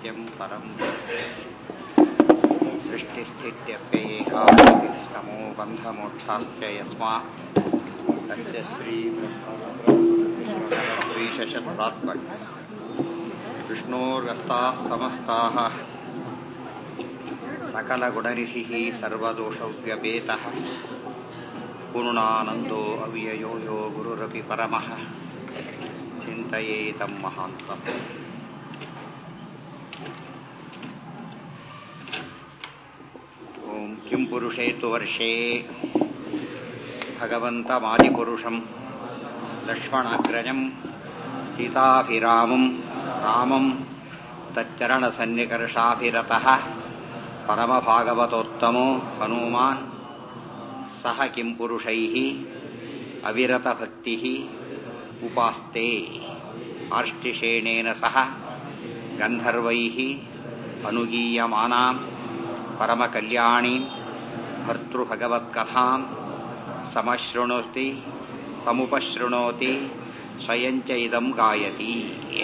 सत्यं परं सृष्टिस्थित्यप्ययेहास्तमो बन्धमोक्षाश्च यस्मात् तस्य श्रीशशत्रात्मक विष्णोर्गस्ताः समस्ताः सकलगुणनिधिः सर्वदोषव्यपेतः पूर्णानन्दो अव्ययो यो गुरुरपि परमः चिन्तयेतं महान्तम् ॐ किं पुरुषे तु वर्षे भगवन्तमादिपुरुषं लक्ष्मणाग्रजं सीताभिरामं रामं तच्चरणसन्निकर्षाभिरतः परमभागवतोत्तमो हनूमान् सह किं पुरुषैः अविरतभक्तिः उपास्ते आर्ष्टिशेणेन सह गन्धर्वैः अनुगीयमानां परमकल्याणीं भर्तृभगवत्कथां समशृणोति समुपशृणोति स्वयं च इदं गायति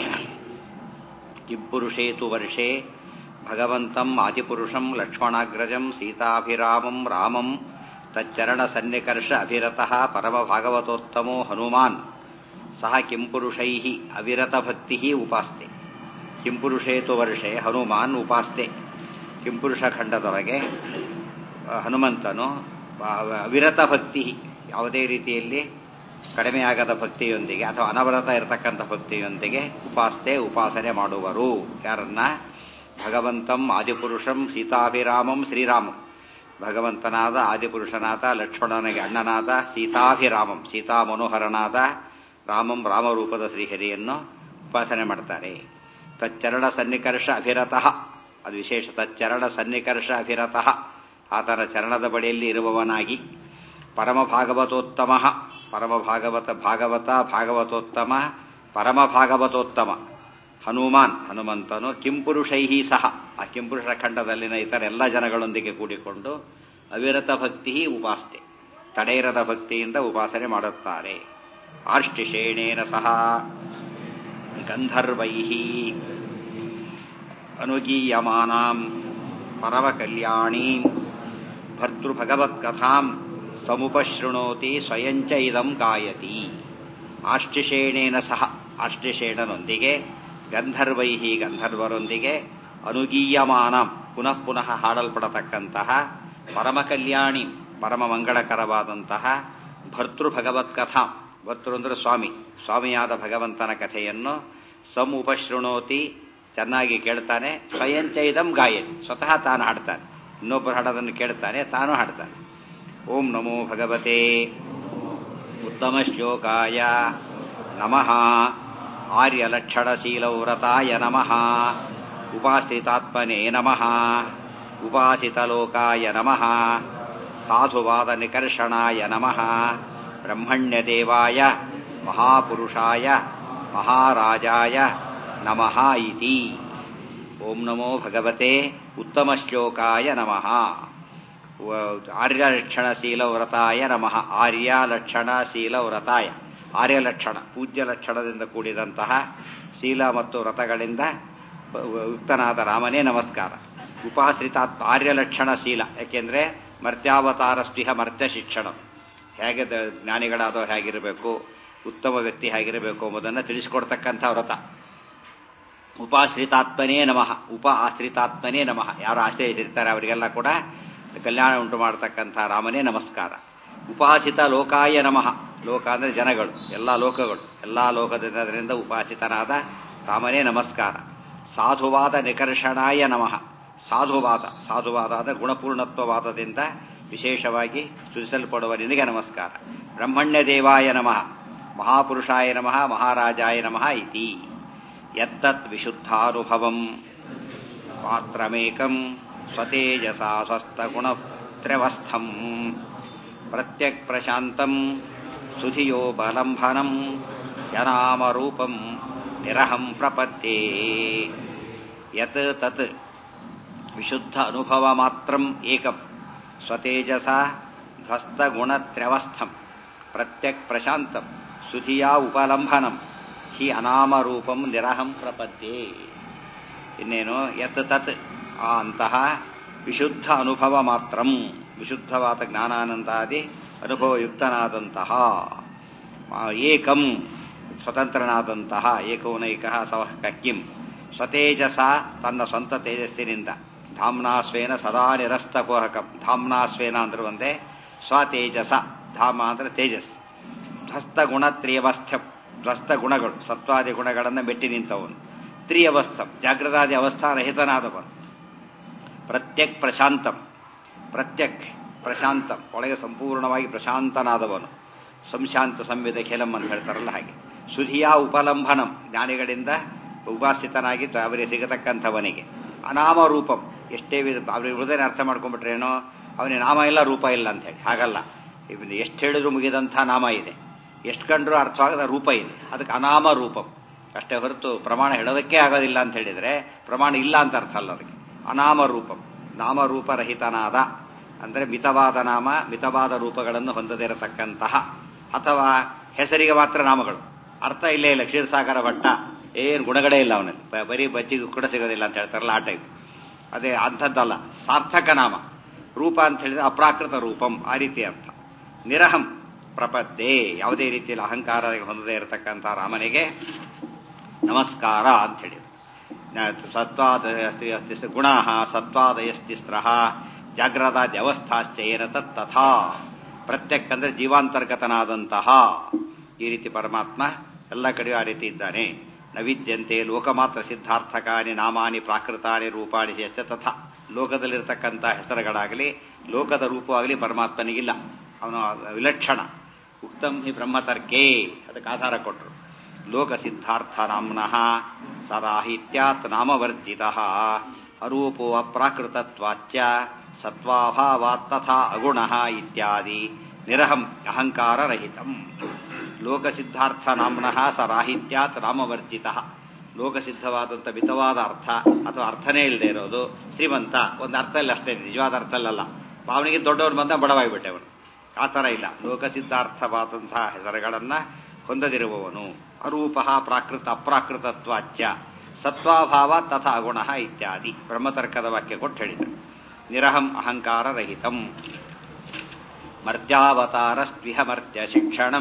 किं पुरुषे तु वर्षे भगवन्तम् आदिपुरुषं लक्ष्मणाग्रजं सीताभिरामं रामं तच्चरणसन्निकर्ष अभिरतः परमभागवतोत्तमो हनुमान् सह किं पुरुषैः अविरतभक्तिः उपास्ते ಕಿಂಪುರುಷೇ ತು ವರ್ಷೆ ಹನುಮಾನ್ ಉಪಾಸ್ತೆ ಕಿಂಪುರುಷ ಖಂಡದೊಳಗೆ ಹನುಮಂತನು ಅವಿರತ ಭಕ್ತಿ ಯಾವುದೇ ರೀತಿಯಲ್ಲಿ ಕಡಿಮೆಯಾಗದ ಭಕ್ತಿಯೊಂದಿಗೆ ಅಥವಾ ಅನವರತ ಇರತಕ್ಕಂಥ ಭಕ್ತಿಯೊಂದಿಗೆ ಉಪಾಸ್ತೆ ಉಪಾಸನೆ ಮಾಡುವರು ಯಾರನ್ನ ಭಗವಂತಂ ಆದಿಪುರುಷಂ ಸೀತಾಭಿರಾಮಂ ಶ್ರೀರಾಮಂ ಭಗವಂತನಾದ ಆದಿಪುರುಷನಾದ ಲಕ್ಷ್ಮಣನಿಗೆ ಅಣ್ಣನಾದ ಸೀತಾಭಿರಾಮಂ ಸೀತಾ ಮನೋಹರನಾದ ರಾಮಂ ರಾಮರೂಪದ ಶ್ರೀಹರಿಯನ್ನು ಉಪಾಸನೆ ಮಾಡ್ತಾರೆ ತಚ್ಚರಣ ಸನ್ನಿಕರ್ಷ ಅಭಿರತಃ ಅದು ವಿಶೇಷ ತಚ್ಚರಣ ಸನ್ನಿಕರ್ಷ ಅಭಿರತಃ ಆತನ ಚರಣದ ಬಳಿಯಲ್ಲಿ ಇರುವವನಾಗಿ ಪರಮ ಭಾಗವತೋತ್ತಮ ಪರಮ ಭಾಗವತ ಭಾಗವತ ಭಾಗವತೋತ್ತಮ ಪರಮ ಭಾಗವತೋತ್ತಮ ಹನುಮಾನ್ ಹನುಮಂತನು ಕಿಂಪುರುಷೈಹಿ ಸಹ ಆ ಕಿಂಪುರುಷ ಖಂಡದಲ್ಲಿನ ಇತರ ಎಲ್ಲ ಜನಗಳೊಂದಿಗೆ ಕೂಡಿಕೊಂಡು ಅವಿರತ ಭಕ್ತಿ ಉಪಾಸ್ತೆ ತಡೆಯಿರದ ಭಕ್ತಿಯಿಂದ ಉಪಾಸನೆ ಮಾಡುತ್ತಾರೆ ಆರ್ಷ್ಟಿಶೇಣೇನ ಸಹ ಗಂಧರ್ವೈ ಅನುಗೀಯಮಾನಾಂ ಪರಮಕಲ್ಯಾಣೀ ಭರ್ತೃಭಗವತ್ಕಥಾಂ ಸಮುಪಶೃಣೋತಿ ಸ್ವಯಂಚ ಇದಂ ಗಾಯತಿ ಆಷ್ಟಿಶೇಣೇನ ಸಹ ಆಷ್ಟಿಶೇಣನೊಂದಿಗೆ ಗಂಧರ್ವೈ ಗಂಧರ್ವರೊಂದಿಗೆ ಅನುಗೀಯಮಾನಾಂ ಪುನಃ ಪುನಃ ಹಾಡಲ್ಪಡತಕ್ಕಂತಹ ಪರಮಕಲ್ಯಾಣಿ ಪರಮ ಮಂಗಳಕರವಾದಂತಹ ಭರ್ತೃಭಗವತ್ಕಥಾಂ ಭರ್ತೃ ಅಂದ್ರೆ ಸ್ವಾಮಿ ಸ್ವಾಮಿಯಾದ ಭಗವಂತನ ಕಥೆಯನ್ನು ಸಮುಪಶೃಣೋತಿ ಚೆನ್ನಾಗಿ ಕೇಳ್ತಾನೆ ಸ್ವಯಂಚ ಇದಂ ಗಾಯತಿ ಸ್ವತಃ ತಾನು ಹಾಡ್ತಾನೆ ಇನ್ನೊಬ್ಬರು ಹಾಡೋದನ್ನು ಕೇಳ್ತಾನೆ ತಾನು ಹಾಡ್ತಾನೆ ಓಂ ನಮೋ ಭಗವತೆ ಉತ್ತಮ ಶ್ಲೋಕಾಯ ನಮಃ ಆರ್ಯಲಕ್ಷಣಶೀಲವ್ರತಾಯ ನಮಃ ಉಪಾಸ್ಥಿತಾತ್ಮನೇ ನಮಃ ಉಪಾಸಿತಲೋಕಾಯ ನಮಃ ಸಾಧುವಾದ ನಿಕರ್ಷಣಾಯ ನಮಃ ಬ್ರಹ್ಮಣ್ಯದೇವಾಯ ಮಹಾಪುರುಷಾಯ ಮಹಾರಾಜಾಯ ನಮಃ ಇತಿ ಓಂ ನಮೋ ಭಗವತೆ ಉತ್ತಮ ಶ್ಲೋಕಾಯ ನಮಃ ಆರ್ಯಲಕ್ಷಣಶೀಲ ವ್ರತಾಯ ನಮಃ ಆರ್ಯ ಲಕ್ಷಣಶೀಲ ವ್ರತಾಯ ಆರ್ಯಲಕ್ಷಣ ಪೂಜ್ಯ ಲಕ್ಷಣದಿಂದ ಕೂಡಿದಂತಹ ಶೀಲ ಮತ್ತು ವ್ರತಗಳಿಂದ ಯುಕ್ತನಾದ ರಾಮನೇ ನಮಸ್ಕಾರ ಉಪಾಶ್ರಿತಾತ್ಮ ಆರ್ಯಲಕ್ಷಣ ಶೀಲ ಯಾಕೆಂದ್ರೆ ಮರ್ತ್ಯಾವತಾರಸ್ತಿಹ ಮರ್ತ್ಯ ಶಿಕ್ಷಣ ಹೇಗೆ ಜ್ಞಾನಿಗಳಾದವ್ರು ಹೇಗಿರಬೇಕು ಉತ್ತಮ ವ್ಯಕ್ತಿ ಹೇಗಿರಬೇಕು ಎಂಬುದನ್ನು ತಿಳಿಸಿಕೊಡ್ತಕ್ಕಂಥ ವ್ರತ ಉಪಾಶ್ರಿತಾತ್ಮನೇ ನಮಃ ಉಪ ಆಶ್ರಿತಾತ್ಮನೇ ನಮಃ ಯಾರು ಆಶ್ರಯಿಸಿರ್ತಾರೆ ಅವರಿಗೆಲ್ಲ ಕೂಡ ಕಲ್ಯಾಣ ಉಂಟು ಮಾಡತಕ್ಕಂಥ ರಾಮನೇ ನಮಸ್ಕಾರ ಉಪಾಸಿತ ಲೋಕಾಯ ನಮಃ ಲೋಕ ಅಂದರೆ ಜನಗಳು ಎಲ್ಲ ಲೋಕಗಳು ಎಲ್ಲ ಲೋಕದಿಂದ ಉಪಾಸಿತನಾದ ರಾಮನೇ ನಮಸ್ಕಾರ ಸಾಧುವಾದ ನಿಕರ್ಷಣಾಯ ನಮಃ ಸಾಧುವಾದ ಸಾಧುವಾದ ಅಂದರೆ ಗುಣಪೂರ್ಣತ್ವವಾದದಿಂದ ವಿಶೇಷವಾಗಿ ಸ್ತುತಿಸಲ್ಪಡುವ ನಿನಗೆ ನಮಸ್ಕಾರ ಬ್ರಹ್ಮಣ್ಯ ದೇವಾಯ ನಮಃ ಮಹಾಪುರುಷಾಯ ನಮಃ ಮಹಾರಾಜಾಯ ನಮಃ ಇತಿ ಯತ್ತತ್ ವಿಶುದ್ಧಾನುಭವಂ ಪಾತ್ರಮೇಕಂ ಸ್ವತೇಜಸ ಸ್ವಸ್ಥಗುಣತ್ರವಸ್ಥಂ ಪ್ರತ್ಯಕ್ ಪ್ರಶಾಂತಂ ಸುಧಿಯೋ ಬಲಂಭನಂ ಯನಾಮರೂಪಂ ನಿರಹಂ ಪ್ರಪದ್ಯೆ ಯತ್ ತತ್ ವಿಶುದ್ಧ ಅನುಭವ ಮಾತ್ರಂ ಏಕಂ ಸ್ವತೇಜಸ ಧ್ವಸ್ತಗುಣತ್ರವಸ್ಥಂ ಪ್ರತ್ಯಕ್ ಪ್ರಶಾಂತಂ ಸುಧಿಯಾ ಉಪಲಂಭನಂ ಹಿ ಅನಾಮರೂಪಂ ನಿರಹಂ ಪ್ರಪದ್ಯೆ ಇನ್ನೇನು ಯತ್ ತತ್ ಆ ಅಂತಹ ವಿಶುದ್ಧ ಅನುಭವ ಮಾತ್ರಂ ವಿಶುದ್ಧವಾದ ಜ್ಞಾನಾನಂದಾದಿ ಅನುಭವಯುಕ್ತನಾದಂತಹ ಆ, ಏಕಂ ಸ್ವತಂತ್ರನಾದಂತಹ ಏಕೌನೈಕ ಸವಃ ಕಿಂ ಸ್ವತೇಜಸ ತನ್ನ ಸ್ವಂತ ತೇಜಸ್ಸಿನಿಂದ ಧಾಮ್ನಾಸ್ವೇನ ಸದಾ ನಿರಸ್ತಕೋಹಕಂ ಧಾಮ್ನಾಸ್ವೇನ ಅಂದ್ರೆ ಒಂದೇ ಸ್ವತೇಜಸ ಧಾಮ ಅಂದ್ರೆ ತೇಜಸ್ ಧ್ವಸ್ತ ಗುಣ ತ್ರಿಯವಸ್ಥಂ ಧ್ವಸ್ತ ಗುಣಗಳು ಸತ್ವಾದಿ ಗುಣಗಳನ್ನು ಮೆಟ್ಟಿ ನಿಂತವನು ತ್ರಿಯವಸ್ಥಂ ಜಾಗೃತಾದಿ ಅವಸ್ಥಾರಹಿತನಾದವನು ಪ್ರತ್ಯಕ್ ಪ್ರಶಾಂತಂ ಪ್ರತ್ಯಕ್ ಪ್ರಶಾಂತಂ ಒಳಗೆ ಸಂಪೂರ್ಣವಾಗಿ ಪ್ರಶಾಂತನಾದವನು ಸಂಶಾಂತ ಸಂವೇದ ಖೇಲಂ ಅಂತ ಹೇಳ್ತಾರಲ್ಲ ಹಾಗೆ ಸುಧಿಯ ಉಪಲಂಬನಂ ಜ್ಞಾನಿಗಳಿಂದ ಉಪಾಸಿತನಾಗಿದ್ದು ಅವರಿಗೆ ಸಿಗತಕ್ಕಂಥವನಿಗೆ ಅನಾಮ ರೂಪಂ ಎಷ್ಟೇ ವಿಧ ಅವ್ರಿಗೆ ಹೃದಯ ಅರ್ಥ ಮಾಡ್ಕೊಂಡ್ಬಿಟ್ರೇನೋ ಅವನಿಗೆ ನಾಮ ಇಲ್ಲ ರೂಪ ಇಲ್ಲ ಅಂತ ಹೇಳಿ ಹಾಗಲ್ಲ ಇವನು ಎಷ್ಟು ಹೇಳಿದ್ರು ಮುಗಿದಂಥ ನಾಮ ಇದೆ ಎಷ್ಟು ಕಂಡ್ರೂ ಅರ್ಥವಾಗದ ರೂಪ ಇದೆ ಅದಕ್ಕೆ ಅನಾಮ ರೂಪಂ ಅಷ್ಟೇ ಹೊರತು ಪ್ರಮಾಣ ಹೇಳೋದಕ್ಕೆ ಆಗೋದಿಲ್ಲ ಅಂತ ಹೇಳಿದ್ರೆ ಪ್ರಮಾಣ ಇಲ್ಲ ಅಂತ ಅರ್ಥ ಅಲ್ಲ ಅದಕ್ಕೆ ಅನಾಮ ರೂಪಂ ನಾಮರೂಪರಹಿತನಾದ ಅಂದರೆ ಮಿತವಾದ ನಾಮ ಮಿತವಾದ ರೂಪಗಳನ್ನು ಹೊಂದದೇ ಇರತಕ್ಕಂತಹ ಅಥವಾ ಹೆಸರಿಗೆ ಮಾತ್ರ ನಾಮಗಳು ಅರ್ಥ ಇಲ್ಲೇ ಇಲ್ಲ ಕ್ಷೀರಸಾಗರ ಭಟ್ಟ ಏನು ಗುಣಗಳೇ ಇಲ್ಲ ಅವನಲ್ಲಿ ಬ- ಬರೀ ಬಜ್ಜಿಗೂ ಕೂಡ ಸಿಗೋದಿಲ್ಲ ಅಂತ ಹೇಳ್ತಾರಲ್ಲ ಆ ಟೈಪ್ ಅದೇ ಅಂಥದ್ದಲ್ಲ ಸಾರ್ಥಕ ನಾಮ ರೂಪ ಅಂತ ಹೇಳಿದ್ರೆ ಅಪ್ರಾಕೃತ ರೂಪಂ ಆ ರೀತಿ ಅರ್ಥ ನಿರಹಂ ಪ್ರಪದ್ದೆ ಯಾವುದೇ ರೀತಿಯಲ್ಲಿ ಅಹಂಕಾರ ಹೊಂದದೇ ಇರತಕ್ಕಂಥ ರಾಮನಿಗೆ ನಮಸ್ಕಾರ ಅಂತ ಹೇಳಿದ್ರು ಸತ್ವಾದಯಸ್ತಿ ಅಸ್ತಿ ಗುಣ ಸತ್ವಾದಯಸ್ತಿಸ್ತ್ರ ಜಾಗ್ರತಾದಿ ಅವಸ್ಥಾಶ್ಚ ಏನ ತತ್ ತಥಾ ಪ್ರತ್ಯಕ್ ಅಂದ್ರೆ ಜೀವಾಂತರ್ಗತನಾದಂತಹ ಈ ರೀತಿ ಪರಮಾತ್ಮ ಎಲ್ಲ ಕಡೆಯೂ ಆ ರೀತಿ ಇದ್ದಾನೆ ನವಿದ್ಯಂತೆ ಲೋಕಮಾತ್ರ ಸಿದ್ಧಾರ್ಥಕಾನಿ ನಾಮಾನಿ ಪ್ರಾಕೃತಾನಿ ರೂಪಾಣಿ ಚ ತಥಾ ಲೋಕದಲ್ಲಿರ್ತಕ್ಕಂಥ ಹೆಸರುಗಳಾಗಲಿ ಲೋಕದ ರೂಪವಾಗಲಿ ಪರಮಾತ್ಮನಿಗಿಲ್ಲ ಅವನು ವಿಲಕ್ಷಣ ಉಕ್ತಂ ಹಿ ಬ್ರಹ್ಮತರ್ಕೇ ಅದಕ್ಕೆ ಆಧಾರ ಕೊಟ್ಟರು ಲೋಕ ಸಿದ್ಧಾರ್ಥ ನಾಮ್ನಃ ಸರಾಹಿತ್ಯಾತ್ ನಾಮವರ್ಜಿತ ಅರೂಪೋ ಅಪ್ರಾಕೃತತ್ವಾಚ್ಚ ಸತ್ವಾಭಾವಾತ್ ತಥಾ ಅಗುಣ ಇತ್ಯಾದಿ ನಿರಹಂ ಅಹಂಕಾರರಹಿತಂ ಲೋಕಸಿದ್ಧಾರ್ಥ ನಾಮ್ನಃ ಸರಾಹಿತ್ಯಾತ್ ನಾಮವರ್ಜಿತ ಲೋಕಸಿದ್ಧವಾದಂಥ ಮಿತವಾದ ಅರ್ಥ ಅಥವಾ ಅರ್ಥನೇ ಇಲ್ಲದೆ ಇರೋದು ಶ್ರೀಮಂತ ಒಂದು ಅರ್ಥ ಇಲ್ಲ ಅಷ್ಟೇ ನಿಜವಾದ ಅರ್ಥ ಅಲ್ಲಲ್ಲ ಅವನಿಗೆ ದೊಡ್ಡವನು ಬಂದ ಬಡವಾಗಿಬಿಟ್ಟೆ ಅವನು ಆ ಥರ ಇಲ್ಲ ಲೋಕಸಿದ್ಧಾರ್ಥವಾದಂತಹ ಹೆಸರುಗಳನ್ನ ಹೊಂದದಿರುವವನು ಅರೂಪ ಪ್ರಾಕೃತ ಅಪ್ರಾಕೃತತ್ವಾಚ್ಯ ಸತ್ವಾಭಾವ ತಥಾ ಗುಣ ಇತ್ಯಾದಿ ಬ್ರಹ್ಮತರ್ಕದ ವಾಕ್ಯ ಕೊಟ್ಟು ಹೇಳಿದರು ನಿರಹಂ ಅಹಂಕಾರ ರಹಿತಂ ಮರ್ತ್ಯಾವತಾರಸ್ತ್ವಿಹ ಮರ್ತ್ಯ ಶಿಕ್ಷಣಂ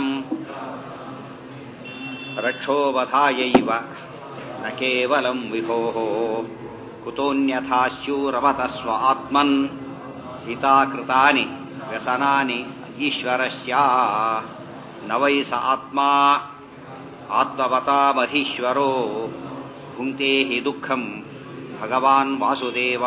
ರಕ್ಷೋವಧಾಯೈವ ನ ಕೇವಲಂ ವಿಭೋ ಕುತೋನ್ಯಥಾ ಸ್ಯೂರಮತ ಸ್ವ ಆತ್ಮನ್ ಸೀತಾಕೃತಾನಿ ವ್ಯಸನಾನಿ ಈಶ್ವರಸ್ಯ ನ ವೈ ಸ ಆತ್ಮಾ ಆತ್ಮವತಾಮಧೀಶ್ವರೋ ಭುಂಕ್ತೆ ಹಿ ದುಃಖಂ ಭಗವಾನ್ ವಾಸುದೇವ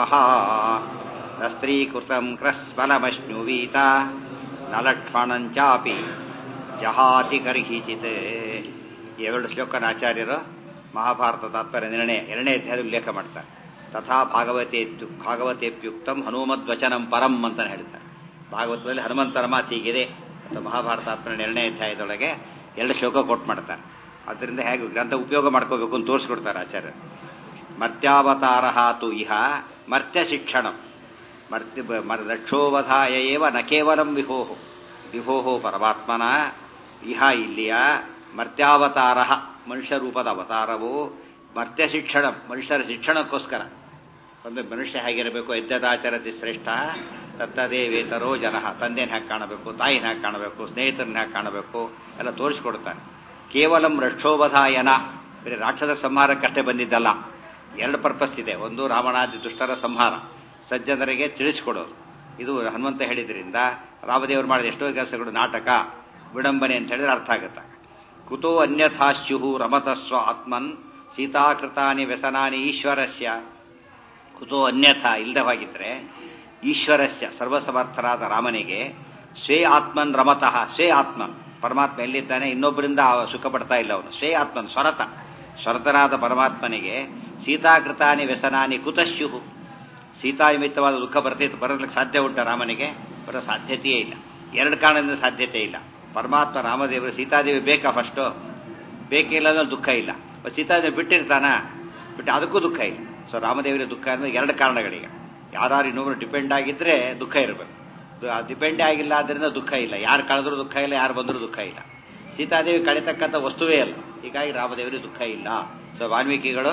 ನ ಸ್ತ್ರೀಕೃತಂ ಕ್ರಸ್ಫಲಮಶ್ನುವೀತ ನ ಲಕ್ಷ್ಮಣಂಚಾಪಿ ಜಹಾತಿ ಕರ್ಹಿಚಿತ್ ಎರಡು ಶ್ಲೋಕನ ಆಚಾರ್ಯರು ಮಹಾಭಾರತ ತಾತ್ಪರ್ಯ ನಿರ್ಣಯ ಎರಡನೇ ಅಧ್ಯಾಯದ ಉಲ್ಲೇಖ ಮಾಡ್ತಾರೆ ತಥಾ ಭಾಗವತೆ ಭಾಗವತೆಪ್ಯುಕ್ತಂ ಹನುಮದ್ವಚನಂ ಪರಂ ಅಂತ ಹೇಳ್ತಾರೆ ಭಾಗವತದಲ್ಲಿ ಹನುಮಂತನ ಮಾತು ಹೀಗಿದೆ ಮತ್ತು ಮಹಾಭಾರತ ತಾತ್ಪರ್ಯ ಎರಡನೇ ಅಧ್ಯಾಯದೊಳಗೆ ಎರಡು ಶ್ಲೋಕ ಕೊಟ್ಟು ಮಾಡ್ತಾರೆ ಅದರಿಂದ ಹೇಗೆ ಗ್ರಂಥ ಉಪಯೋಗ ಮಾಡ್ಕೋಬೇಕು ಅಂತ ತೋರಿಸ್ಕೊಡ್ತಾರೆ ಆಚಾರ್ಯರು ಮರ್ತ್ಯಾವತಾರ ತು ಇಹ ಮರ್ತ್ಯ ಶಿಕ್ಷಣಂ ಮರ್ತ್ಯ ಮರ್ ರಕ್ಷೋವಧಾಯ ಏವ ನ ಕೇವಲಂ ವಿಭೋಹೋ ವಿಭೋಹೋ ಪರಮಾತ್ಮನ ಇಹ ಇಲ್ಲಿಯ ಮರ್ತ್ಯಾವತಾರ ಮನುಷ್ಯ ರೂಪದ ಅವತಾರವು ಮರ್ತ್ಯ ಶಿಕ್ಷಣ ಮನುಷ್ಯರ ಶಿಕ್ಷಣಕ್ಕೋಸ್ಕರ ಒಂದು ಮನುಷ್ಯ ಹೇಗಿರಬೇಕು ಯಜ್ಞದಾಚರತಿ ಶ್ರೇಷ್ಠ ತತ್ತದೇ ವೇತರೋ ಜನ ತಂದೆನ ಹೇಗೆ ಕಾಣಬೇಕು ತಾಯಿನ ಹೇಗೆ ಕಾಣಬೇಕು ಸ್ನೇಹಿತರನ್ನ ಹೇಗೆ ಕಾಣಬೇಕು ಎಲ್ಲ ತೋರಿಸ್ಕೊಡ್ತಾನೆ ಕೇವಲಂ ರಕ್ಷೋವಧಾಯನ ಬರೀ ರಾಕ್ಷಸ ಸಂಹಾರಕ್ಕಷ್ಟೇ ಬಂದಿದ್ದಲ್ಲ ಎರಡು ಪರ್ಪಸ್ ಇದೆ ಒಂದು ರಾವಣಾದಿ ದುಷ್ಟರ ಸಂಹಾರ ಸಜ್ಜನರಿಗೆ ತಿಳಿಸ್ಕೊಡೋದು ಇದು ಹನುಮಂತ ಹೇಳಿದ್ರಿಂದ ರಾಮದೇವರು ಮಾಡಿದ ಎಷ್ಟೋ ಕೆಲಸಗಳು ನಾಟಕ ವಿಡಂಬನೆ ಅಂತ ಹೇಳಿದ್ರೆ ಅರ್ಥ ಆಗುತ್ತೆ ಕುತೋ ಅನ್ಯಥಾ ಸ್ಯುಹು ರಮತಸ್ವ ಆತ್ಮನ್ ಸೀತಾಕೃತಾನಿ ವ್ಯಸನಾನಿ ಈಶ್ವರಸ್ಯ ಕುತೋ ಅನ್ಯಥಾ ಇಲ್ಲದೆ ಹೋಗಿದ್ರೆ ಈಶ್ವರಸ್ಯ ಸರ್ವಸಮರ್ಥರಾದ ರಾಮನಿಗೆ ಸ್ವೇ ಆತ್ಮನ್ ರಮತಃ ಸ್ವೇ ಆತ್ಮನ್ ಪರಮಾತ್ಮ ಎಲ್ಲಿದ್ದಾನೆ ಇನ್ನೊಬ್ಬರಿಂದ ಸುಖ ಪಡ್ತಾ ಇಲ್ಲ ಅವನು ಸ್ವೇ ಆತ್ಮನ್ ಸ್ವರತ ಸ್ವರತನಾದ ಪರಮಾತ್ಮನಿಗೆ ಸೀತಾಕೃತಾನಿ ವ್ಯಸನಾನಿ ಕುತಶ್ಯುಹು ಸೀತಾ ನಿಮಿತ್ತವಾದ ದುಃಖ ಬರ್ತಿತ್ತು ಬರಲಿಕ್ಕೆ ಸಾಧ್ಯ ಉಂಟ ರಾಮನಿಗೆ ಬರೋ ಸಾಧ್ಯತೆಯೇ ಇಲ್ಲ ಎರಡು ಕಾರಣದಿಂದ ಸಾಧ್ಯತೆ ಇಲ್ಲ ಪರಮಾತ್ಮ ರಾಮದೇವರು ಸೀತಾದೇವಿ ಬೇಕಾ ಫಸ್ಟು ಬೇಕಿಲ್ಲ ಅಂದ್ರೆ ದುಃಖ ಇಲ್ಲ ಸೀತಾದೇವಿ ಬಿಟ್ಟಿರ್ತಾನ ಬಿಟ್ಟು ಅದಕ್ಕೂ ದುಃಖ ಇಲ್ಲ ಸೊ ರಾಮದೇವರಿಗೆ ದುಃಖ ಅಂದ್ರೆ ಎರಡು ಕಾರಣಗಳಿಗೆ ಯಾರು ಇನ್ನೊಬ್ರು ಡಿಪೆಂಡ್ ಆಗಿದ್ರೆ ದುಃಖ ಇರಬೇಕು ಡಿಪೆಂಡೇ ಆಗಿಲ್ಲ ಆದ್ರಿಂದ ದುಃಖ ಇಲ್ಲ ಯಾರು ಕಳೆದ್ರೂ ದುಃಖ ಇಲ್ಲ ಯಾರು ಬಂದರೂ ದುಃಖ ಇಲ್ಲ ಸೀತಾದೇವಿ ಕಳಿತಕ್ಕಂಥ ವಸ್ತುವೇ ಅಲ್ಲ ಹೀಗಾಗಿ ರಾಮದೇವರಿಗೆ ದುಃಖ ಇಲ್ಲ ಸೊ ವಾಲ್ಮೀಕಿಗಳು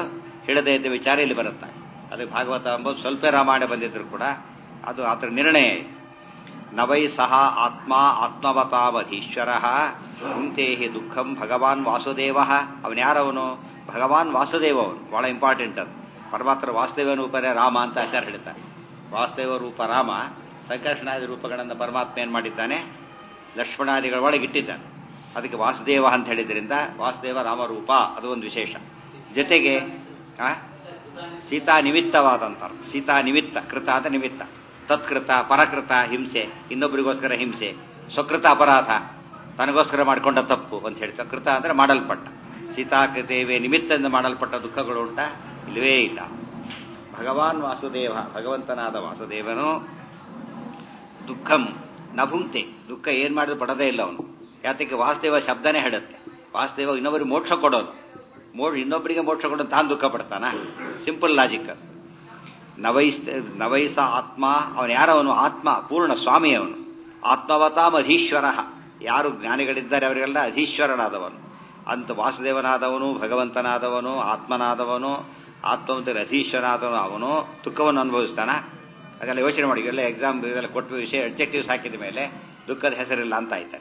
ಹೇಳದೇ ಇದ್ದ ವಿಚಾರ ಇಲ್ಲಿ ಬರುತ್ತೆ ಅದಕ್ಕೆ ಭಾಗವತ ಎಂಬುದು ಸ್ವಲ್ಪ ರಾಮಾಯಣ ಬಂದಿದ್ರು ಕೂಡ ಅದು ಅದರ ನಿರ್ಣಯ ಇದೆ. ನವೈ ಸಹ ಆತ್ಮ ಆತ್ಮವತಾವಧೀಶ್ವರ ಕುಂತೇಹಿ ದುಃಖಂ ಭಗವಾನ್ ವಾಸುದೇವ ಅವನು ಯಾರವನು ಭಗವಾನ್ ವಾಸುದೇವ ಅವನು ಬಹಳ ಇಂಪಾರ್ಟೆಂಟ್ ಅದು ಪರಮಾತ್ಮ ವಾಸುದೇವ ರೂಪನೇ ರಾಮ ಅಂತ ಆಚಾರ ಹೇಳ್ತಾರೆ ವಾಸುದೇವ ರೂಪ ರಾಮ ಸಂಕರ್ಷಣಾದಿ ರೂಪಗಳನ್ನು ಪರಮಾತ್ಮ ಏನ್ ಮಾಡಿದ್ದಾನೆ ಲಕ್ಷ್ಮಣಾದಿಗಳ ಒಳಗಿಟ್ಟಿದ್ದಾನೆ ಅದಕ್ಕೆ ವಾಸುದೇವ ಅಂತ ಹೇಳಿದ್ರಿಂದ ವಾಸುದೇವ ರಾಮರೂಪ ಅದು ಒಂದು ವಿಶೇಷ ಜೊತೆಗೆ ಆ, ಸೀತಾ ನಿಮಿತ್ತವಾದಂತ ಸೀತಾ ನಿಮಿತ್ತ ಕೃತ ಅಂತ ನಿಮಿತ್ತ ತತ್ಕೃತ ಪರಕೃತ ಹಿಂಸೆ ಇನ್ನೊಬ್ಬರಿಗೋಸ್ಕರ ಹಿಂಸೆ ಸ್ವಕೃತ ಅಪರಾಧ ತನಗೋಸ್ಕರ ಮಾಡಿಕೊಂಡ ತಪ್ಪು ಅಂತ ಹೇಳ್ತಾರೆ ಕೃತ ಅಂದ್ರೆ ಮಾಡಲ್ಪಟ್ಟ ಸೀತಾಕೃತೇವೆ ನಿಮಿತ್ತದಿಂದ ಮಾಡಲ್ಪಟ್ಟ ದುಃಖಗಳು ಉಂಟ ಇಲ್ಲವೇ ಇಲ್ಲ ಭಗವಾನ್ ವಾಸುದೇವ ಭಗವಂತನಾದ ವಾಸುದೇವನು ದುಃಖಂ ನಭುಂಕ್ತೆ ದುಃಖ ಏನ್ ಮಾಡಿದ್ರು ಪಡದೇ ಇಲ್ಲ ಅವನು ಯಾತಕ್ಕೆ ವಾಸುದೇವ ಶಬ್ದನೇ ಹೇಳುತ್ತೆ ವಾಸುದೇವ ಇನ್ನೊಬ್ಬರಿಗೆ ಮೋಕ್ಷ ಕೊಡೋನು ಮೋ ಇನ್ನೊಬ್ಬರಿಗೆ ಮೋಕ್ಷ ಕೊಡೋನು ತಾನು ದುಃಖ ಪಡ್ತಾನ ಸಿಂಪಲ್ ಲಾಜಿಕ್ ನವೈಸ್ ನವೈಸ ಆತ್ಮ ಅವನು ಯಾರವನು ಆತ್ಮ ಪೂರ್ಣ ಸ್ವಾಮಿ ಅವನು ಆತ್ಮವತಾಂ ಅಧೀಶ್ವರ ಯಾರು ಜ್ಞಾನಿಗಳಿದ್ದಾರೆ ಅವರಿಗೆಲ್ಲ ಅಧೀಶ್ವರನಾದವನು ಅಂತ ವಾಸುದೇವನಾದವನು ಭಗವಂತನಾದವನು ಆತ್ಮನಾದವನು ಆತ್ಮವಂತರ ಅಧೀಶ್ವರನಾದವನು ಅವನು ದುಃಖವನ್ನು ಅನುಭವಿಸ್ತಾನ ಅದೆಲ್ಲ ಯೋಚನೆ ಮಾಡಿ ಎಲ್ಲ ಎಕ್ಸಾಮ್ ಇದೆಲ್ಲ ಕೊಟ್ಟು ವಿಷಯ ಅಬ್ಜೆಕ್ಟಿವ್ಸ್ ಹಾಕಿದ ಮೇಲೆ ದುಃಖದ ಹೆಸರಿಲ್ಲ ಅಂತ ಆಯ್ತಾರೆ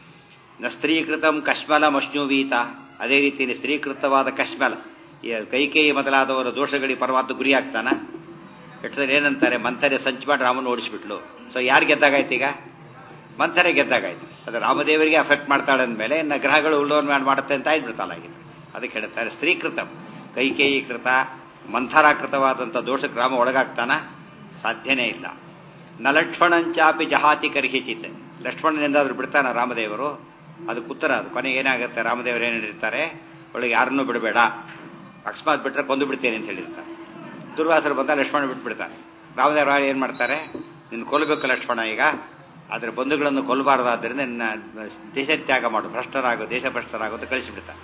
ನ ಸ್ತ್ರೀಕೃತಂ ಕಶ್ಮಲ ಮಶ್ನುವೀತ ಅದೇ ರೀತಿ ಸ್ತ್ರೀಕೃತವಾದ ಕಶ್ಮಲ ಈ ಕೈಕೇಯಿ ಮೊದಲಾದವರ ದೋಷಗಳಿಗೆ ಪರಮಾತ್ಮ ಗುರಿಯಾಗ್ತಾನ ಎಷ್ಟರ ಏನಂತಾರೆ ಮಂಥರೆ ಸಂಚು ಮಾಡಿ ರಾಮನ ಓಡಿಸ್ಬಿಟ್ಲು ಸೊ ಯಾರು ಗೆದ್ದಾಗಾಯ್ತು ಈಗ ಮಂಥರೆ ಗೆದ್ದಾಗಾಯ್ತು ಅದು ರಾಮದೇವರಿಗೆ ಅಫೆಕ್ಟ್ ಮಾಡ್ತಾಳೆ ಅಂದಮೇಲೆ ಇನ್ನು ಗ್ರಹಗಳು ಉಳ್ಳೋನ್ ಮಾಡಿ ಮಾಡುತ್ತೆ ಅಂತ ಆಯ್ತು ಅದಕ್ಕೆ ಹೇಳ್ತಾರೆ ಸ್ತ್ರೀಕೃತ ಕೈಕೇಯಿ ಕೃತ ಮಂಥರಾಕೃತವಾದಂಥ ದೋಷಕ್ಕೆ ರಾಮ ಒಳಗಾಗ್ತಾನ ಸಾಧ್ಯನೇ ಇಲ್ಲ ನ ಲಕ್ಷ್ಮಣಂಚಾಪಿ ಜಹಾತಿ ಕರ್ಹಿಚಿತ್ ಲಕ್ಷ್ಮಣನೆಂದಾದ್ರೂ ಬಿಡ್ತಾನ ರಾಮದೇವರು ಅದಕ್ಕೆ ಉತ್ತರ ಅದು ಕೊನೆಗೆ ಏನಾಗುತ್ತೆ ರಾಮದೇವರು ಏನು ಹೇಳಿರ್ತಾರೆ ಒಳಗೆ ಯಾರನ್ನೂ ಬಿಡಬೇಡ ಅಕಸ್ಮಾತ್ ಬಿಟ್ರೆ ಕೊಂದು ಬಿಡ್ತೇನೆ ಅಂತ ಹೇಳಿರ್ತಾರೆ ದುರ್ವಾಸರು ಬಂದ ಲಕ್ಷ್ಮಣ ಬಿಟ್ಬಿಡ್ತಾನೆ ರಾಮದೇವರ ಏನ್ ಮಾಡ್ತಾರೆ ನಿನ್ನ ಕೊಲ್ಲಬೇಕು ಲಕ್ಷ್ಮಣ ಈಗ ಅದರ ಬಂಧುಗಳನ್ನು ಕೊಲ್ಲಬಾರದಾದ್ದರಿಂದ ನಿನ್ನ ದೇಶತ್ಯಾಗ ಮಾಡು ಭ್ರಷ್ಟರಾಗೋ ದೇಶ ಭ್ರಷ್ಟರಾಗೋ ಅಂತ ಕಳಿಸಿಬಿಡ್ತಾನೆ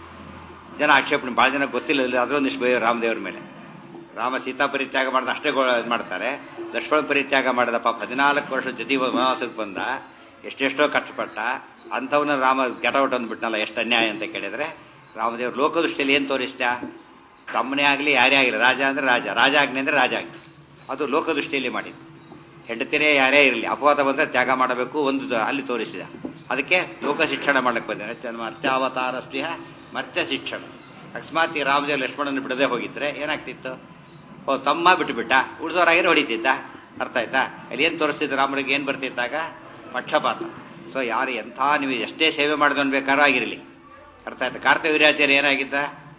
ಜನ ಆಕ್ಷೇಪಣೆ ಭಾಳ ಜನ ಗೊತ್ತಿಲ್ಲ ಇಲ್ಲಿ ಅದರೊಂದಿಷ್ಟು ಭಯ ರಾಮದೇವ್ರ ಮೇಲೆ ರಾಮ ಸೀತಾ ಪರಿತ್ಯಾಗ ಮಾಡಿದ ಅಷ್ಟೇ ಗೋ- ಇದ್ ಮಾಡ್ತಾರೆ ಲಕ್ಷ್ಮಣ ಪರಿತ್ಯಾಗ ಮಾಡಿದ ಪಾಪ ಹದಿನಾಲ್ಕು ವರ್ಷ ಜೊತೆ ವನವಾಸಕ್ಕೆ ಬಂದ ಎಷ್ಟೆಷ್ಟೋ ಕಷ್ಟಪಟ್ಟ ಅಂಥವನ್ನ ರಾಮ ಗೆಟೌಟ್ ಅಂದ್ಬಿಟ್ನಲ್ಲ ಎಷ್ಟು ಅನ್ಯಾಯ ಅಂತ ಕೇಳಿದ್ರೆ ರಾಮದೇವ್ರ ಲೋಕದೃಷ್ಟಿಯಲ್ಲಿ ಏನು ತೋರಿಸ್ದ ತಮ್ಮನೇ ಆಗಲಿ ಯಾರೇ ಆಗಲಿ ರಾಜ ಅಂದ್ರೆ ರಾಜ ರಾಜ ಆಗ್ಲಿ ಅಂದ್ರೆ ರಾಜ ಆಗ್ಲಿ ಅದು ಲೋಕದೃಷ್ಟಿಯಲ್ಲಿ ಮಾಡಿದ್ದು ಹೆಂಡತಿನೇ ಯಾರೇ ಇರಲಿ ಅಪವಾದ ಬಂದ್ರೆ ತ್ಯಾಗ ಮಾಡಬೇಕು ಒಂದು ದ- ಅಲ್ಲಿ ತೋರಿಸಿದ ಅದಕ್ಕೆ ಲೋಕ ಶಿಕ್ಷಣ ಮಾಡಕ್ಕೆ ಬಂದ ಮರ್ತ್ಯಾವತಾರ ಸ್ನೇಹ ಮರ್ತ್ಯ ಶಿಕ್ಷಣ ಅಕಸ್ಮಾತ್ ಈ ರಾಮದೇವ ಲಕ್ಷ್ಮಣನ ಬಿಡದೆ ಹೋಗಿದ್ರೆ ಏನಾಗ್ತಿತ್ತು ಓ ತಮ್ಮ ಬಿಟ್ಟುಬಿಟ್ಟ ಉಳಿದವರಾಗಿರೋ ಹೊಡಿತಿದ್ದ ಅರ್ಥ ಆಯ್ತಾ ಅಲ್ಲಿ ಏನ್ ತೋರಿಸ್ತಿದ್ದು ರಾಮನಿಗೆ ಏನ್ ಬರ್ತಿದ್ದಾಗ ಪಕ್ಷಪಾತ ಸೊ ಯಾರು ಎಂಥ ನೀವು ಎಷ್ಟೇ ಸೇವೆ ಮಾಡಿದವನ್ ಬೇಕಾದ್ರೂ ಆಗಿರಲಿ ಅರ್ಥ ಆಯ್ತಾ ಕಾರ್ತವೀರ್ಯಾಚಾರ್ಯ ಏನಾಗಿದ್ದ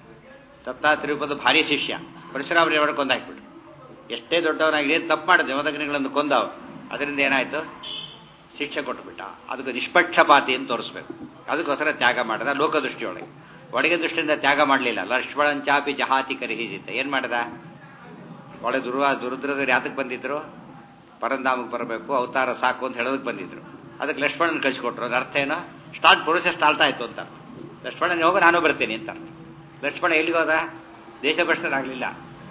ದತ್ತಾತ್ರೇಯಪದ ಭಾರಿ ಶಿಷ್ಯ ಪರಶುರಾಮರೇವರ ಕೊಂದು ಹಾಕ್ಬಿಟ್ರು ಎಷ್ಟೇ ದೊಡ್ಡವನಾಗಿ ಏನು ತಪ್ಪು ಮಾಡಿದೆ ಮದಗ್ನಿಗಳನ್ನು ಕೊಂದವ ಅದರಿಂದ ಏನಾಯ್ತು ಶಿಕ್ಷೆ ಕೊಟ್ಟುಬಿಟ್ಟ ಅದಕ್ಕೆ ನಿಷ್ಪಕ್ಷಪಾತಿ ಅಂತ ತೋರಿಸ್ಬೇಕು ಅದಕ್ಕೋಸ್ಕರ ತ್ಯಾಗ ಮಾಡಿದ ಲೋಕದೃಷ್ಟಿಯೊಳಗೆ ಒಳಗೆ ದೃಷ್ಟಿಯಿಂದ ತ್ಯಾಗ ಮಾಡಲಿಲ್ಲ ಲಕ್ಷ್ಮಣಂಚಾಪಿ ಜಹಾತಿ ಕರಿಹಿಸಿದ್ದ ಏನ್ ಮಾಡಿದ ಒಳ್ಳೆ ದುರ್ವಾ ದುರುದ್ರದರು ಯಾತಕ್ಕೆ ಬಂದಿದ್ರು ಪರಂಧಾಮಕ್ಕೆ ಬರಬೇಕು ಅವತಾರ ಸಾಕು ಅಂತ ಹೇಳೋದಕ್ಕೆ ಬಂದಿದ್ರು ಅದಕ್ಕೆ ಲಕ್ಷ್ಮಣನ ಕಳಿಸ್ಕೊಟ್ರು ಅದ್ರ ಅರ್ಥ ಏನೋ ಸ್ಟಾರ್ಟ್ ಪ್ರೊಸೆಸ್ ಸ್ಟಾರ್ಟ್ ಆಯ್ತು ಅಂತ ಅರ್ಥ ಲಕ್ಷ್ಮಣನ ಹೋಗ ನಾನು ಬರ್ತೀನಿ ಅಂತ ಅರ್ಥ ಲಕ್ಷ್ಮಣ ಎಲ್ಲಿಗೆ ಹೋದ ದೇಶಭ್ರಷ್ಟನಾಗಲಿಲ್ಲ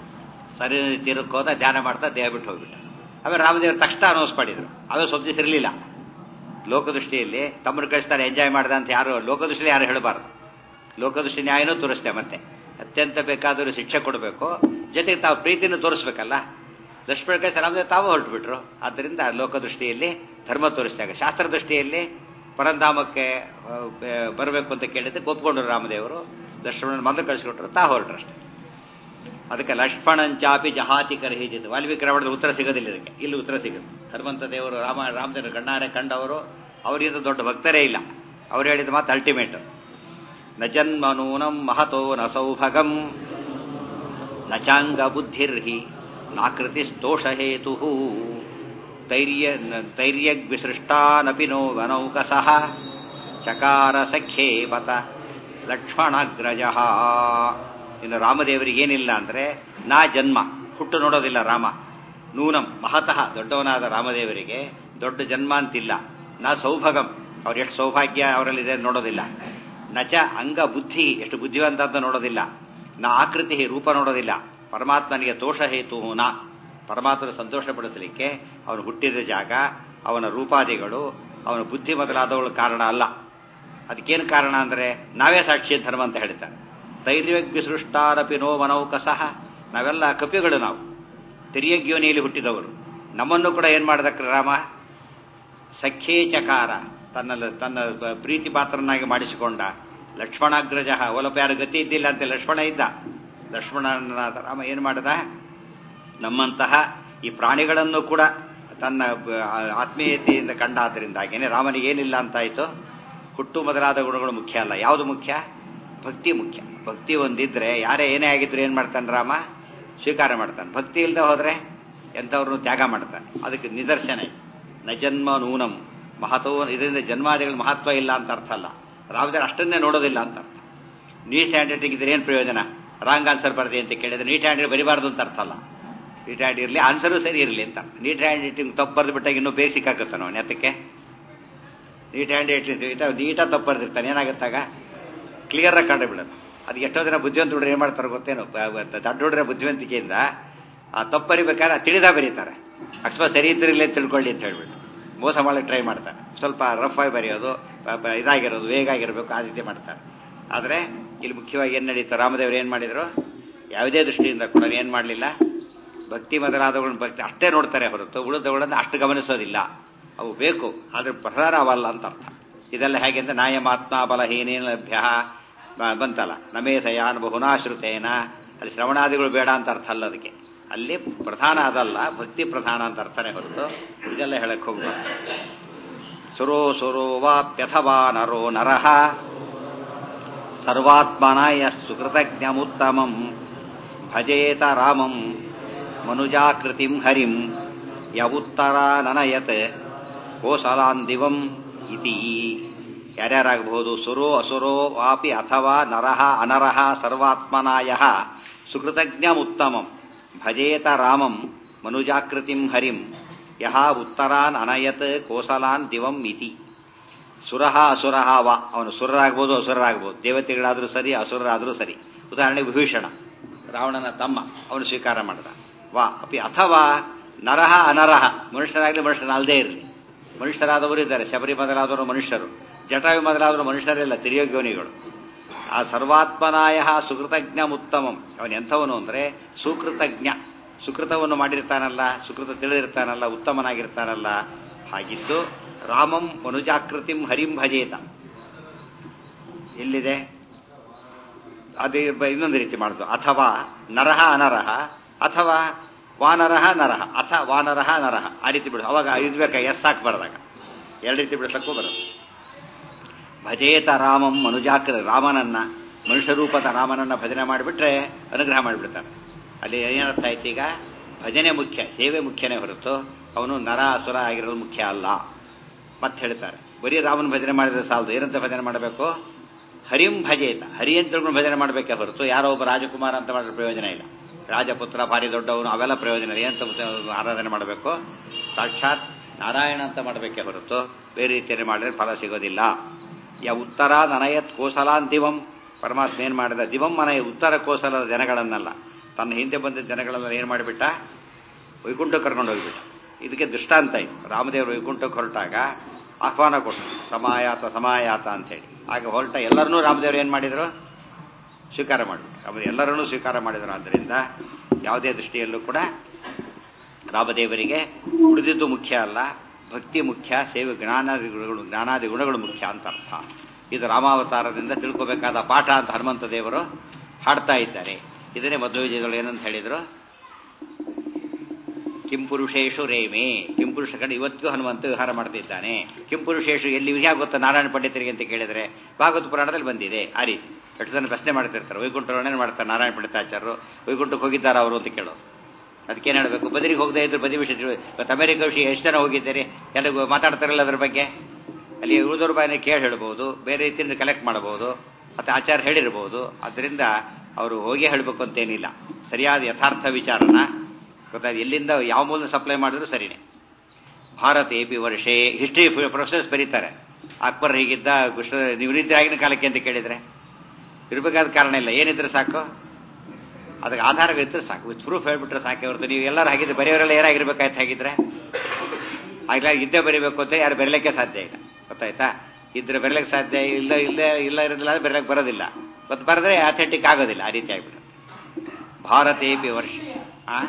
ಸರಿ ತೀರಕ್ಕೆ ಹೋದ ಧ್ಯಾನ ಮಾಡ್ತಾ ದೇಹ ಬಿಟ್ಟು ಹೋಗ್ಬಿಟ್ಟ ಆಮೇಲೆ ರಾಮದೇವರು ತಕ್ಷಣ ಅನೌನ್ಸ್ ಮಾಡಿದ್ರು ಅವೇ ಸ್ವಲ್ಪ ದಿವಸ ಇರಲಿಲ್ಲ ಲೋಕದೃಷ್ಟಿಯಲ್ಲಿ ತಮ್ಮನ್ನು ಕಳಿಸ್ತಾರೆ ಎಂಜಾಯ್ ಮಾಡ್ದ ಅಂತ ಯಾರು ಲೋಕದೃಷ್ಟಿಯಲ್ಲಿ ಯಾರು ಹೇಳಬಾರ್ದು ಲೋಕದೃಷ್ಟಿ ನ್ಯಾಯನೂ ತೋರಿಸ್ತೆ ಮತ್ತೆ ಅತ್ಯಂತ ಬೇಕಾದರೂ ಶಿಕ್ಷೆ ಕೊಡಬೇಕು ಜೊತೆಗೆ ತಾವು ಪ್ರೀತಿನೂ ತೋರಿಸ್ಬೇಕಲ್ಲ ಲಕ್ಷ್ಮಣ ಕಳಿಸಿ ರಾಮದೇವ್ ತಾವು ಹೊರಟುಬಿಟ್ರು ಆದ್ದರಿಂದ ಲೋಕದೃಷ್ಟಿಯಲ್ಲಿ ಧರ್ಮ ತೋರಿಸಿದಾಗ ಶಾಸ್ತ್ರ ದೃಷ್ಟಿಯಲ್ಲಿ ಪರಂಧಾಮಕ್ಕೆ ಆ, ಬ- ಬರಬೇಕು ಅಂತ ಕೇಳಿದ್ದಕ್ಕೆ ಒಪ್ಕೊಂಡ್ರು ರಾಮದೇವರು ಲಕ್ಷ್ಮಣನ ಮೊದಲು ಕಳಿಸ್ಕೊಟ್ರು ತಾ ಹೊರಟ್ರು ಅಷ್ಟೇ ಅದಕ್ಕೆ ಲಕ್ಷ್ಮಣಂಚಾಪಿ ಜಹಾತಿ ಕರ್ಹಿಜಿತ್ ವಾಲ್ಮೀಕಿ ರಾವಣದ ಉತ್ತರ ಸಿಗೋದಿಲ್ಲ ಇದಕ್ಕೆ ಇಲ್ಲಿ ಉತ್ತರ ಸಿಗುತ್ತೆ ಹನುಮಂತ ದೇವರು ರಾಮ ರಾಮದೇವರು ಗಣ್ಣಾರೆ ಕಂಡವರು ಅವರಿಗಿಂತ ದೊಡ್ಡ ಭಕ್ತರೇ ಇಲ್ಲ ಅವ್ರು ಹೇಳಿದ ಮಾತು ಅಲ್ಟಿಮೇಟ್ ನ ಜನ್ಮನೂನಂ ಮಹತೋ ನ ಸೌಭಗಂ ನ ಚಾಂಗ ಬುದ್ಧಿರ್ಹಿ ನಾಕೃತಿ ಸ್ತೋಷ ಹೇತು ತೈರ್ಯ ತೈರ್ಯಗ್ವಿಸೃಷ್ಟಾನಪಿ ನೋ ವನೌಕಸಃ ಚಕಾರ ಸಖ್ಯೇ ಬತ ಲಕ್ಷ್ಮಣಗ್ರಜ ಇನ್ನು ರಾಮದೇವರಿಗೆ ಏನಿಲ್ಲ ಅಂದ್ರೆ ನಾ ಜನ್ಮ ಹುಟ್ಟು ನೋಡೋದಿಲ್ಲ ರಾಮ ನೂನಂ ಮಹತಃ ದೊಡ್ಡವನಾದ ರಾಮದೇವರಿಗೆ ದೊಡ್ಡ ಜನ್ಮ ಅಂತಿಲ್ಲ ನಾ ಸೌಭಗಂ ಅವ್ರ ಎಷ್ಟು ಸೌಭಾಗ್ಯ ಅವರಲ್ಲಿದೆ ನೋಡೋದಿಲ್ಲ ನಚ ಅಂಗ ಬುದ್ಧಿ ಎಷ್ಟು ಬುದ್ಧಿವಂತ ಅಂತ ನೋಡೋದಿಲ್ಲ ನಾ ಆಕೃತಿ ರೂಪ ನೋಡೋದಿಲ್ಲ ಪರಮಾತ್ಮನಿಗೆ ದೋಷ ಹೇತು ನಾ ಪರಮಾತ್ಮನ ಸಂತೋಷಪಡಿಸಲಿಕ್ಕೆ ಅವನು ಹುಟ್ಟಿದ ಜಾಗ ಅವನ ರೂಪಾದಿಗಳು ಅವನ ಬುದ್ಧಿ ಮೊದಲಾದವಳು ಕಾರಣ ಅಲ್ಲ ಅದಕ್ಕೇನು ಕಾರಣ ಅಂದ್ರೆ ನಾವೇ ಸಾಕ್ಷಿ ಧರ್ಮ ಅಂತ ಹೇಳ್ತಾರೆ ಧೈರ್ಯವ್ಯ ಸೃಷ್ಟಾರಪಿ ನೋ ಮನೌಕಸಃ ನಾವೆಲ್ಲ ಕಪಿಗಳು ನಾವು ತಿರಿಯಗ್ಯೋನಿಯಲ್ಲಿ ಹುಟ್ಟಿದವರು ನಮ್ಮನ್ನು ಕೂಡ ಏನ್ ಮಾಡ್ದಕ್ರ ರಾಮ ಸಖ್ಯೇ ಚಕಾರ ತನ್ನ ತನ್ನ ಬ- ಪ್ರೀತಿ ಪಾತ್ರನಾಗಿ ಮಾಡಿಸಿಕೊಂಡ ಲಕ್ಷ್ಮಣಾಗ್ರಜ ಒಲಪ ಯಾರು ಗತಿ ಇದ್ದಿಲ್ಲ ಅಂತ ಲಕ್ಷ್ಮಣ ಇದ್ದ ಲಕ್ಷ್ಮಣನಾದ ರಾಮ ಏನು ಮಾಡದ ನಮ್ಮಂತಹ ಈ ಪ್ರಾಣಿಗಳನ್ನು ಕೂಡ ತನ್ನ ಬ- ಆತ್ಮೀಯತೆಯಿಂದ ಕಂಡಾದ್ದರಿಂದಾಗೇನೆ ರಾಮನಿಗೆ ಏನಿಲ್ಲ ಅಂತಾಯ್ತು ಹುಟ್ಟು ಮೊದಲಾದ ಗುಣಗಳು ಮುಖ್ಯ ಅಲ್ಲ ಯಾವುದು ಮುಖ್ಯ ಭಕ್ತಿ ಮುಖ್ಯ ಭಕ್ತಿ ಒಂದಿದ್ರೆ ಯಾರೇ ಏನೇ ಆಗಿದ್ರು ಏನ್ ಮಾಡ್ತಾನೆ ರಾಮ ಸ್ವೀಕಾರ ಮಾಡ್ತಾನೆ ಭಕ್ತಿ ಇಲ್ಲದೆ ಹೋದ್ರೆ ಎಂಥವ್ರನ್ನು ತ್ಯಾಗ ಮಾಡ್ತಾನೆ ಅದಕ್ಕೆ ನಿದರ್ಶನ ಇದೆ. ನ ಜನ್ಮ ನೂನಂ ಮಹತ್ವ ಇದರಿಂದ ಜನ್ಮಾದಿಗಳ ಮಹತ್ವ ಇಲ್ಲ ಅಂತ ಅರ್ಥ ಅಲ್ಲ ರಾಮದೇವ್ರು ಅಷ್ಟನ್ನೇ ನೋಡೋದಿಲ್ಲ ಅಂತ ಅರ್ಥ ನೀಟ್ ಹ್ಯಾಂಡ್ ರೈಟಿಂಗ್ ಇದ್ರೆ ಏನು ಪ್ರಯೋಜನ ರಾಂಗ್ ಆನ್ಸರ್ ಬರ್ದೆ ಅಂತ ಕೇಳಿದ್ರೆ ನೀಟ್ ಹ್ಯಾಂಡ್ ಬರಿಬಾರ್ದು ಅಂತ ಅರ್ಥ ಅಲ್ಲ ನೀಟ್ ಹ್ಯಾಂಡ್ ಇರಲಿ ಆನ್ಸರು ಸರಿ ಇರಲಿ ಅಂತ ನೀಟ್ ಹ್ಯಾಂಡ್ ರೈಟಿಂಗ್ ತಪ್ಪು ಬರೆದು ಬಿಟ್ಟಾಗ ಇನ್ನೂ ಬೇಗ ಸಿಕ್ಕಾಕತ್ತ ನಾವು ನೆತ್ತಕ್ಕೆ ನೀಟ್ ಹ್ಯಾಂಡ್ ರೈಟಿಂಗ್ ನೀಟಾಗಿ ತಪ್ಪು ಬರೆದಿರ್ತಾನೆ ಏನಾಗುತ್ತಾಗ ಕ್ಲಿಯರ್ ಆಗಿ ಕಂಡು ಬಿಡೋದು ಅದು ಎಷ್ಟೋ ಜನ ಬುದ್ಧಿವಂತ ಹುಡುಗರು ಏನ್ ಮಾಡ್ತಾರೆ ಗೊತ್ತೇನು ಬ- ಬ- ದೊಡ್ಡ ಹುಡುಗರ ಬುದ್ಧಿವಂತಿಕೆಯಿಂದ ಆ ತಪ್ಪು ಬರಿಬೇಕಾದ್ರೆ ತಿಳಿದ ಬರೀತಾರೆ ಅಕಸ್ಮಾತ್ ಸರಿ ಇದ್ರಿಲ್ಲ ಅಂತ ತಿಳ್ಕೊಳ್ಳಿ ಅಂತ ಹೇಳ್ಬಿಟ್ಟು ಮೋಸ ಮಾಡಲಿಕ್ಕೆ ಟ್ರೈ ಮಾಡ್ತಾರೆ ಸ್ವಲ್ಪ ರಫ್ ಆಗಿ ಬರೆಯೋದು ಬ- ಬ- ಇದಾಗಿರೋದು ವೇಗ ಆಗಿರಬೇಕು ಆ ರೀತಿ ಮಾಡ್ತಾರೆ ಆದರೆ ಇಲ್ಲಿ ಮುಖ್ಯವಾಗಿ ಏನು ನಡೀತು ರಾಮದೇವರು ಏನು ಮಾಡಿದ್ರು ಯಾವುದೇ ದೃಷ್ಟಿಯಿಂದ ಕೂಡ ಏನು ಮಾಡಲಿಲ್ಲ ಭಕ್ತಿ ಮೊದಲಾದವುಗಳನ್ನ ಭಕ್ತಿ ಅಷ್ಟೇ ನೋಡ್ತಾರೆ ಹೊರತು ಉಳಿದವುಗಳನ್ನು ಅಷ್ಟು ಗಮನಿಸೋದಿಲ್ಲ ಅವು ಬೇಕು ಆದ್ರೆ ಪ್ರಧಾನ ಅವಲ್ಲ ಅಂತ ಅರ್ಥ ಇದೆಲ್ಲ ಹೇಗೆ ಅಂದ್ರೆ ನಾಯಮಾತ್ಮ ಬಲಹೀನೇನ ಲಭ್ಯ ಬ- ಬಂತಲ್ಲ ನಮೇಧಯಾನ್ ಬಹುನಾಶ್ರುತೇನ ಅಲ್ಲಿ ಶ್ರವಣಾದಿಗಳು ಬೇಡ ಅಂತ ಅರ್ಥ ಅಲ್ಲ ಅದಕ್ಕೆ ಅಲ್ಲಿ ಪ್ರಧಾನ ಅದಲ್ಲ ಭಕ್ತಿ ಪ್ರಧಾನ ಅಂತ ಅರ್ಥನೇ ಹೊರತು ಇದೆಲ್ಲ ಹೇಳಕ್ ಹೋಗ್ಬಾರ್ದು ಸುರೋ ಸುರೋ ವಾಪ್ಯಥವಾ ನರೋ ನರಃ ಸರ್ವಾತ್ಮನಾಯ ಸುಕೃತಜ್ಞಮುತ್ತಮಂ ಭಜೇತ ರಾಮಂ ಮನುಜಾಕೃತಿಂ ಹರಿಂ ಯವುತ್ತರಾನನಯತ್ ಕೋಸಲಾನ್ ದಿವಂ ಇತಿ ಯಾರ್ಯಾರಾಗಬಹುದು ಸುರೋ ಅಸುರೋ ವಾಪಿ ಅಥವಾ ನರಃ ಅನರಃ ಸರ್ವಾತ್ಮನಾಯ ಸುಕೃತಜ್ಞಮುತ್ತಮಂ ಭಜೇತ ರಾಮಂ ಮನುಜಾಕೃತಿಂ ಹರಿಂ ಯಹ ಉತ್ತರಾನ್ ಅನಯತ್ ಕೋಸಲಾನ್ ದಿವಂ ಇತಿ ಸುರಹ ಅಸುರಹ ವಾ ಅವನು ಸುರರಾಗ್ಬೋದು ಅಸುರರಾಗ್ಬೋದು ದೇವತೆಗಳಾದರೂ ಸರಿ ಅಸುರರಾದರೂ ಸರಿ ಉದಾಹರಣೆಗೆ ವಿಭೀಷಣ ರಾವಣನ ತಮ್ಮ ಅವನು ಸ್ವೀಕಾರ ಮಾಡಿದ ವಾ ಅಪಿ ಅಥವಾ ನರಹ ಅನರಹ ಮನುಷ್ಯರಾಗಲಿ ಮನುಷ್ಯನಲ್ಲದೇ ಇರಲಿ ಮನುಷ್ಯರಾದವರು ಇದ್ದಾರೆ ಶಬರಿ ಮೊದಲಾದವರು ಮನುಷ್ಯರು ಜಟಾಯು ಮೊದಲಾದವರು ಮನುಷ್ಯರಿಲ್ಲ ತಿರಿಯೋಗ್ಯೋನಿಗಳು ಆ ಸರ್ವಾತ್ಮನಾಯ ಸುಕೃತಜ್ಞ ಉತ್ತಮಂ ಅವನು ಎಂಥವನು ಅಂದ್ರೆ ಸುಕೃತಜ್ಞ ಸುಕೃತವನ್ನು ಮಾಡಿರ್ತಾನಲ್ಲ ಸುಕೃತ ತಿಳಿದಿರ್ತಾನಲ್ಲ ಉತ್ತಮನಾಗಿರ್ತಾನಲ್ಲ ಹಾಗಿದ್ದು ರಾಮಂ ಮನುಜಾಕೃತಿಂ ಹರಿಂ ಭಜೇತ ಎಲ್ಲಿದೆ ಅದೇ ಬ- ಇನ್ನೊಂದು ರೀತಿ ಮಾಡುದು ಅಥವಾ ನರಹ ಅನರಹ ಅಥವಾ ವಾನರಹ ನರಹ ಅಥ ವಾನರಹ ನರಹ ಆ ರೀತಿ ಬಿಡು ಅವಾಗ ಇದ್ಬೇಕ ಎಸ್ ಹಾಕ್ಬಾರ್ದಾಗ ಎರಡು ರೀತಿ ಬಿಡಿಸಕ್ಕೂ ಬರೋದು ಭಜೇತ ರಾಮಂ ಮನುಜಾಕೃ ರಾಮನನ್ನ ಮನುಷ್ಯ ರೂಪದ ರಾಮನನ್ನ ಭಜನೆ ಮಾಡಿಬಿಟ್ರೆ ಅನುಗ್ರಹ ಮಾಡಿಬಿಡ್ತಾನೆ ಅಲ್ಲಿ ಏನರ್ಥ ಆಯ್ತು ಈಗ ಭಜನೆ ಮುಖ್ಯ ಸೇವೆ ಮುಖ್ಯನೇ ಹೊರತು ಅವನು ನರ ಅಸುರ ಆಗಿರೋದು ಮುಖ್ಯ ಅಲ್ಲ ಮತ್ತೆ ಹೇಳ್ತಾರೆ ಬರೀ ರಾಮನ ಭಜನೆ ಮಾಡಿದ್ರೆ ಸಾಲದು ಏನಂತ ಭಜನೆ ಮಾಡಬೇಕು ಹರಿಂ ಭಜೇತ ಹರಿ ಅಂತ ತಿಳ್ಕೊಂಡು ಭಜನೆ ಮಾಡಬೇಕೇ ಹೊರತು ಯಾರೋ ಒಬ್ಬ ರಾಜಕುಮಾರ ಅಂತ ಮಾಡಿದ್ರೆ ಪ್ರಯೋಜನ ಇಲ್ಲ ರಾಜಪುತ್ರ ಭಾರಿ ದೊಡ್ಡವನು ಅವೆಲ್ಲ ಪ್ರಯೋಜನ ಇಲ್ಲ ಏನಂತ ಆರಾಧನೆ ಮಾಡಬೇಕು ಸಾಕ್ಷಾತ್ ನಾರಾಯಣ ಅಂತ ಮಾಡಬೇಕೇ ಹೊರತು ಬೇರೆ ರೀತಿಯಲ್ಲಿ ಮಾಡಿದ್ರೆ ಫಲ ಸಿಗೋದಿಲ್ಲ ಯ ಉತ್ತರ ನನಯತ್ ಕೋಸಲಾನ್ ದಿವಂ ಪರಮಾತ್ಮ ಏನ್ ಮಾಡಿದ ದಿವಂ ಮನೆಯ ಉತ್ತರ ಕೋಸಲದ ಜನಗಳನ್ನಲ್ಲ ತನ್ನ ಹಿಂದೆ ಬಂದ ಜನಗಳನ್ನ ಏನ್ ಮಾಡಿಬಿಟ್ಟ ವೈಕುಂಠ ಕರ್ಕೊಂಡು ಹೋಗ್ಬಿಟ್ಟ ಇದಕ್ಕೆ ದೃಷ್ಟಾಂತ ಇತ್ತು ರಾಮದೇವರು ವೈಕುಂಠಕ್ಕೆ ಹೊರಟಾಗ ಆಹ್ವಾನ ಕೊಟ್ಟರು ಸಮಾಯಾತ ಸಮಾಯಾತ ಅಂತೇಳಿ ಆಗ ಹೊರಟ ಎಲ್ಲರನ್ನೂ ರಾಮದೇವರು ಏನ್ ಮಾಡಿದ್ರು ಸ್ವೀಕಾರ ಮಾಡಿಬಿಟ್ರು ಅವರು ಎಲ್ಲರನ್ನೂ ಸ್ವೀಕಾರ ಮಾಡಿದ್ರು ಆದ್ದರಿಂದ ಯಾವುದೇ ದೃಷ್ಟಿಯಲ್ಲೂ ಕೂಡ ರಾಮದೇವರಿಗೆ ಉಳಿದಿದ್ದು ಮುಖ್ಯ ಅಲ್ಲ ಭಕ್ತಿ ಮುಖ್ಯ ಸೇವೆ ಜ್ಞಾನಾದಿ ಗುಣಗಳು ಜ್ಞಾನಾದಿ ಗುಣಗಳು ಮುಖ್ಯ ಅಂತ ಅರ್ಥ ಇದು ರಾಮಾವತಾರದಿಂದ ತಿಳ್ಕೋಬೇಕಾದ ಪಾಠ ಅಂತ ಹನುಮಂತ ದೇವರು ಹಾಡ್ತಾ ಇದ್ದಾರೆ ಇದನ್ನೇ ಮಧ್ವ ವಿಜಯಗಳು ಏನಂತ ಹೇಳಿದ್ರು ಕಿಂಪುರುಷೇಶು ರೇಮೆ ಕಿಂಪುರುಷ ಕಂಡು ಇವತ್ತಿಗೂ ಹನುಮಂತ ವಿಹಾರ ಮಾಡ್ತಿದ್ದಾನೆ ಕಿಂಪುರುಷೇಶು ಎಲ್ಲಿ ವಿಹಾರ ಗೊತ್ತಾ ನಾರಾಯಣ ಪಂಡಿತರಿಗೆ ಅಂತ ಕೇಳಿದ್ರೆ ಭಾಗವತ ಪುರಾಣದಲ್ಲಿ ಬಂದಿದೆ ಆ ರೀತಿ ಎಷ್ಟು ಜನ ಪ್ರಶ್ನೆ ಮಾಡ್ತಿರ್ತಾರೆ ವೈಕುಂಠ ವರ್ಣನೆ ಮಾಡ್ತಾರೆ ನಾರಾಯಣ ಪಂಡಿತಾಚಾರ್ಯರು ವೈಕುಂಠಕ್ಕೆ ಹೋಗಿದ್ದಾರ ಅವರು ಅಂತ ಕೇಳೋದು ಅದಕ್ಕೇನು ಹೇಳಬೇಕು ಬದರಿಗೆ ಹೋಗದೆ ಇದ್ರು ಬದಿ ವಿಷಯ ತಿಳಿ- ಇವತ್ತು ಅಮೆರಿಕ ವಿಷಯ ಎಷ್ಟು ಜನ ಹೋಗಿದ್ದೀರಿ ಎಲ್ಲರಿಗೂ ಮಾತಾಡ್ತಾರಲ್ಲ ಅದ್ರ ಬಗ್ಗೆ ಅಲ್ಲಿ ಉಳಿದವ್ರ ಬಾಯಿನ ಕೇಳಿ ಹೇಳ್ಬೋದು ಬೇರೆ ರೀತಿಯಿಂದ ಕಲೆಕ್ಟ್ ಮಾಡಬಹುದು ಮತ್ತೆ ಆಚಾರ ಹೇಳಿರ್ಬೋದು ಅದರಿಂದ ಅವರು ಹೋಗಿ ಹೇಳಬೇಕು ಅಂತೇನಿಲ್ಲ ಸರಿಯಾದ ಯಥಾರ್ಥ ವಿಚಾರನ ಗೊತ್ತಾಯ್ತು ಎಲ್ಲಿಂದ ಯಾವ ಮೂಲ ಸಪ್ಲೈ ಮಾಡಿದ್ರು ಸರಿನೇ ಭಾರತ ಎ ಪಿ ವರ್ಷೆ ಹಿಸ್ಟ್ರಿ ಪ್ರೊಸೆಸ್ ಬರೀತಾರೆ ಅಕ್ಬರ್ ಹೀಗಿದ್ದ ಕೃಷ್ಣ ನೀವು ನಿದ್ರೆ ಆಗಿನ ಕಾಲಕ್ಕೆ ಅಂತ ಕೇಳಿದ್ರೆ ಇರಬೇಕಾದ ಕಾರಣ ಇಲ್ಲ ಏನಿದ್ರೆ ಸಾಕು ಅದಕ್ಕೆ ಆಧಾರಗಳಿದ್ರೆ ಸಾಕು ವಿತ್ ಪ್ರೂಫ್ ಹೇಳ್ಬಿಟ್ರೆ ಸಾಕೆ ಹೊರತು ನೀವು ಎಲ್ಲರೂ ಹಾಗಿದ್ರೆ ಬರೆಯವರೆಲ್ಲ ಏನಾಗಿರ್ಬೇಕಾಯ್ತು ಹಾಗಿದ್ರೆ ಆಗ್ಲಾ ಇದ್ದೇ ಬರೀಬೇಕು ಅಂತ ಯಾರು ಬರೀಲಿಕ್ಕೆ ಸಾಧ್ಯ ಇಲ್ಲ ಗೊತ್ತಾಯ್ತಾ ಇದ್ರೆ ಬರೀಲಿಕ್ಕೆ ಸಾಧ್ಯ ಇಲ್ಲ ಇಲ್ಲ ಇಲ್ಲ ಇರೋದಿಲ್ಲ ಅಂದ್ರೆ ಬರೀಲಿಕ್ಕೆ ಬರೋದಿಲ್ಲ ಮತ್ತೆ ಬರೆದ್ರೆ ಅಥೆಂಟಿಕ್ ಆಗೋದಿಲ್ಲ ಆ ರೀತಿ ಆಗ್ಬಿಡುತ್ತೆ ಭಾರತೇಪಿ ವರ್ಷ ಆ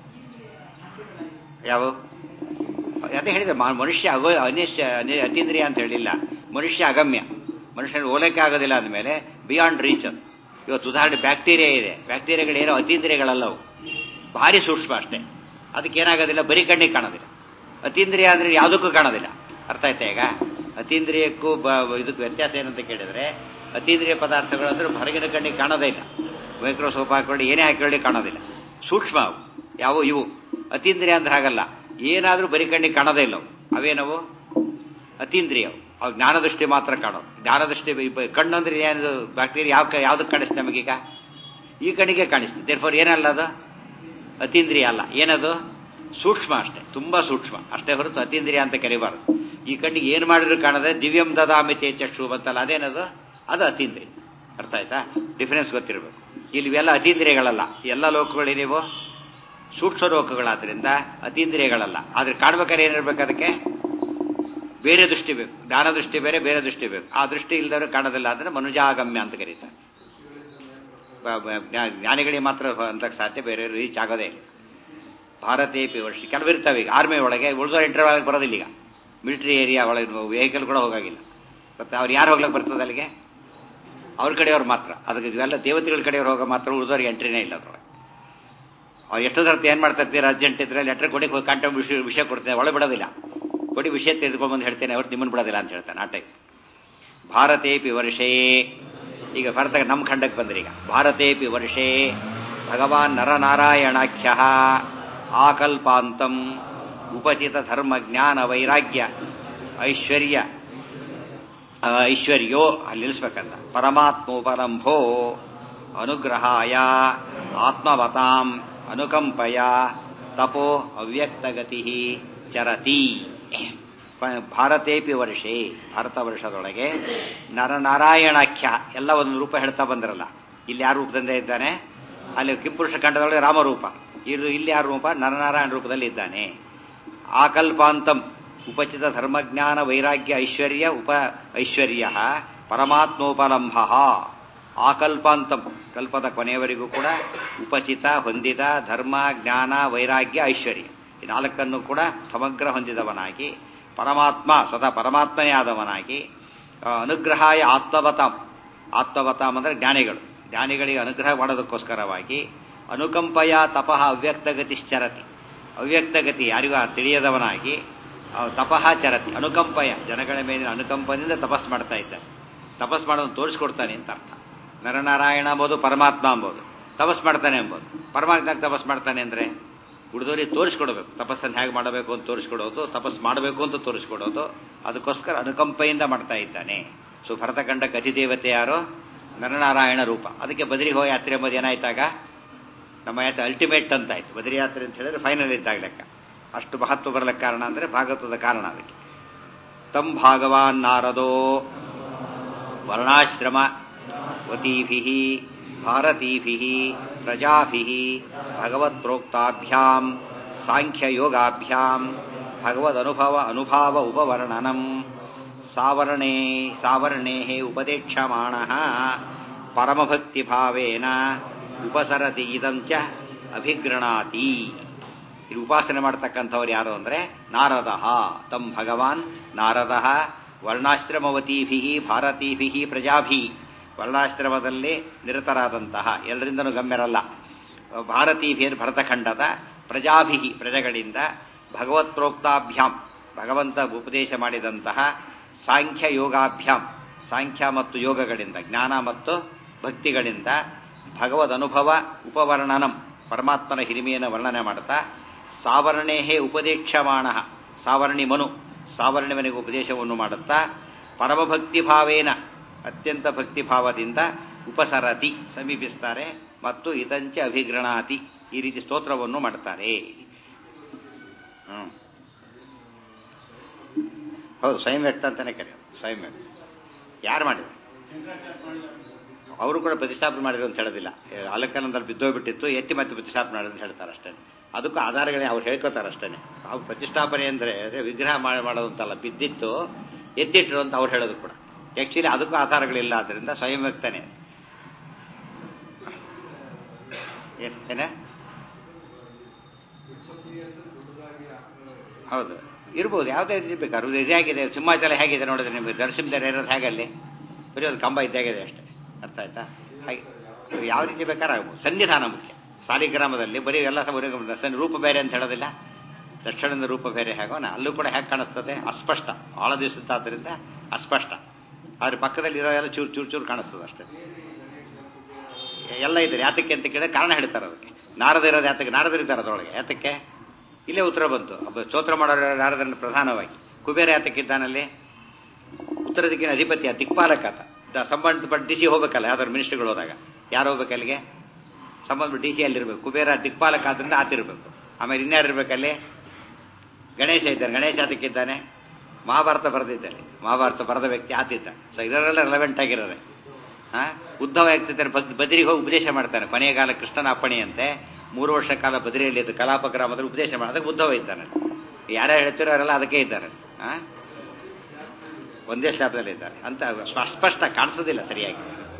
ಯಾವ ಅದೇ ಹೇಳಿದೆ ಮ- ಮನುಷ್ಯ ಅಗೋ ಅನಿಶ್ಯ ಅನಿ- ಅತೀಂದ್ರಿಯ ಅಂತ ಹೇಳಿಲ್ಲ ಮನುಷ್ಯ ಅಗಮ್ಯ ಮನುಷ್ಯನ ಓಲಕ್ಕೆ ಆಗೋದಿಲ್ಲ ಅಂದಮೇಲೆ ಬಿಯಾಂಡ್ ರೀಚ್ ಅದು ಇವತ್ತು ಉದಾಹರಣೆ ಬ್ಯಾಕ್ಟೀರಿಯಾ ಇದೆ ಬ್ಯಾಕ್ಟೀರಿಯಾಗಳೇನೋ ಅತೀಂದ್ರಿಯಗಳಲ್ಲವು ಭಾರಿ ಸೂಕ್ಷ್ಮ ಅಷ್ಟೇ ಅದಕ್ಕೆ ಏನಾಗೋದಿಲ್ಲ ಬರೀ ಕಣ್ಣಿಗೆ ಕಾಣೋದಿಲ್ಲ ಅತೀಂದ್ರಿಯ ಅಂದ್ರೆ ಯಾವುದಕ್ಕೂ ಕಾಣೋದಿಲ್ಲ ಅರ್ಥ ಆಯ್ತಾ ಈಗ ಅತೀಂದ್ರಿಯಕ್ಕೂ ಬ ಇದಕ್ಕೂ ವ್ಯತ್ಯಾಸ ಏನಂತ ಕೇಳಿದ್ರೆ ಅತೀಂದ್ರಿಯ ಪದಾರ್ಥಗಳು ಅಂದ್ರೆ ಹೊರಗಿನ ಕಣ್ಣಿಗೆ ಕಾಣೋದೇ ಇಲ್ಲ ಮೈಕ್ರೋಸ್ಕೋಪ್ ಹಾಕೊಳ್ಳಿ ಏನೇ ಹಾಕೊಳ್ಳಿ ಕಾಣೋದಿಲ್ಲ ಸೂಕ್ಷ್ಮ ಅವು ಯಾವ ಇವು ಅತೀಂದ್ರಿಯ ಅಂದ್ರೆ ಹಾಗಲ್ಲ ಏನಾದ್ರೂ ಬರೀ ಕಣ್ಣಿಗೆ ಕಾಣೋದೇ ಇಲ್ಲ ಅವು ಅವೇನವು ಅತೀಂದ್ರಿಯ ಅವು. ಅವು ಜ್ಞಾನದೃಷ್ಟಿ ಮಾತ್ರ ಕಾಣೋದು ಜ್ಞಾನದೃಷ್ಟಿ ಬ- ಕಣ್ಣು ಅಂದ್ರೆ ಏನು ಬ್ಯಾಕ್ಟೀರಿಯಾ ಯಾವ ಯಾವ್ದಕ್ಕೆ ಕಾಣಿಸ್ತದೆ ನಮಗೀಗ ಈ ಕಣ್ಣಿಗೆ ಕಾಣಿಸ್ತದೆ ದೇರ್ಫೋರ್ ಏನಲ್ಲ ಅದು ಅತೀಂದ್ರಿಯ ಅಲ್ಲ ಏನದು ಸೂಕ್ಷ್ಮ ಅಷ್ಟೇ ತುಂಬಾ ಸೂಕ್ಷ್ಮ ಅಷ್ಟೇ ಹೊರತು ಅತೀಂದ್ರಿಯ ಅಂತ ಕರಿಬಾರದು ಈ ಕಣ್ಣಿಗೆ ಏನು ಮಾಡಿದ್ರು ಕಾಣದೆ ದಿವ್ಯಂ ದದಾಮಿತೆ ಚಕ್ಷು ಬಂತಲ್ಲ ಅದೇನದು ಅದು ಅತೀಂದ್ರಿಯ ಅರ್ಥ ಆಯ್ತಾ ಡಿಫರೆನ್ಸ್ ಗೊತ್ತಿರಬೇಕು ಇಲ್ಲಿ ಇವೆಲ್ಲ ಅತೀಂದ್ರಿಯಗಳಲ್ಲ ಎಲ್ಲ ಲೋಕಗಳಿದೆಯೋ ಸೂಕ್ಷ್ಮ ಲೋಕಗಳಾದ್ರಿಂದ ಅತೀಂದ್ರಿಯಗಳಲ್ಲ ಆದ್ರೆ ಕಾಣ್ಬೇಕಾದ್ರೆ ಏನಿರ್ಬೇಕು ಅದಕ್ಕೆ ಬೇರೆ ದೃಷ್ಟಿ ಬೇಕು ಜ್ಞಾನ ದೃಷ್ಟಿ ಬೇರೆ ಬೇರೆ ದೃಷ್ಟಿ ಬೇಕು ಆ ದೃಷ್ಟಿ ಇಲ್ಲದವರು ಕಾಣೋದಿಲ್ಲ ಅಂದ್ರೆ ಮನುಜಾಗಮ್ಯ ಅಂತ ಕರೀತಾರೆ ಬ- ಬ- ಜ್ಞಾ- ಜ್ಞಾನಿಗಳಿಗೆ ಮಾತ್ರ ಅಂತ ಸಾಧ್ಯ ಬೇರೆ ರೀಚ್ ಆಗೋದೇ ಇಲ್ಲ ಭಾರತೇಪಿ ವರ್ಷ ಕೆಲವಿರ್ತವೆ ಈಗ ಆರ್ಮಿ ಒಳಗೆ ಉಳಿದೋ ಇಂಟರ್ವ್ಯೂ ಬರೋದಿಲ್ಲ ಈಗ ಮಿಲಿಟರಿ ಏರಿಯಾ ಒಳಗೆ ವೆಹಿಕಲ್ ಕೂಡ ಹೋಗಾಗಿಲ್ಲ ಮತ್ತೆ ಅವ್ರು ಯಾರು ಹೋಗ್ಲಿಕ್ಕೆ ಬರ್ತದೆ ಅಲ್ಲಿಗೆ ಅವ್ರ ಕಡೆಯವ್ರು ಮಾತ್ರ ಅದಕ್ಕೆ ಇವೆಲ್ಲ ದೇವತೆಗಳ ಕಡೆಯವ್ರು ಹೋಗೋ ಮಾತ್ರ ಉಳಿದವ್ರಿಗೆ ಎಂಟ್ರಿನೇ ಇಲ್ಲ ಅದ್ರೊಳಗೆ ಅವ್ರು ಎಷ್ಟೋ ಸರ್ತಿ ಏನ್ ಮಾಡ್ತಾ ಇರ್ತೀರ ಅರ್ಜೆಂಟ್ ಇದ್ರೆ ಲೆಟರ್ ಕೊಡಿ ಕಾಂಟ ವಿಷಯ ವಿಷಯ ಕೊಡ್ತೇನೆ ಒಳಗೆ ಬಿಡೋದಿಲ್ಲ ಕೊಡಿ ವಿಷಯ ತೆಗೆದುಕೊಂಡ್ಬಂದು ಹೇಳ್ತೇನೆ ಅವ್ರು ನಿಮ್ಮನ್ನು ಬಿಡೋದಿಲ್ಲ ಅಂತ ಹೇಳ್ತಾನೆ ಆ ಟೈಪ್ ಭಾರತೇಪಿ ವರ್ಷೇ ಈಗ ಭಾರತ ನಮ್ಮ ಖಂಡಕ್ಕೆ ಬಂದ್ರಿ ಈಗ ಭಾರತೇಪಿ ವರ್ಷೇ ಭಗವಾನ್ ನರನಾರಾಯಣಾಖ್ಯ ಆಕಲ್ಪಾಂತಂ ಉಪಚಿತ ಧರ್ಮ ಜ್ಞಾನ ವೈರಾಗ್ಯ ಐಶ್ವರ್ಯ ಆ, ಐಶ್ವರ್ಯೋ ಅಲ್ಲಿ ನಿಲ್ಲಿಸ್ಬೇಕಂತ ಪರಮಾತ್ಮೋಪಲಂಭೋ ಅನುಗ್ರಹಾಯ ಆತ್ಮವತಾಂ ಅನುಕಂಪಯ ತಪೋ ಅವ್ಯಕ್ತಗತಿ ಚರತಿ ಪ- ಭಾರತೇಪಿ ವರ್ಷೇ ಭಾರತ ವರ್ಷದೊಳಗೆ ನರನಾರಾಯಣಾಖ್ಯ ಎಲ್ಲ ಒಂದು ರೂಪ ಹೇಳ್ತಾ ಬಂದ್ರಲ್ಲ ಇಲ್ಲಿ ಯಾರು ರೂಪದಿಂದ ಇದ್ದಾನೆ ಅಲ್ಲಿ ಕಿಂಪುರುಷ ಖಂಡದೊಳಗೆ ರಾಮರೂಪ ಇದು ಇಲ್ಲಿ ಯಾರು ರೂಪ ನರನಾರಾಯಣ ರೂಪದಲ್ಲಿ ಇದ್ದಾನೆ ಆಕಲ್ಪಾಂತಂ ಉಪಚಿತ ಧರ್ಮಜ್ಞಾನ ವೈರಾಗ್ಯ ಐಶ್ವರ್ಯ ಉಪ ಐಶ್ವರ್ಯ ಪರಮಾತ್ಮೋಪಲಂಭ ಆಕಲ್ಪಾಂತಂ ಕಲ್ಪದ ಕೊನೆಯವರೆಗೂ ಕೂಡ ಉಪಚಿತ ಹೊಂದಿದ ಧರ್ಮ ಜ್ಞಾನ ವೈರಾಗ್ಯ ಐಶ್ವರ್ಯ ಈ ನಾಲ್ಕನ್ನು ಕೂಡ ಸಮಗ್ರ ಹೊಂದಿದವನಾಗಿ ಪರಮಾತ್ಮ ಸ್ವತಃ ಪರಮಾತ್ಮನೇ ಆದವನಾಗಿ ಆ, ಅನುಗ್ರಹಾಯ ಆತ್ಮವತಾಂ ಆತ್ಮವತಾಂ ಅಂದ್ರೆ ಜ್ಞಾನಿಗಳು ಜ್ಞಾನಿಗಳಿಗೆ ಅನುಗ್ರಹ ಮಾಡೋದಕ್ಕೋಸ್ಕರವಾಗಿ ಅನುಕಂಪಯ ತಪಃ ಅವ್ಯಕ್ತಗತಿಶ್ಚರತಿ ಅವ್ಯಕ್ತಗತಿ ಯಾರಿಗೂ ತಿಳಿಯದವನಾಗಿ ಆ, ತಪಃ ಚರತಿ ಅನುಕಂಪಯ ಜನಗಳ ಮೇಲಿನ ಅನುಕಂಪದಿಂದ ತಪಸ್ ಮಾಡ್ತಾ ಇದ್ದಾನೆ ತಪಸ್ ಮಾಡೋದನ್ನು ತೋರಿಸ್ಕೊಡ್ತಾನೆ ಅಂತ ಅರ್ಥ ನರನಾರಾಯಣ ಅಂಬೋದು ಪರಮಾತ್ಮ ಅಂಬೋದು ತಪಸ್ ಮಾಡ್ತಾನೆ ಎಂಬುದು ಪರಮಾತ್ಮ ತಪಸ್ ಮಾಡ್ತಾನೆ ಅಂದ್ರೆ ಉಳಿದವರಿಗೆ ತೋರಿಸ್ಕೊಡ್ಬೇಕು ತಪಸ್ಸನ್ನು ಹೇಗೆ ಮಾಡಬೇಕು ಅಂತ ತೋರಿಸ್ಕೊಡೋದು ತಪಸ್ ಮಾಡಬೇಕು ಅಂತ ತೋರಿಸ್ಕೊಡೋದು ಅದಕ್ಕೋಸ್ಕರ ಅನುಕಂಪೆಯಿಂದ ಮಾಡ್ತಾ ಇದ್ದಾನೆ ಸೊ ಭರತಖಂಡಕ್ಕೆ ಅಧಿದೇವತೆ ಯಾರು ನರನಾರಾಯಣ ರೂಪ ಅದಕ್ಕೆ ಬದರಿಗೆ ಹೋಗಿ ಯಾತ್ರೆ ಎಂಬುದು ಏನಾಯ್ತಾಗ ನಮ್ಮ ಯಾತ್ರೆ ಅಲ್ಟಿಮೇಟ್ ಅಂತ ಆಯ್ತು ಬದರಿ ಯಾತ್ರೆ ಅಂತ ಹೇಳಿದ್ರೆ ಫೈನಲ್ ಇದ್ದಾಗ ಲೆಕ್ಕ ಅಷ್ಟು ಮಹತ್ವ ಬರಲಿಕ್ಕೆ ಕಾರಣ ಅಂದ್ರೆ ಭಾಗವತದ ಕಾರಣ ಅದಕ್ಕೆ ತಂ ಭಾಗವಾನ್ ನಾರದೋ ವರ್ಣಾಶ್ರಮ ವತೀಭಿ ಭಾರತೀಭಿ ಪ್ರಜಾಭಿ ಭಗವತ್ಪ್ರೋಕ್ತಾಭ್ಯಾಂ ಸಾಂಖ್ಯಯೋಗಾಭ್ಯಾಂ ಭಗವದನುಭವ ಅನುಭಾವ ಉಪವರ್ಣನಂ ಸಾವರ್ಣೇ ಸಾವರ್ಣೇ ಉಪದೇಕ್ಷಮಾಣ ಪರಮಭಕ್ತಿಭಾವೇನ ಉಪಸರತಿ ಇದಂಚ ಅಭಿಗೃಣಾತಿ ಇಲ್ಲಿ ಉಪಾಸನೆ ಮಾಡ್ತಕ್ಕಂಥವ್ರು ಯಾರು ಅಂದ್ರೆ ನಾರದ ತಂ ಭಗವಾನ್ ನಾರದ ವರ್ಣಾಶ್ರಮವತೀಭಿ ಭಾರತೀಭಿ ಪ್ರಜಾಭಿ ವರ್ಣಾಶ್ರಮದಲ್ಲಿ ನಿರತರಾದಂತಹ ಎಲ್ಲರಿಂದನೂ ಗಮ್ಯರಲ್ಲ ಭಾರತೀಭಿ ಭರತಖಂಡದ ಪ್ರಜಾಭಿ ಪ್ರಜೆಗಳಿಂದ ಭಗವತ್ಪ್ರೋಕ್ತಾಭ್ಯಾಂ ಭಗವಂತ ಉಪದೇಶ ಮಾಡಿದಂತಹ ಸಾಂಖ್ಯ ಯೋಗಾಭ್ಯಾಂ ಸಾಂಖ್ಯ ಮತ್ತು ಯೋಗಗಳಿಂದ ಜ್ಞಾನ ಮತ್ತು ಭಕ್ತಿಗಳಿಂದ ಭಗವದ್ ಅನುಭವ ಉಪವರ್ಣನಂ ಪರಮಾತ್ಮನ ಹಿರಿಮೆಯನ್ನು ವರ್ಣನೆ ಮಾಡ್ತಾ ಸಾವರ್ಣೇಹೇ ಉಪದೇಕ್ಷಮಾಣ ಸಾವರ್ಣಿ ಮನು ಸಾವರ್ಣಿವನಿಗೆ ಉಪದೇಶವನ್ನು ಮಾಡುತ್ತಾ ಪರಮಭಕ್ತಿ ಭಾವೇನ ಅತ್ಯಂತ ಭಕ್ತಿಭಾವದಿಂದ ಉಪಸರತಿ ಸಮೀಪಿಸ್ತಾರೆ ಮತ್ತು ಇದಂಚ ಅಭಿಗ್ರಣಾತಿ ಈ ರೀತಿ ಸ್ತೋತ್ರವನ್ನು ಮಾಡ್ತಾರೆ ಹ್ಮ್ ಹೌದು ಸ್ವಯಂ ವ್ಯಕ್ತ ಅಂತಾನೆ ಕರೆಯೋದು ಸ್ವಯಂ ವ್ಯಕ್ತ ಯಾರು ಮಾಡಿದ್ರು ಅವರು ಕೂಡ ಪ್ರತಿಷ್ಠಾಪನೆ ಮಾಡಿದ್ರು ಅಂತ ಹೇಳೋದಿಲ್ಲ ಅಲಕ್ಕನಂದಲ್ಲಿ ಬಿದ್ದೋಗ್ಬಿಟ್ಟಿತ್ತು ಎತ್ತಿ ಮತ್ತೆ ಪ್ರತಿಷ್ಠಾಪನೆ ಮಾಡಿದ್ರು ಅಂತ ಹೇಳ್ತಾರೆ ಅಷ್ಟೇ ಅದಕ್ಕೂ ಆಧಾರಗಳೇ ಅವ್ರು ಹೇಳ್ಕೋತಾರೆ ಅಷ್ಟೇ ಅವ್ರು ಪ್ರತಿಷ್ಠಾಪನೆ ಅಂದ್ರೆ ಅದೇ ವಿಗ್ರಹ ಮಾಡಿ ಮಾಡೋದು ಅಂತಲ್ಲ ಬಿದ್ದಿತ್ತು ಎತ್ತಿಟ್ರು ಅಂತ ಅವ್ರು ಹೇಳೋದು ಕೂಡ ಆಕ್ಚುಲಿ ಅದಕ್ಕೂ ಆಧಾರಗಳಿಲ್ಲ ಆದ್ರಿಂದ ಸ್ವಯಂ ವ್ಯಕ್ತನೇ ಏನ್- ಏನ ಹೌದು ಇರ್ಬೋದು ಯಾವುದೇ ರೀತಿ ಬೇಕಾದ್ರು ಇದು ಹೇಗಿದೆ ಸಿಂಹಾಚಲ ಹೇಗಿದೆ ನೋಡಿದ್ರೆ ನಿಮಗೆ ನರಸಿಂಹದೇವ್ರು ಇರೋದು ಹೇಗಲ್ಲಿ ಬರೀ ಒಂದು ಕಂಬ ಇದ್ದಾಗಿದೆ ಅಷ್ಟೇ ಅರ್ಥ ಆಯ್ತಾ ಹಾಗೆ ಯಾವ ರೀತಿ ಬೇಕಾದ್ರೆ ಆಗ್ಬೋದು ಸನ್ನಿಧಾನ ಮುಖ್ಯ ಸಾಲಿಗ್ರಾಮದಲ್ಲಿ ಬರೀ ಎಲ್ಲ ಬರೀ ಸಣ್ಣ ರೂಪ ಬೇರೆ ಅಂತ ಹೇಳೋದಿಲ್ಲ ದಕ್ಷಿಣದ ರೂಪ ಬೇರೆ ಹೇಗೋ ನಾ ಅಲ್ಲೂ ಕೂಡ ಹೇಗೆ ಕಾಣಿಸ್ತದೆ ಅಸ್ಪಷ್ಟ ಬಹಳ ದಿವಸದಾದ್ರಿಂದ ಅಸ್ಪಷ್ಟ ಆದ್ರೆ ಪಕ್ಕದಲ್ಲಿ ಇರೋ ಎಲ್ಲ ಚೂರು ಚೂರು ಚೂರು ಕಾಣಿಸ್ತದೆ ಅಷ್ಟೇ ಎಲ್ಲ ಇದ್ದಾರೆ ಯಾತಕ್ಕೆ ಅಂತ ಕೇಳಿದ್ರೆ ಕಾರಣ ಹೇಳ್ತಾರೆ ಅದಕ್ಕೆ ನಾರದ ಇರೋದು ಯಾತಕ್ಕೆ ನಾರದರು ಇದ್ದಾರೆ ಅದರೊಳಗೆ ಯಾತಕ್ಕೆ ಇಲ್ಲೇ ಉತ್ತರ ಬಂತು ಒಬ್ಬ ಸ್ತೋತ್ರ ಮಾಡೋರು ನಾರದರಲ್ಲಿ ಪ್ರಧಾನವಾಗಿ ಕುಬೇರ ಯಾತಕ್ಕಿದ್ದಾನಲ್ಲಿ ಉತ್ತರ ದಿಕ್ಕಿನ ಅಧಿಪತಿ ದಿಕ್ಪಾಲಕ ಆತ ದ- ಸಂಬಂಧಪಟ್ಟ ಡಿ ಸಿ ಹೋಗ್ಬೇಕಲ್ಲ ಯಾವ್ದಾದ್ರು ಮಿನಿಸ್ಟ್ರಿಗಳು ಹೋದಾಗ ಯಾರು ಹೋಗ್ಬೇಕು ಅಲ್ಲಿಗೆ ಸಂಬಂಧಪಟ್ಟ ಡಿ ಸಿ ಅಲ್ಲಿರ್ಬೇಕು ಕುಬೇರ ದಿಕ್ಪಾಲಕ ಆದ್ರಿಂದ ಆತಿರ್ಬೇಕು ಆಮೇಲೆ ಇನ್ಯಾರು ಇರ್ಬೇಕಲ್ಲಿ ಗಣೇಶ ಇದ್ದಾನೆ ಗಣೇಶ ಅದಕ್ಕಿದ್ದಾನೆ ಮಹಾಭಾರತ ಬರೆದಿದ್ದಾನೆ ಮಹಾಭಾರತ ಬರೆದ ವ್ಯಕ್ತಿ ಆತಿದ್ದ ಸೊ ಇದರೆಲ್ಲ ರೆಲೆವೆಂಟ್ ಆಗಿರೋದೆ ಹಾ ಉದ್ಧವ ಆಗ್ತಿದ್ದಾನೆ ಬದ್ರಿಗೆ ಹೋಗಿ ಉಪದೇಶ ಮಾಡ್ತಾನೆ ಕೊನೆಯ ಕಾಲ ಕೃಷ್ಣನ ಅಪ್ಪಣೆಯಂತೆ ಮೂರು ವರ್ಷ ಕಾಲ ಬದ್ರಿಯಲ್ಲಿ ಇದ್ದು ಕಲಾಪ ಗ್ರಾಮದಲ್ಲಿ ಉಪದೇಶ ಮಾಡಿ ಅದಕ್ಕೆ ಉದ್ಧವ ಇದ್ದಾನೆ ಯಾರ್ಯಾರು ಹೇಳ್ತಿರೋ ಅವರೆಲ್ಲ ಅದಕ್ಕೆ ಇದ್ದಾರೆ ಹಾ ಒಂದೇ ಸ್ಲಾಬ್ದಲ್ಲಿ ಇದ್ದಾರೆ ಅಂತ ಸ್ಪ- ಸ್ಪಷ್ಟ ಕಾಣಿಸೋದಿಲ್ಲ ಸರಿಯಾಗಿ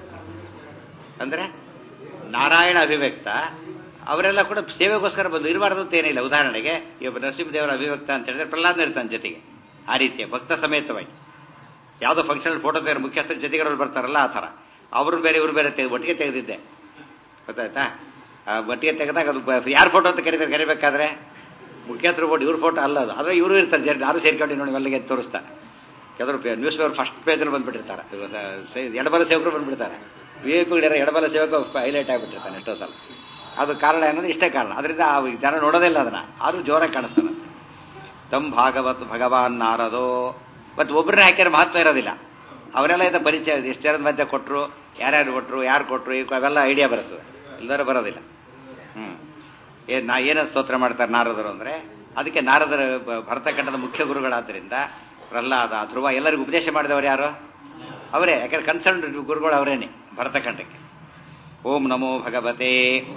ಅಂದ್ರೆ ನಾರಾಯಣ ಅಭಿವ್ಯಕ್ತ ಅವರೆಲ್ಲ ಕೂಡ ಸೇವೆಗೋಸ್ಕರ ಬಂದು ಇರಬಾರ್ದು ಅಂತ ಏನಿಲ್ಲ ಉದಾಹರಣೆಗೆ ಇವಾಗ ನರಸಿಂಹದೇವರ ಅಭಿವ್ಯಕ್ತ ಅಂತ ಹೇಳಿದ್ರೆ ಪ್ರಹ್ಲಾದನ ಇರ್ತಾನೆ ಜೊತೆಗೆ ಆ ರೀತಿಯ ಭಕ್ತ ಸಮೇತವಾಗಿ ಯಾವುದೋ ಫಂಕ್ಷನ್ ಫೋಟೋ ತೆಗೆದು ಮುಖ್ಯಸ್ಥರ ಜೊತೆಗೆ ಬರ್ತಾರಲ್ಲ ಆ ಥರ ಅವ್ರು ಬೇರೆ ಇವ್ರು ಬೇರೆ ತೆಗೆದು ಒಟ್ಟಿಗೆ ತೆಗೆದಿದ್ದೆ ಗೊತ್ತಾಯ್ತಾ ಆ ಒಟ್ಟಿಗೆ ತೆಗೆದಾಗ ಅದು ಯಾರು ಫೋಟೋ ಅಂತ ಕರೀತಾರೆ ಕರಿಬೇಕಾದ್ರೆ ಮುಖ್ಯಸ್ಥರು ಫೋಟೋ ಇವ್ರ ಫೋಟೋ ಅಲ್ಲ ಅದು ಆದರೆ ಇವರು ಇರ್ತಾರೆ ಜನ ಯಾರು ಸೇರ್ಕೊಂಡು ನೋಡಿ ಅಲ್ಲಿಗೆ ತೋರಿಸ್ತಾರೆ ಕೆಲವರು ನ್ಯೂಸ್ ಪೇಪರ್ ಫಸ್ಟ್ ಪೇಜಲ್ಲಿ ಬಂದ್ಬಿಟ್ಟಿರ್ತಾರೆ ಇವತ್ತು ಸೇ- ಎಡಬಲ ಸೇವಕರು ಬಂದ್ಬಿಡ್ತಾರೆ ವಿ ಐ ಪಿಗಳಿರೋ ಎಡಬಲ ಸೇವಕ ಹೈಲೈಟ್ ಆಗಿಬಿಟ್ಟಿರ್ತಾನೆ ಎಷ್ಟೋ ಸಲ ಅದು ಕಾರಣ ಏನಂದ್ರೆ ಇಷ್ಟೇ ಕಾರಣ ಅದರಿಂದ ಆ ಜನ ನೋಡೋದಿಲ್ಲ ಅದನ್ನ ಆದ್ರೂ ಜೋರಾಗಿ ಕಾಣಿಸ್ತಾನೆ ತಮ್ ಭಾಗವತ್ ಭಗವಾನ್ ನಾರದೋ ಮತ್ತು ಒಬ್ಬರನ್ನ ಹಾಕಿದ್ರೆ ಮಹತ್ವ ಇರೋದಿಲ್ಲ ಅವರೆಲ್ಲ ಇದ್ದ ಪರಿಚಯ ಎಷ್ಟು ಜನದ ಮಧ್ಯೆ ಕೊಟ್ಟರು ಯಾರ್ಯಾರು ಕೊಟ್ಟರು ಯಾರು ಕೊಟ್ಟರು ಅವೆಲ್ಲ ಐಡಿಯಾ ಬರ್ತದೆ ಇಲ್ದಾರೆ ಬರೋದಿಲ್ಲ ಹ್ಮ್ ಏ ನಾ ಏನ ಸ್ತೋತ್ರ ಮಾಡ್ತಾರೆ ನಾರದರು ಅಂದ್ರೆ ಅದಕ್ಕೆ ನಾರದರ ಬ- ಭರತಖಂಡದ ಮುಖ್ಯ ಗುರುಗಳಾದ್ರಿಂದ ಪ್ರಹ್ಲಾದ ಧ್ರುವ ಎಲ್ಲರಿಗೂ ಉಪದೇಶ ಮಾಡಿದವರು ಯಾರು ಅವರೇ ಯಾಕಂದ್ರೆ ಕನ್ಸರ್ನ್ ಗುರುಗಳು ಅವರೇನೆ ಭರತಖಂಡಕ್ಕೆ ಓಂ ನಮೋ ಭಗವತೆ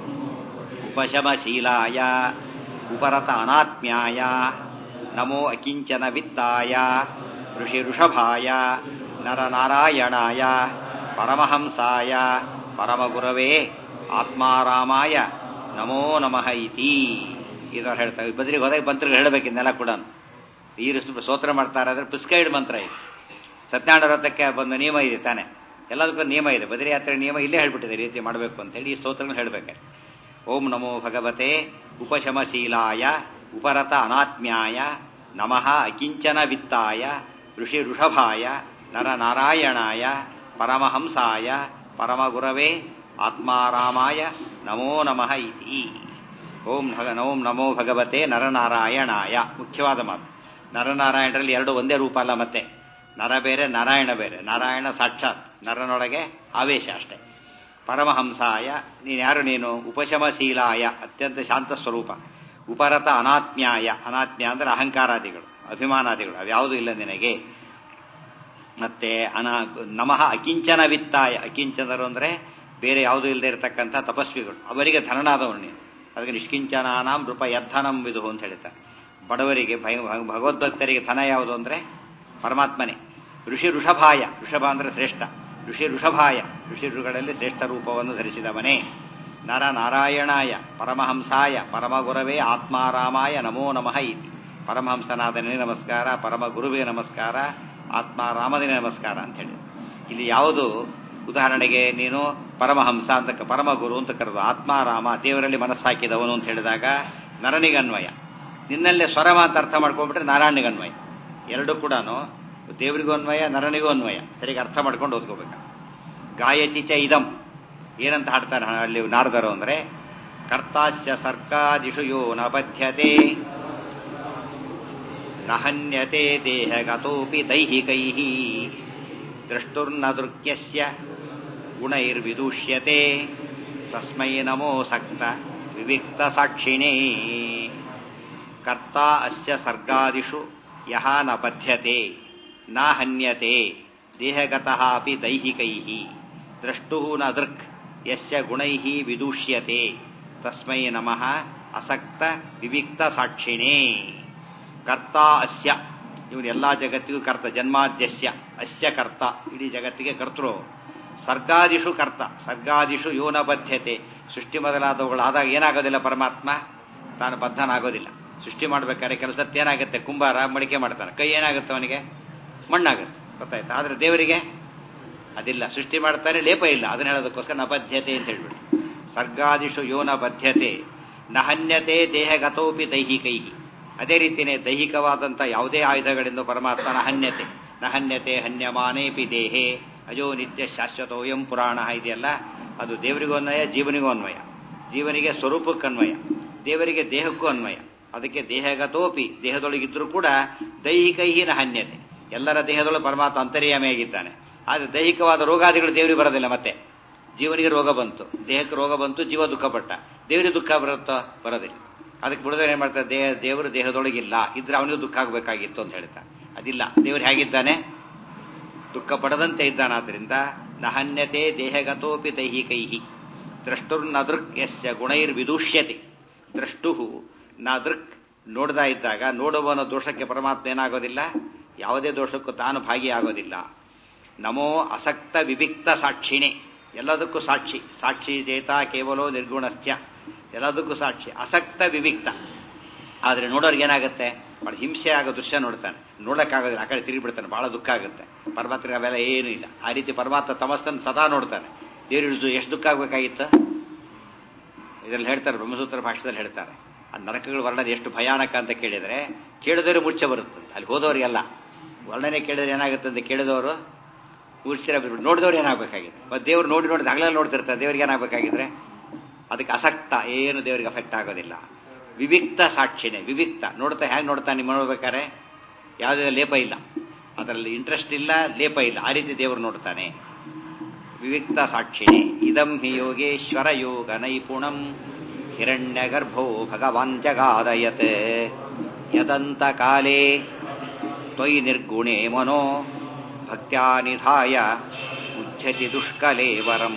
ಉಪಶಮಶೀಲಾಯ ಉಪರತ ಅನಾತ್ಮ್ಯಾಯ ನಮೋ ಅಕಿಂಚನ ವಿತ್ತಾಯ ಋಷಿ ಋಷಭಾಯ ನರನಾರಾಯಣಾಯ ಪರಮಹಂಸಾಯ ಪರಮಗುರವೇ ಆತ್ಮಾರಾಮಾಯ ನಮೋ ನಮಃ ಇತಿ ಇದವ್ರು ಹೇಳ್ತಾರೆ ಬದ್ರಿಗೆ ಹೋದಾಗ ಮಂತ್ರಗಳು ಹೇಳಬೇಕಿನ್ನೆಲ್ಲ ಕೂಡ ಈ ರೀತಿ ಸ್ತೋತ್ರ ಮಾಡ್ತಾರೆ ಅಂದ್ರೆ ಪ್ರಿಸ್ಕೈಡ್ ಮಂತ್ರ ಇದು ಸತ್ಯನಾರಾಯಣ ವ್ರತಕ್ಕೆ ಬಂದ ನಿಯಮ ಇದೆ ತಾನೆ ಎಲ್ಲದಕ್ಕೂ ನಿಯಮ ಇದೆ ಬದ್ರಿ ಯಾತ್ರೆ ನಿಯಮ ಇಲ್ಲೇ ಹೇಳ್ಬಿಟ್ಟಿದೆ ಈ ರೀತಿ ಮಾಡಬೇಕು ಅಂತ ಹೇಳಿ ಈ ಸ್ತೋತ್ರಗಳು ಹೇಳ್ಬೇಕು ಓಂ ನಮೋ ಭಗವತೆ ಉಪಶಮಶೀಲಾಯ ಉಪರತ ಅನಾತ್ಮ್ಯಾಯ ನಮಃ ಅಕಿಂಚನ ವಿತ್ತಾಯ ಋಷಿ ಋಷಭಾಯ ನರ ನಾರಾಯಣಾಯ ಪರಮಹಂಸಾಯ ಪರಮಗುರವೇ ಆತ್ಮಾರಾಮಾಯ ನಮೋ ನಮಃ ಇತಿ ಓಂ ಭಗ ಓಂ ನಮೋ ಭಗವತೆ ನರನಾರಾಯಣಾಯ ಮುಖ್ಯವಾದ ಮಾತು ನರನಾರಾಯಣರಲ್ಲಿ ಎರಡು ಒಂದೇ ರೂಪ ಅಲ್ಲ ಮತ್ತೆ ನರ ಬೇರೆ ನಾರಾಯಣ ಬೇರೆ ನಾರಾಯಣ ಸಾಕ್ಷಾತ್ ನರನೊಳಗೆ ಆವೇಶ ಅಷ್ಟೇ ಪರಮಹಂಸಾಯ ನೀನು ಯಾರು ನೀನು ಉಪಶಮಶೀಲಾಯ ಅತ್ಯಂತ ಶಾಂತ ಸ್ವರೂಪ ಉಪರತ ಅನಾತ್ಮ್ಯಾಯ ಅನಾತ್ಮ್ಯ ಅಂದ್ರೆ ಅಹಂಕಾರಾದಿಗಳು ಅಭಿಮಾನಾದಿಗಳು ಅವ್ಯಾವುದೂ ಇಲ್ಲ ನಿನಗೆ ಮತ್ತೆ ಅನಾ ನಮಃ ಅಕಿಂಚನ ವಿತ್ತಾಯ ಅಕಿಂಚನರು ಅಂದ್ರೆ ಬೇರೆ ಯಾವುದೂ ಇಲ್ಲದೆ ಇರತಕ್ಕಂಥ ತಪಸ್ವಿಗಳು ಅವರಿಗೆ ಧನನಾದವನು ನೀನು ಅದಕ್ಕೆ ನಿಷ್ಕಿಂಚನಾನಾಂ ನೃಪ ಯದ್ಧನಂ ವಿದು ಅಂತ ಹೇಳ್ತಾರೆ ಬಡವರಿಗೆ ಭಯ ಭಗವದ್ಭಕ್ತರಿಗೆ ಧನ ಯಾವುದು ಅಂದ್ರೆ ಪರಮಾತ್ಮನೇ ಋಷಿ ಋಷಭಾಯ ಋಷಭ ಅಂದ್ರೆ ಶ್ರೇಷ್ಠ ಋಷಿ ಋಷಭಾಯ ಋಷಿ ಋಷಿಗಳಲ್ಲಿ ಶ್ರೇಷ್ಠ ರೂಪವನ್ನು ಧರಿಸಿದವನೇ ನರ ನಾರಾಯಣಾಯ ಪರಮಹಂಸಾಯ ಪರಮಗುರವೇ ಆತ್ಮಾರಾಮಾಯ ನಮೋ ನಮಃ ಇತಿ ಪರಮಹಂಸನಾದನೇ ನಮಸ್ಕಾರ ಪರಮ ಗುರುವೇ ನಮಸ್ಕಾರ ಆತ್ಮಾರಾಮನೇ ನಮಸ್ಕಾರ ಅಂತ ಹೇಳಿ ಇಲ್ಲಿ ಯಾವುದು ಉದಾಹರಣೆಗೆ ನೀನು ಪರಮಹಂಸ ಅಂತ ಕ- ಪರಮಗುರು ಅಂತ ಕರೆದು ಆತ್ಮಾರಾಮ ದೇವರಲ್ಲಿ ಮನಸ್ಸಾಕಿದವನು ಅಂತ ಹೇಳಿದಾಗ ನರನಿಗನ್ವಯ ನಿನ್ನಲ್ಲೇ ಸ್ವರಮ ಅಂತ ಅರ್ಥ ಮಾಡ್ಕೊಂಡ್ಬಿಟ್ರೆ ನಾರಾಯಣಿಗನ್ವಯ ಎರಡು ಕೂಡ ದೇವರಿಗೂ ಅನ್ವಯ ನರನಿಗೂ ಅನ್ವಯ ಸರಿಯಾಗಿ ಅರ್ಥ ಮಾಡ್ಕೊಂಡು ಓದ್ಕೋಬೇಕ ಗಾಯತಿ ಚ ಇದಂ ಏನಂತ ಹಾಡ್ತಾರೆ ಅಲ್ಲಿ ನಾರದರು ಅಂದ್ರೆ ಕರ್ತಾಸ್ಯ ಸರ್ಗಾದಿಷು ಯೋ ನ ಬಧ್ಯತೆ ನ ಹನ್ಯತೆ ದೇಹಗತೋಪಿ ದೈಹಿಕೈ ದೃಷ್ಟುರ್ನ ದೃಕ್ಯಸ್ಯ ಗುಣೈರ್ವಿದೂಷ್ಯತೆ ತಸ್ಮೈ ನಮೋ ಸಕ್ತ ವಿವಿಕ್ತ ಸಾಕ್ಷಿಣೇ ಕರ್ತಾ ಅಸ್ಯ ಸರ್ಗಾದಿಷು ಯಹ ನ ಬಧ್ಯತೆ ನ ಹನ್ಯತೆ ದೇಹಗತಃ ಅಪಿ ದೈಹಿಕೈ ದ್ರಷ್ಟು ನ ದೃಕ್ ಯಸ್ಯ ಗುಣೈ ವಿದೂಷ್ಯತೆ ತಸ್ಮೈ ನಮಃ ಅಸಕ್ತ ವಿವಿಕ್ತ ಸಾಕ್ಷಿಣೇ ಕರ್ತ ಅಸ್ಯ ಇವನು ಎಲ್ಲಾ ಜಗತ್ತಿಗೂ ಕರ್ತ ಜನ್ಮಾದ್ಯಸ್ಯ ಅಸ್ಯ ಕರ್ತ ಇಡೀ ಜಗತ್ತಿಗೆ ಕರ್ತೃ ಸರ್ಗಾದಿಷು ಕರ್ತ ಸರ್ಗಾದಿಷು ಯೋನ ಬದ್ಧತೆ ಸೃಷ್ಟಿ ಮೊದಲಾದವುಗಳು ಆದಾಗ ಏನಾಗೋದಿಲ್ಲ ಪರಮಾತ್ಮ ತಾನು ಬದ್ಧನಾಗೋದಿಲ್ಲ ಸೃಷ್ಟಿ ಮಾಡ್ಬೇಕಾದ್ರೆ ಕೆಲಸಕ್ಕೆ ಏನಾಗುತ್ತೆ ಕುಂಬಾರ ಮಡಿಕೆ ಮಾಡ್ತಾನೆ ಕೈ ಏನಾಗುತ್ತೆ ಅವನಿಗೆ ಮಣ್ಣಾಗುತ್ತೆ ಗೊತ್ತಾಯ್ತಾ ಆದ್ರೆ ದೇವರಿಗೆ ಅದಿಲ್ಲ ಸೃಷ್ಟಿ ಮಾಡ್ತಾರೆ ಲೇಪ ಇಲ್ಲ ಅದನ್ನ ಹೇಳೋದಕ್ಕೋಸ್ಕರ ನಬದ್ಧತೆ ಅಂತ ಹೇಳ್ಬಿಡಿ ಸರ್ಗಾದಿಷು ಯೋನ ಬದ್ಧತೆ ನಹನ್ಯತೆ ದೇಹಗತೋಪಿ ದೈಹಿಕೈ ಅದೇ ರೀತಿಯೇ ದೈಹಿಕವಾದಂಥ ಯಾವುದೇ ಆಯುಧಗಳಿಂದ ಪರಮಾತ್ಮನ ಹನ್ಯತೆ ನಹನ್ಯತೆ ಹನ್ಯಮಾನೇಪಿ ದೇಹೇ ಅಜೋ ನಿತ್ಯ ಶಾಶ್ವತೋಯಂ ಪುರಾಣ ಇದೆಯಲ್ಲ ಅದು ದೇವರಿಗೂ ಅನ್ವಯ ಜೀವನಿಗೂ ಅನ್ವಯ ಜೀವನಿಗೆ ಸ್ವರೂಪಕ್ಕೆ ಅನ್ವಯ ದೇವರಿಗೆ ದೇಹಕ್ಕೂ ಅನ್ವಯ ಅದಕ್ಕೆ ದೇಹಗತೋಪಿ ದೇಹದೊಳಗಿದ್ರೂ ಕೂಡ ದೈಹಿಕೈಹಿ ನಹನ್ಯತೆ ಎಲ್ಲರ ದೇಹದೊಳಗೆ ಪರಮಾತ್ಮ ಅಂತರ್ಯಾಮಿಯಾಗಿದ್ದಾನೆ ಆದರೆ ದೈಹಿಕವಾದ ರೋಗಾದಿಗಳು ದೇವರಿಗೆ ಬರೋದಿಲ್ಲ ಮತ್ತೆ ಜೀವನಿಗೆ ರೋಗ ಬಂತು ದೇಹಕ್ಕೆ ರೋಗ ಬಂತು ಜೀವ ದುಃಖಪಟ್ಟ ದೇವರಿಗೆ ದುಃಖ ಬರುತ್ತೋ ಬರೋದಿಲ್ಲ ಅದಕ್ಕೆ ಬಿಡೋದ್ರೆ ಏನ್ ಮಾಡ್ತಾರೆ ದೇಹ ದೇವರು ದೇಹದೊಳಗಿಲ್ಲ ಇದ್ರೆ ಅವನಿಗೂ ದುಃಖ ಆಗಬೇಕಾಗಿತ್ತು ಅಂತ ಹೇಳ್ತಾರೆ ಅದಿಲ್ಲ ದೇವರು ಹೇಗಿದ್ದಾನೆ ದುಃಖ ಪಡದಂತೆ ಇದ್ದಾನಾದ್ರಿಂದ ನಹನ್ಯತೆ ದೇಹಗತೋಪಿ ದೈಹಿಕೈಹಿ ದ್ರಷ್ಟುರ್ನದೃಕ್ ಯಸ್ಯ ಗುಣೈರ್ವಿದೂಷ್ಯತೆ ದ್ರಷ್ಟು ನದೃಕ್ ನೋಡ್ತಾ ಇದ್ದಾಗ ನೋಡುವವನ ದೋಷಕ್ಕೆ ಪರಮಾತ್ಮ ಏನಾಗೋದಿಲ್ಲ ಯಾವುದೇ ದೋಷಕ್ಕೂ ತಾನು ಭಾಗಿಯಾಗೋದಿಲ್ಲ ನಮೋ ಅಸಕ್ತ ವಿವಿಕ್ತ ಸಾಕ್ಷಿಣೆ ಎಲ್ಲದಕ್ಕೂ ಸಾಕ್ಷಿ ಸಾಕ್ಷಿ ಚೇತ ಕೇವಲೋ ನಿರ್ಗುಣಶ್ಚ ಎಲ್ಲದಕ್ಕೂ ಸಾಕ್ಷಿ ಅಸಕ್ತ ವಿವಿಕ್ತ ಆದ್ರೆ ನೋಡೋರ್ಗೆ ಏನಾಗುತ್ತೆ ಬಹಳ ಹಿಂಸೆ ಆಗೋ ದೃಶ್ಯ ನೋಡ್ತಾನೆ ನೋಡಕ್ಕಾಗೋದಿಲ್ಲ ಆ ಕಡೆ ತಿರುಗಿ ಬಿಡ್ತಾನೆ ಬಹಳ ದುಃಖ ಆಗುತ್ತೆ ಪರಮಾತ್ಮಗೆ ಅವೆಲ್ಲ ಏನೂ ಇಲ್ಲ ಆ ರೀತಿ ಪರಮಾತ್ಮ ತಮಸ್ತನ್ನು ಸದಾ ನೋಡ್ತಾನೆ ದೇವರು ಎಷ್ಟು ದುಃಖ ಆಗ್ಬೇಕಾಗಿತ್ತು ಇದರಲ್ಲಿ ಹೇಳ್ತಾರೆ ಬ್ರಹ್ಮಸೂತ್ರ ಭಾಷೆದಲ್ಲಿ ಹೇಳ್ತಾರೆ ಆ ನರಕಗಳ ವರ್ಣನೆ ಎಷ್ಟು ಭಯಾನಕ ಅಂತ ಕೇಳಿದ್ರೆ ಕೇಳಿದವರು ಮುಚ್ಚೆ ಬರುತ್ತೆ ಅಲ್ಲಿ ಹೋದವರಿಗೆಲ್ಲ ವರ್ಣನೆ ಕೇಳಿದ್ರೆ ಏನಾಗುತ್ತೆ ಅಂತ ಕೇಳಿದವರು ಮೂರ್ಛಿರ ಬಿಟ್ಬಿಟ್ಟು ನೋಡಿದವ್ರು ಏನಾಗಬೇಕಾಗಿದೆ ಮತ್ತೆ ದೇವ್ರು ನೋಡಿ ನೋಡಿ ಹಗಲಲ್ಲಿ ನೋಡ್ತಿರ್ತಾರೆ ದೇವ್ರಿಗೆ ಏನಾಗಬೇಕಾಗಿದ್ರೆ ಅದಕ್ಕೆ ಅಸಕ್ತ ಏನು ದೇವರಿಗೆ ಅಫೆಕ್ಟ್ ಆಗೋದಿಲ್ಲ ವಿವಿಕ್ತ ಸಾಕ್ಷಿನೇ ವಿವಿಕ್ತ ನೋಡ್ತಾ ಹೇಗೆ ನೋಡ್ತಾ ನಿಮ್ಮ ನೋಡ್ಬೇಕಾರೆ ಯಾವುದೇ ಲೇಪ ಇಲ್ಲ ಅದರಲ್ಲಿ ಇಂಟ್ರೆಸ್ಟ್ ಇಲ್ಲ ಲೇಪ ಇಲ್ಲ ಆ ರೀತಿ ದೇವರು ನೋಡ್ತಾನೆ ವಿವಿಕ್ತ ಸಾಕ್ಷಿಣಿ ಇದಂ ಹಿ ಯೋಗೇಶ್ವರ ಯೋಗ ನೈಪುಣಂ ಹಿರಣ್ಯ ಗರ್ಭೋ ಭಗವಾನ್ ಜಗಾದಯತ್ ಯದಂತ ಕಾಲೇ ತ್ವಯಿ ನಿರ್ಗುಣೆ ಮನೋ ಭಕ್ತ್ಯಾನಿಧಾಯ ಉಚ್ಛತಿ ದುಷ್ಕಲೇವರಂ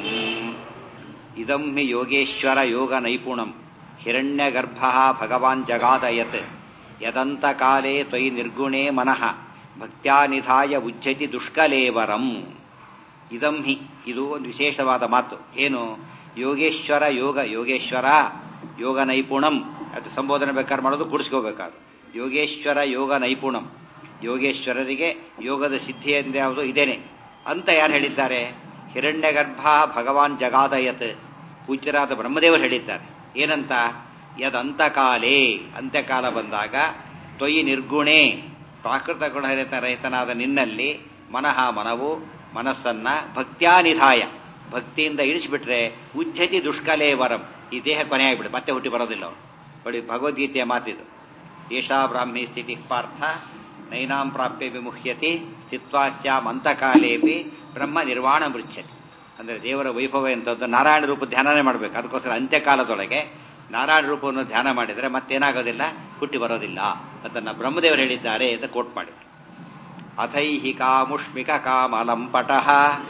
ಇದಂ ಹಿ ಯೋಗೇಶ್ವರ ಯೋಗ ನೈಪುಣಂ ಹಿರಣ್ಯ ಗರ್ಭ ಭಗವಾನ್ ಜಗಾದಯತ್ ಯದಂತ ಕಾಲೇ ತ್ವಯಿ ನಿರ್ಗುಣೆ ಮನಃ ಭಕ್ತ್ಯಾನಿಧಾಯ ಉಚ್ಛತಿ ದುಷ್ಕಲೇವರಂ ಇದಂ ಹಿ ಇದು ಒಂದು ವಿಶೇಷವಾದ ಮಾತು ಏನು ಯೋಗೇಶ್ವರ ಯೋಗ ಯೋಗೇಶ್ವರ ಯೋಗ ನೈಪುಣಂ ಅದು ಸಂಬೋಧನೆ ಬೇಕಾದ್ರೆ ಮಾಡೋದು ಕೂಡಿಸ್ಕೋಬೇಕಾದ್ರು ಯೋಗೇಶ್ವರ ಯೋಗ ನೈಪುಣಂ ಯೋಗೇಶ್ವರರಿಗೆ ಯೋಗದ ಸಿದ್ಧಿ ಎಂದ ಯಾವುದು ಇದೇನೆ ಅಂತ ಯಾರು ಹೇಳಿದ್ದಾರೆ ಹಿರಣ್ಯ ಗರ್ಭ ಭಗವಾನ್ ಜಗಾದಯತ್ ಪೂಜ್ಯರಾದ ಬ್ರಹ್ಮದೇವರು ಹೇಳಿದ್ದಾರೆ ಏನಂತ ಯದಂತಕಾಲೇ ಅಂತ್ಯಕಾಲ ಬಂದಾಗ ತ್ವಯಿ ನಿರ್ಗುಣೆ ಪ್ರಾಕೃತ ಗುಣರಹಿತ ರಹಿತನಾದ ನಿನ್ನಲ್ಲಿ ಮನಃ ಮನವು ಮನಸ್ಸನ್ನ ಭಕ್ತ್ಯಾನಿಧಾಯ ಭಕ್ತಿಯಿಂದ ಇಳಿಸಿಬಿಟ್ರೆ ಉಜ್ಜತಿ ದುಷ್ಕಲೇ ವರಂ ಈ ದೇಹ ಕೊನೆಯಾಗ್ಬಿಡುತ್ತೆ ಮತ್ತೆ ಹುಟ್ಟಿ ಬರೋದಿಲ್ಲ ಅವನು ನೋಡಿ ಭಗವದ್ಗೀತೆಯ ಮಾತಿದು ಏಷಾ ಬ್ರಾಹ್ಮಿ ಸ್ಥಿತಿ ಪಾರ್ಥ ನೈನಾಂ ಪ್ರಾಪ್ಯ ವಿಮುಹ್ಯತಿ ಸ್ಥಿತ್ವಾಸ್ಯಾಮ್ ಅಂತಕಾಲೇಪಿ ಬ್ರಹ್ಮ ನಿರ್ವಾಣ ಮೃಚ್ಛತಿ ಅಂದ್ರೆ ದೇವರ ವೈಭವ ಎಂತದ್ದು ನಾರಾಯಣ ರೂಪ ಧ್ಯಾನನೇ ಮಾಡಬೇಕು ಅದಕ್ಕೋಸ್ಕರ ಅಂತ್ಯಕಾಲದೊಳಗೆ ನಾರಾಯಣ ರೂಪವನ್ನು ಧ್ಯಾನ ಮಾಡಿದರೆ ಮತ್ತೇನಾಗೋದಿಲ್ಲ ಹುಟ್ಟಿ ಬರೋದಿಲ್ಲ ಅದನ್ನ ಬ್ರಹ್ಮದೇವರು ಹೇಳಿದ್ದಾರೆ ಅಂತ ಕೋಟ್ ಮಾಡಿದರು ಅಥೈಹಿಕಾ ಮುಷ್ಮಿಕ ಕಾಮಲಂಪಟಃ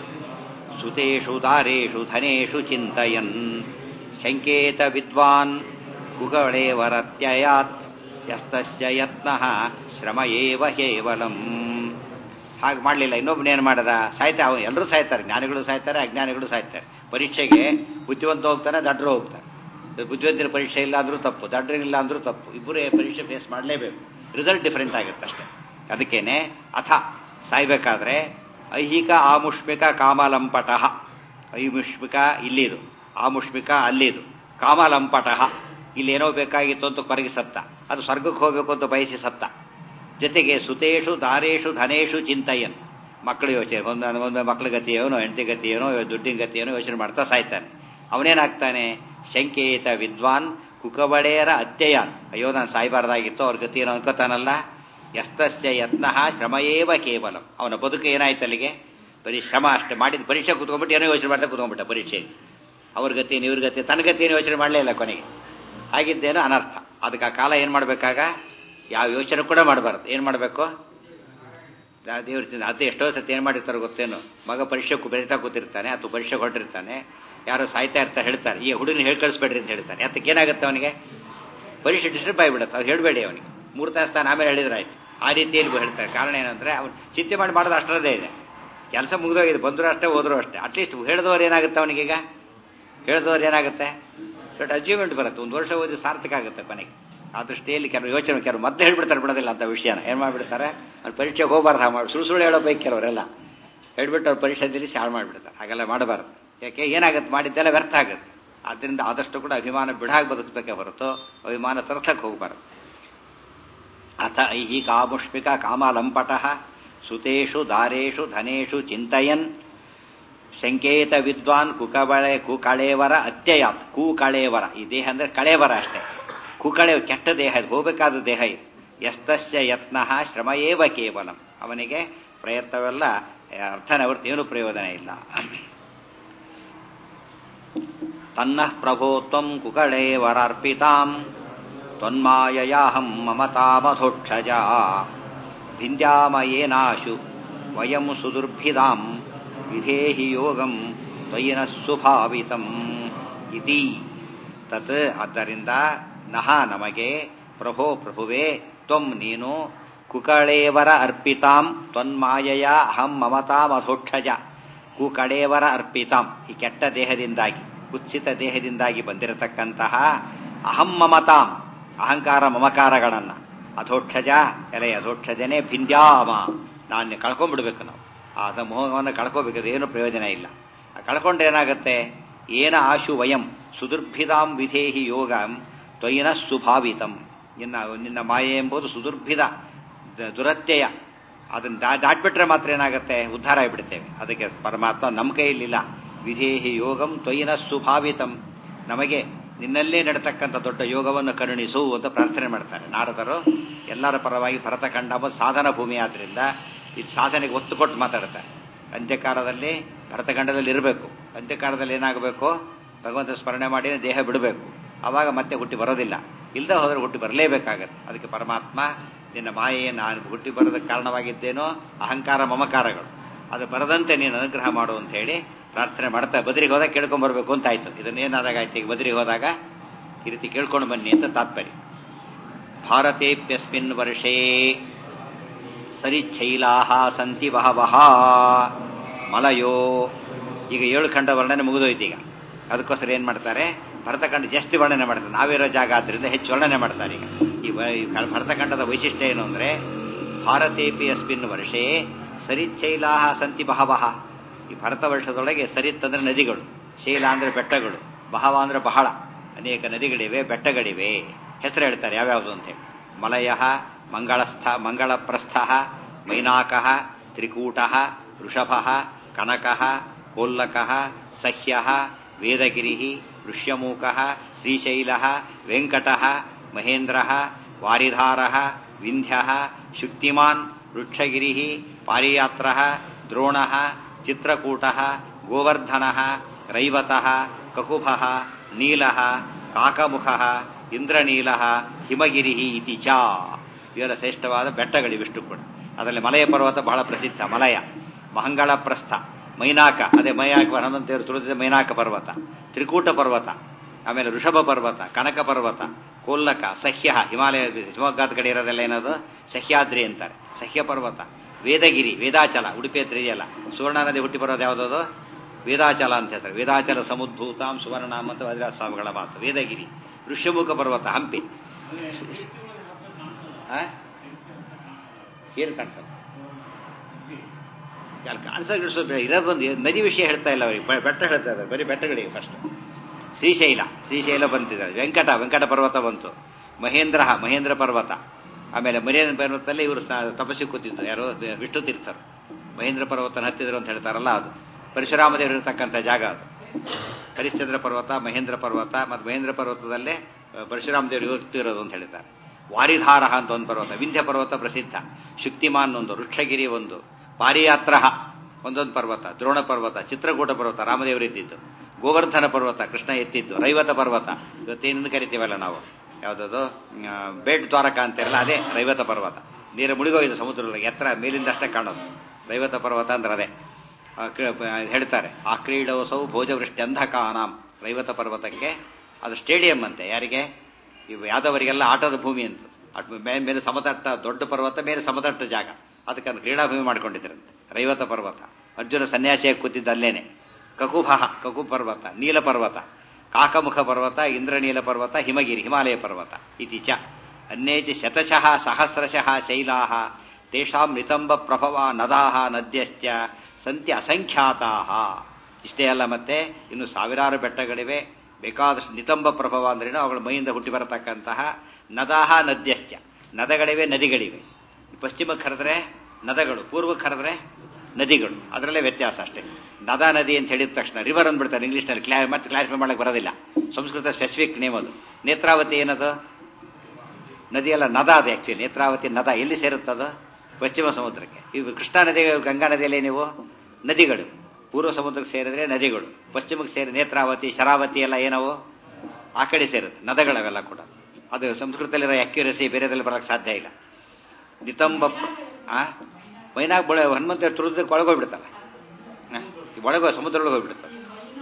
ಸುತೇಷು ದಾರೇಷು ಧನೇಷು ಚಿಂತಯನ್ ಶಂಕೇತ ವಿದ್ವಾನ್ ಕುಗಳೇವರತ್ಯಯಾತ್ ಯಸ್ತಸ್ಯ ಯತ್ನಃ ಶ್ರಮ ಏವ ಕೇವಲಂ ಹಾಗೆ ಮಾಡಲಿಲ್ಲ ಇನ್ನೊಬ್ಬನೇನು ಮಾಡದ ಸಾಯ್ತಾ ಅವನು ಎಲ್ಲರೂ ಸಾಯ್ತಾರೆ ಜ್ಞಾನಿಗಳು ಸಾಯ್ತಾರೆ ಅಜ್ಞಾನಿಗಳು ಸಾಯ್ತಾರೆ ಪರೀಕ್ಷೆಗೆ ಬುದ್ಧಿವಂತ ಹೋಗ್ತಾನೆ ದಡ್ರು ಹೋಗ್ತಾರೆ ಬುದ್ಧಿವಂತರ ಪರೀಕ್ಷೆ ಇಲ್ಲ ಅಂದ್ರೂ ತಪ್ಪು ದಡ್ರಿಗಿಲ್ಲ ಅಂದ್ರೂ ತಪ್ಪು ಇಬ್ಬರು ಪರೀಕ್ಷೆ ಫೇಸ್ ಮಾಡಲೇಬೇಕು ರಿಸಲ್ಟ್ ಡಿಫರೆಂಟ್ ಆಗುತ್ತೆ ಅಷ್ಟೇ ಅದಕ್ಕೇನೆ ಅಥ ಸಾಯ್ಬೇಕಾದ್ರೆ ಐಹಿಕ ಆಮುಷ್ಮಿಕ ಕಾಮಲಂಪಟಃ ಐಮುಷ್ಮಿಕ ಇಲ್ಲಿದು ಆಮುಷ್ಮಿಕ ಅಲ್ಲಿದು ಕಾಮಲಂಪಟಃ ಇಲ್ಲೇನೋ ಬೇಕಾಗಿತ್ತು ಅಂತ ಕೊರಗಿ ಸತ್ತ ಅದು ಸ್ವರ್ಗಕ್ಕೆ ಹೋಗಬೇಕು ಅಂತ ಬಯಸಿ ಸತ್ತ ಜೊತೆಗೆ ಸುತೇಷು ದಾರೇಷು ಧನೇಷು ಚಿಂತಯನ್ ಮಕ್ಕಳು ಯೋಚನೆ ಒಂದು ಒಂದು ಮಕ್ಕಳ ಗತಿ ಏನೋ ಹೆಂಡತಿ ಗತಿ ಏನೋ ದುಡ್ಡಿನ ಗತಿ ಏನೋ ಯೋಚನೆ ಮಾಡ್ತಾ ಸಾಯ್ತಾನೆ ಅವನೇನಾಗ್ತಾನೆ ಶಂಕೇತ ವಿದ್ವಾನ್ ಕುಕಬಡೆಯರ ಅತ್ಯಯಾನ್ ಅಯ್ಯೋ ನಾನು ಸಾಯ್ಬಾರ್ದಾಗಿತ್ತು ಅವ್ರ ಗತಿ ಏನೋ ಅನ್ಕೋತಾನಲ್ಲ ಎಸ್ತಸ್ಯ ಯತ್ನ ಶ್ರಮಯೇವ ಕೇವಲಂ ಅವನ ಬದುಕು ಏನಾಯ್ತು ಅಲ್ಲಿಗೆ ಬರೀ ಶ್ರಮ ಅಷ್ಟೇ ಮಾಡಿದ ಪರೀಕ್ಷೆ ಕೂತ್ಕೊಂಡ್ಬಿಟ್ಟು ಏನೋ ಯೋಚನೆ ಮಾಡ್ತಾ ಕೂತ್ಕೊಂಡ್ಬಿಟ್ಟ ಪರೀಕ್ಷೆಗೆ ಅವ್ರ ಗತಿ ಇವ್ರ ಗತಿ ತನ್ನ ಗತಿ ಏನು ಯೋಚನೆ ಮಾಡಲೇ ಇಲ್ಲ ಕೊನೆಗೆ ಆಗಿದ್ದೇನೋ ಅನರ್ಥ ಅದಕ್ಕೆ ಆ ಕಾಲ ಏನು ಮಾಡಬೇಕಾಗ ಯಾವ ಯೋಚನೆ ಕೂಡ ಮಾಡಬಾರ್ದು ಏನು ಮಾಡಬೇಕು ದೇವ್ರ ಅದು ಎಷ್ಟೋ ಸತಿ ಏನು ಮಾಡಿರ್ತಾರೆ ಗೊತ್ತೇನು ಮಗ ಪರೀಕ್ಷೆ ಬೆರಿತಾ ಕೂತಿರ್ತಾನೆ ಅಥವಾ ಪರೀಕ್ಷೆ ಹೊರಟಿರ್ತಾನೆ ಯಾರೋ ಸಾಯ್ತಾ ಇರ್ತಾರೆ ಹೇಳ್ತಾರೆ ಈ ಹುಡುಗನ ಹೇಳಿ ಕಳಿಸ್ಬೇಡ್ರಿ ಅಂತ ಹೇಳ್ತಾರೆ ಅದಕ್ಕೆ ಏನಾಗುತ್ತೆ ಅವನಿಗೆ ಪರೀಕ್ಷೆ ಡಿಸ್ಟರ್ಬ್ ಆಗಿಬಿಡುತ್ತೆ ಅದು ಹೇಳಬೇಡಿ ಅವನಿಗೆ ಮೂರು ತಾಸು ತಾನು ಆಮೇಲೆ ಹೇಳಿದ್ರೆ ಆಯ್ತು ಆ ರೀತಿಯಲ್ಲಿ ಹೇಳ್ತಾರೆ ಕಾರಣ ಏನಂದ್ರೆ ಅವ್ನು ಚಿಂತೆ ಮಾಡಿ ಮಾಡೋದು ಅಷ್ಟರದೇ ಇದೆ ಕೆಲಸ ಮುಗಿದೋಗಿದೆ ಬಂದರೂ ಅಷ್ಟೇ ಹೋದ್ರು ಅಷ್ಟೇ ಅಟ್ಲೀಸ್ಟ್ ಹೇಳಿದವ್ರು ಏನಾಗುತ್ತೆ ಅವನಿಗೀಗ ಹೇಳಿದವ್ರು ಏನಾಗುತ್ತೆ ಬಟ್ ಅಚೀವ್ಮೆಂಟ್ ಬರುತ್ತೆ ಒಂದು ವರ್ಷ ಓದಿ ಸಾರ್ಥಕ ಆಗುತ್ತೆ ಕೊನೆಗೆ ಆ ದೃಷ್ಟಿಯಲ್ಲಿ ಕೆಲವು ಯೋಚನೆ ಕೆಲವು ಮತ್ತೆ ಹೇಳ್ಬಿಡ್ತಾರೆ ಬಿಡೋದಿಲ್ಲ ಅಂತ ವಿಷಯನ ಏನು ಮಾಡಿಬಿಡ್ತಾರೆ ಅವ್ರು ಪರೀಕ್ಷೆಗೆ ಹೋಗ್ಬಾರ್ದು ಹಾಗೆ ಮಾಡಿ ಸುಳ್ಳು ಸುಳ್ಳು ಹೇಳೋ ಬೈಕ್ ಕೆಲವರೆಲ್ಲ ಹೇಳ್ಬಿಟ್ಟು ಅವ್ರು ಪರೀಕ್ಷೆ ತಿಳಿಸಿ ಹಾಳು ಮಾಡಿಬಿಡ್ತಾರೆ ಹಾಗೆಲ್ಲ ಮಾಡಬಾರ್ದು ಯಾಕೆ ಏನಾಗುತ್ತೆ ಮಾಡಿದ್ದೆಲ್ಲ ವ್ಯರ್ಥ ಆಗುತ್ತೆ ಆದ್ದರಿಂದ ಆದಷ್ಟು ಕೂಡ ಅಭಿಮಾನ ಬಿಡಾಗಿ ಬದುಕಬೇಕೇ ಹೊರತು ಅಭಿಮಾನ ತರ್ಸಕ್ಕೆ ಹೋಗಬಾರ್ದು ಅಥ ಈ ಕಾಮುಷ್ಮಿಕ ಕಾಮಲಂಪಟ ಸುತೇಷು ದಾರೇಷು ಧನೇಷು ಚಿಂತಯನ್ ಸಂಕೇತ ವಿದ್ವಾನ್ ಕುಕಬಳೆ ಕುಕಳೇವರ ಅತ್ಯಯಾತ್ ಕೂಕಳೇವರ ಈ ದೇಹ ಅಂದ್ರೆ ಕಳೇವರ ಅಷ್ಟೇ ಕುಕಳೆ ಕೆಟ್ಟ ದೇಹ ಇದು ಹೋಗಬೇಕಾದ ದೇಹ ಇದು ಎಸ್ತಸ್ಯ ಯತ್ನ ಶ್ರಮಯೇವ ಕೇವಲಂ ಅವನಿಗೆ ಪ್ರಯತ್ನವೆಲ್ಲ ಅರ್ಥನ ಹೊರತು ಏನು ಪ್ರಯೋಜನ ಇಲ್ಲ ತನ್ನ ಪ್ರಭೋ ತ್ವಂ ಕುಕಳೇವರಾರ್ಪಿತಾಂ ತ್ವನ್ಮಾಯಯಾಹಂ ಮಮತಾಮಧೋಕ್ಷಜ ಭಿಂದ್ಯಾಮಯೇನಾಶು ವಯಂ ಸುದುರ್ಭಿದಾಂ ವಿಧೇಹಿ ಯೋಗಂ ತ್ವಯಿನ ಸುಭಾವಿತಂ ಇತಿ ತತ್ ಆದ್ದರಿಂದ ನಹ ನಮಗೆ ಪ್ರಭೋ ಪ್ರಭುವೇ ತ್ವಂ ನೀನು ಕುಕಳೇವರ ಅರ್ಪಿತಾಂ ತ್ವನ್ಮಾಯಯ ಅಹಂ ಮಮತಾಮಧೋಕ್ಷಜ ಕುಕಳೇವರ ಅರ್ಪಿತಾಂ ಈ ಕೆಟ್ಟ ದೇಹದಿಂದಾಗಿ ಕುತ್ಸಿತ ದೇಹದಿಂದಾಗಿ ಬಂದಿರತಕ್ಕಂತಹ ಅಹಂ ಮಮತಾಂ ಅಹಂಕಾರ ಮಮಕಾರಗಳನ್ನ ಅಧೋಕ್ಷಜ ಎಲೆ ಅಧೋಕ್ಷಜನೇ ಭಿಂದ್ಯಾಮ ನಾನು ಕಳ್ಕೊಂಡ್ಬಿಡ್ಬೇಕು ನಾವು ಆ ಮೋಹವನ್ನು ಕಳ್ಕೋಬೇಕು ಏನು ಪ್ರಯೋಜನ ಇಲ್ಲ ಕಳ್ಕೊಂಡ್ರೆ ಏನಾಗುತ್ತೆ ಏನ ಆಶು ವಯಂ ಸುದುರ್ಭಿದಾಂ ವಿಧೇಹಿ ಯೋಗಂ ತ್ವಯಿನ ಸುಭಾವಿತಂ ನಿನ್ನ ನಿನ್ನ ಮಾಯೆ ಎಂಬುದು ಸುದುರ್ಭಿದ ದುರತ್ಯಯ ಅದನ್ನ ದಾ ದಾಟ್ಬಿಟ್ರೆ ಮಾತ್ರ ಏನಾಗುತ್ತೆ ಉದ್ಧಾರ ಆಗಿಬಿಡ್ತೇವೆ ಅದಕ್ಕೆ ಪರಮಾತ್ಮ ನಮ್ಮ ಕೈಯಲ್ಲಿಲ್ಲ ವಿಧೇಹಿ ಯೋಗಂ ತ್ವಯಿನ ಸುಭಾವಿತಂ ನಮಗೆ ನಿನ್ನಲ್ಲೇ ನಡತಕ್ಕಂಥ ದೊಡ್ಡ ಯೋಗವನ್ನು ಕರುಣಿಸು ಅಂತ ಪ್ರಾರ್ಥನೆ ಮಾಡ್ತಾರೆ ನಾರದರು ಎಲ್ಲರ ಪರವಾಗಿ ಭರತಖಂಡ ಎಂಬುದು ಸಾಧನ ಭೂಮಿ ಆದ್ರಿಂದ ಇದು ಸಾಧನೆಗೆ ಒತ್ತು ಕೊಟ್ಟು ಮಾತಾಡ್ತಾರೆ ಅಂತ್ಯಕಾಲದಲ್ಲಿ ಭರತಖಂಡದಲ್ಲಿ ಇರಬೇಕು ಅಂತ್ಯಕಾಲದಲ್ಲಿ ಏನಾಗಬೇಕು ಭಗವಂತ ಸ್ಮರಣೆ ಮಾಡಿ ದೇಹ ಬಿಡಬೇಕು ಆವಾಗ ಮತ್ತೆ ಹುಟ್ಟಿ ಬರೋದಿಲ್ಲ ಇಲ್ಲದೆ ಹೋದ್ರೆ ಹುಟ್ಟಿ ಬರಲೇಬೇಕಾಗತ್ತೆ ಅದಕ್ಕೆ ಪರಮಾತ್ಮ ನಿನ್ನ ಮಾಯೆಯನ್ನು ನಾನು ಹುಟ್ಟಿ ಬರೋದಕ್ಕೆ ಕಾರಣವಾಗಿದ್ದೇನೋ ಅಹಂಕಾರ ಮಮಕಾರಗಳು ಅದು ಬರದಂತೆ ನೀನು ಅನುಗ್ರಹ ಮಾಡು ಅಂತ ಹೇಳಿ ಪ್ರಾರ್ಥನೆ ಮಾಡ್ತಾ ಬದರಿಗೆ ಹೋದಾಗ ಕೇಳ್ಕೊಂಡ್ ಬರ್ಬೇಕು ಅಂತ ಆಯ್ತು ಇದನ್ನೇನಾದಾಗ ಆಯ್ತು ಈಗ ಬದರಿಗೆ ಹೋದಾಗ ಈ ರೀತಿ ಕೇಳ್ಕೊಂಡು ಬನ್ನಿ ಅಂತ ತಾತ್ಪರ್ಯ ಭಾರತೇಪ್ಯಸ್ಮಿನ್ ವರ್ಷೇ ಸರಿಚ್ಛೈಲಾ ಸಂತಿ ಬಹವಹ ಮಲಯೋ ಈಗ ಏಳು ಖಂಡ ವರ್ಣನೆ ಮುಗಿದೋಯ್ತು ಈಗ ಅದಕ್ಕೋಸ್ಕರ ಏನ್ ಮಾಡ್ತಾರೆ ಭರತಖಂಡ ಜಾಸ್ತಿ ವರ್ಣನೆ ಮಾಡ್ತಾರೆ ನಾವಿರೋ ಜಾಗ ಆದ್ರಿಂದ ಹೆಚ್ಚು ವರ್ಣನೆ ಮಾಡ್ತಾರೆ ಈಗ ಈ ಭರತಖಂಡದ ವೈಶಿಷ್ಟ್ಯ ಏನು ಅಂದ್ರೆ ಭಾರತೇಪಿ ಅಸ್ಮಿನ್ ವರ್ಷೇ ಸರಿಚ್ಛೈಲಾ ಸಂತಿ ಬಹವಹ ಈ ಭರತ ವರ್ಷದೊಳಗೆ ಸರಿತ್ ಅಂದ್ರೆ ನದಿಗಳು ಶೈಲ ಅಂದ್ರೆ ಬೆಟ್ಟಗಳು ಬಹವ ಅಂದ್ರೆ ಬಹಳ ಅನೇಕ ನದಿಗಳಿವೆ ಬೆಟ್ಟಗಳಿವೆ ಹೆಸರು ಹೇಳ್ತಾರೆ ಯಾವ್ಯಾವುದು ಅಂತ ಹೇಳಿ ಮಲಯ ಮಂಗಳಸ್ಥ ಮಂಗಳಪ್ರಸ್ಥ ಮೈನಾಕ ತ್ರಿಕೂಟ ವೃಷಭ ಕನಕ ಕೋಲ್ಲಕ ಸಹ್ಯ ವೇದಗಿರಿ ಋಷ್ಯಮೂಕ ಶ್ರೀಶೈಲ ವೆಂಕಟ ಮಹೇಂದ್ರ ವಾರಿಧಾರ ವಿಂಧ್ಯ ಶುಕ್ತಿಮಾನ್ ವೃಕ್ಷಗಿರಿ ಪಾರಿಯಾತ್ರ ದ್ರೋಣ ಚಿತ್ರಕೂಟ ಗೋವರ್ಧನ ರೈವತ ಕಕುಭ ನೀಲ ಕಾಕಮುಖ ಇಂದ್ರನೀಲ ಹಿಮಗಿರಿ ಇತಿ ಚ ಇವರ ಶ್ರೇಷ್ಠವಾದ ಬೆಟ್ಟಗಳಿವಿಷ್ಟು ಕೂಡ ಅದರಲ್ಲಿ ಮಲಯ ಪರ್ವತ ಬಹಳ ಪ್ರಸಿದ್ಧ ಮಲಯ ಮಹಂಗಳ ಪ್ರಸ್ಥ ಮೈನಾಕ ಅದೇ ಮೈನಾಕ ಹನುಮಂತೇವರು ತುಳಿದ ಮೈನಾಕ ಪರ್ವತ ತ್ರಿಕೂಟ ಪರ್ವತ ಆಮೇಲೆ ಋಷಭ ಪರ್ವತ ಕನಕ ಪರ್ವತ ಕೋಲ್ಲಕ ಸಹ್ಯ ಹಿಮಾಲಯ ಶಿವಮೊಗ್ಗದ ಕಡೆ ಇರೋದೆಲ್ಲ ಏನದು ಸಹ್ಯಾದ್ರಿ ಅಂತಾರೆ ಸಹ್ಯ ಪರ್ವತ ವೇದಗಿರಿ ವೇದಾಚಲ ಉಡುಪಿ ಹತ್ರ ಇದೆಯಲ್ಲ ಸುವರ್ಣ ನದಿ ಹುಟ್ಟಿ ಬರೋದು ಯಾವುದದು ವೇದಾಚಲ ಅಂತ ಹೇಳ್ತಾರೆ ವೇದಾಚಲ ಸಮುದ್ಭೂತಾಂ ಸುವರ್ಣಾಮ್ ಅಂತ ವಜ್ರಾಜ ಸ್ವಾಮಿಗಳ ಮಾತು ವೇದಗಿರಿ ಋಷ್ಯಮುಖ ಪರ್ವತ ಹಂಪಿ ಏನು ಕಾಣಿಸಲ್ಲ ಅಲ್ಲಿ ಕಾಣಿಸೋ ಇರೋದೊಂದು ನದಿ ವಿಷಯ ಹೇಳ್ತಾ ಇಲ್ಲ ಅವ್ರಿಗೆ ಬೆಟ್ಟ ಹೇಳ್ತಾ ಇದ್ದಾರೆ ಬರೀ ಬೆಟ್ಟಗಳಿಗೆ ಫಸ್ಟ್ ಶ್ರೀಶೈಲ ಶ್ರೀಶೈಲ ಬಂತಿದ್ದಾರೆ ವೆಂಕಟ ವೆಂಕಟ ಪರ್ವತ ಬಂತು ಮಹೇಂದ್ರ ಮಹೇಂದ್ರ ಪರ್ವತ ಆಮೇಲೆ ಮರಿಯನ್ ಪರ್ವತದಲ್ಲಿ ಇವರು ತಪಸ್ಸಿ ಕೂತಿದ್ರು ಯಾರೋ ವಿಷ್ಣು ತೀರ್ಥರು ಮಹೇಂದ್ರ ಪರ್ವತನ ಹತ್ತಿದ್ರು ಅಂತ ಹೇಳ್ತಾರಲ್ಲ ಅದು ಪರಶುರಾಮ ದೇವರು ಇರತಕ್ಕಂಥ ಜಾಗ ಅದು ಹರಿಶ್ಚಂದ್ರ ಪರ್ವತ ಮಹೇಂದ್ರ ಪರ್ವತ ಮತ್ತು ಮಹೇಂದ್ರ ಪರ್ವತದಲ್ಲೇ ಪರಶುರಾಮ ದೇವರು ಇರೋದು ಅಂತ ಹೇಳ್ತಾರೆ ವಾರಿಧಾರ ಅಂತ ಒಂದು ಪರ್ವತ ವಿಂಧ್ಯ ಪರ್ವತ ಪ್ರಸಿದ್ಧ ಶುಕ್ತಿಮಾನ್ ಒಂದು ವೃಕ್ಷಗಿರಿ ಒಂದು ಪಾರಿಯಾತ್ರ ಒಂದೊಂದು ಪರ್ವತ ದ್ರೋಣ ಪರ್ವತ ಚಿತ್ರಕೂಟ ಪರ್ವತ ರಾಮದೇವರು ಇದ್ದಿದ್ದು ಗೋವರ್ಧನ ಪರ್ವತ ಕೃಷ್ಣ ಎತ್ತಿದ್ದು ರೈವತ ಪರ್ವತ ಇವತ್ತೇನೆಂದು ಕರಿತೀವಲ್ಲ ನಾವು ಯಾವುದದು ಬೇಟ್ ದ್ವಾರಕ ಅಂತಿರಲ್ಲ ಅದೇ ರೈವತ ಪರ್ವತ ನೀರು ಮುಳುಗೋಗಿದೆ ಸಮುದ್ರದೊಳಗೆ ಎತ್ತರ ಮೇಲಿಂದ ಅಷ್ಟೇ ಕಾಣೋದು ರೈವತ ಪರ್ವತ ಅಂದ್ರೆ ಅದೇ ಹೇಳ್ತಾರೆ ಆ ಕ್ರೀಡೋತ್ಸವ ಭೋಜವೃಷ್ಟಿ ಅಂಧಕಾನಾಂ ರೈವತ ಪರ್ವತಕ್ಕೆ ಅದು ಸ್ಟೇಡಿಯಂ ಅಂತೆ ಯಾರಿಗೆ ಇವು ಯಾದವರಿಗೆಲ್ಲ ಆಟದ ಭೂಮಿ ಅಂತ ಮೇಲೆ ಮೇಲೆ ಸಮತಟ್ಟ ದೊಡ್ಡ ಪರ್ವತ ಮೇಲೆ ಸಮತಟ್ಟ ಜಾಗ ಅದಕ್ಕೆ ಅದು ಕ್ರೀಡಾಭೂಮಿ ಮಾಡ್ಕೊಂಡಿದ್ರಂತೆ ರೈವತ ಪರ್ವತ ಅರ್ಜುನ ಸನ್ಯಾಸಿಯಾಗಿ ಕೂತಿದ್ದ ಅಲ್ಲೇನೆ ಕಕುಭಃ ಕಕು ಪರ್ವತ ನೀಲ ಪರ್ವತ ಕಾಕಮುಖ ಪರ್ವತ ಇಂದ್ರನೀಲ ಪರ್ವತ ಹಿಮಗಿರಿ ಹಿಮಾಲಯ ಪರ್ವತ ಇತಿ ಚ ಅನ್ಯೇ ಚ ಶತಶಃ ಸಹಸ್ರಶಃ ಶೈಲಾಹ ತೇಷಾಂ ನಿತಂಬ ಪ್ರಭವ ನದಾಹ ನದ್ಯಶ್ಚ ಸಂತ್ಯ ಅಸಂಖ್ಯಾತಾಹ ಇಷ್ಟೇ ಅಲ್ಲ ಮತ್ತೆ ಇನ್ನು ಸಾವಿರಾರು ಬೆಟ್ಟಗಳಿವೆ ಬೇಕಾದಷ್ಟು ನಿತಂಬ ಪ್ರಭವ ಅಂದ್ರೇನು ಅವುಗಳ ಮೈಯಿಂದ ಹುಟ್ಟಿ ಬರತಕ್ಕಂತಹ ನದಾಹ ನದ್ಯಶ್ಚ ನದಗಳಿವೆ ನದಿಗಳಿವೆ ಪಶ್ಚಿಮಕ್ಕೆ ಕರೆದ್ರೆ ನದಗಳು ಪೂರ್ವಕ್ಕೆ ಕರೆದ್ರೆ ನದಿಗಳು ಅದರಲ್ಲೇ ವ್ಯತ್ಯಾಸ ಅಷ್ಟೇ ನದ ನದಿ ಅಂತ ಹೇಳಿದ ತಕ್ಷಣ ರಿವರ್ ಅಂದ್ಬಿಡ್ತಾರೆ ಇಂಗ್ಲೀಷ್ನಲ್ಲಿ ಕ್ಲಾ ಮತ್ತೆ ಕ್ಲಾರಿಫೈ ಮಾಡಕ್ಕೆ ಬರೋದಿಲ್ಲ ಸಂಸ್ಕೃತ ಸ್ಪೆಸಿಫಿಕ್ ನೇಮ್ ಅದು ನೇತ್ರಾವತಿ ಏನದು ನದಿ ಅಲ್ಲ ನದ ಅದು ಆಕ್ಚುಲಿ ನೇತ್ರಾವತಿ ನದ ಎಲ್ಲಿ ಸೇರುತ್ತದು ಪಶ್ಚಿಮ ಸಮುದ್ರಕ್ಕೆ ಈಗ ಕೃಷ್ಣಾ ನದಿ ಗಂಗಾ ನದಿಯಲ್ಲಿ ನೀವು ನದಿಗಳು ಪೂರ್ವ ಸಮುದ್ರಕ್ಕೆ ಸೇರಿದ್ರೆ ನದಿಗಳು ಪಶ್ಚಿಮಕ್ಕೆ ಸೇರಿ ನೇತ್ರಾವತಿ ಶರಾವತಿ ಎಲ್ಲ ಏನವು ಆ ಕಡೆ ಸೇರುತ್ತೆ ನದಗಳವೆಲ್ಲ ಕೂಡ ಅದು ಸಂಸ್ಕೃತದಲ್ಲಿರೋ ಅಕ್ಯುರಸಿ ಬೇರೆದಲ್ಲಿ ಬರಕ್ಕೆ ಸಾಧ್ಯ ಇಲ್ಲ ನಿತಂಬ ಆ ಮೈನಾಗ್ ಬಳೆ ಹನುಮಂತ ತುಳಿದಕ್ಕೆ ಒಳಗೋಗ್ಬಿಡ್ತಲ್ಲ ಒಳಗೋ ಸಮುದ್ರ ಹೋಗ್ಬಿಡ್ತದೆ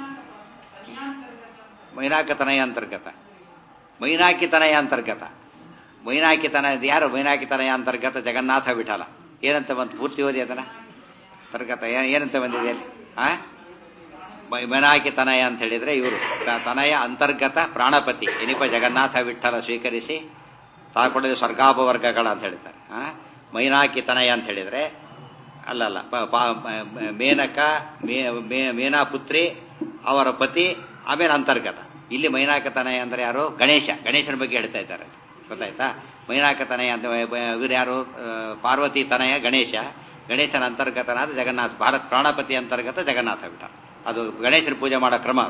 ಮೈನಾಕ ತನಯ ಅಂತರ್ಗತ ಮೈನಾಕಿ ತನಯ ಅಂತರ್ಗತ ಮೈನಾಕಿ ತನಯ ಯಾರು ಮೈನಾಕಿ ತನಯ ಅಂತರ್ಗತ ಜಗನ್ನಾಥ ವಿಠಲ ಏನಂತ ಬಂತು ಪೂರ್ತಿ ಓದಿ ಅದನ್ನ ಅಂತರ್ಗತ ಏನಂತ ಬಂದಿದೆ ಅಲ್ಲಿ ಆ ಮೈನಾಕಿ ತನಯ ಅಂತ ಹೇಳಿದ್ರೆ ಇವರು ತನಯ ಅಂತರ್ಗತ ಪ್ರಾಣಪತಿ ಎನಿಪ ಜಗನ್ನಾಥ ವಿಠಲ ಸ್ವೀಕರಿಸಿ ತಾಕೊಡದೆ ಸ್ವರ್ಗಾಪವರ್ಗಗಳ ಅಂತ ಹೇಳ್ತಾರೆ ಆ ಮೈನಾಕಿ ತನಯ ಅಂತ ಹೇಳಿದ್ರೆ ಅಲ್ಲಲ್ಲ ಮೇನಕ ಮೇನಾ ಪುತ್ರಿ ಅವರ ಪತಿ ಆಮೇಲೆ ಅಂತರ್ಗತ ಇಲ್ಲಿ ಮೈನಾಕ ತನಯ ಅಂದ್ರೆ ಯಾರು ಗಣೇಶ ಗಣೇಶನ ಬಗ್ಗೆ ಹೇಳ್ತಾ ಇದ್ದಾರೆ ಗೊತ್ತಾಯ್ತಾ ಮೈನಾಕ ತನಯ ಅಂತ ಇವರು ಯಾರು ಪಾರ್ವತಿ ತನಯ ಗಣೇಶ ಗಣೇಶನ ಅಂತರ್ಗತನಾದ ಜಗನ್ನಾಥ ಭಾರತ್ ಪ್ರಾಣಪತಿ ಅಂತರ್ಗತ ಜಗನ್ನಾಥ ಬಿಟ್ಟ ಅದು ಗಣೇಶನ ಪೂಜೆ ಮಾಡೋ ಕ್ರಮ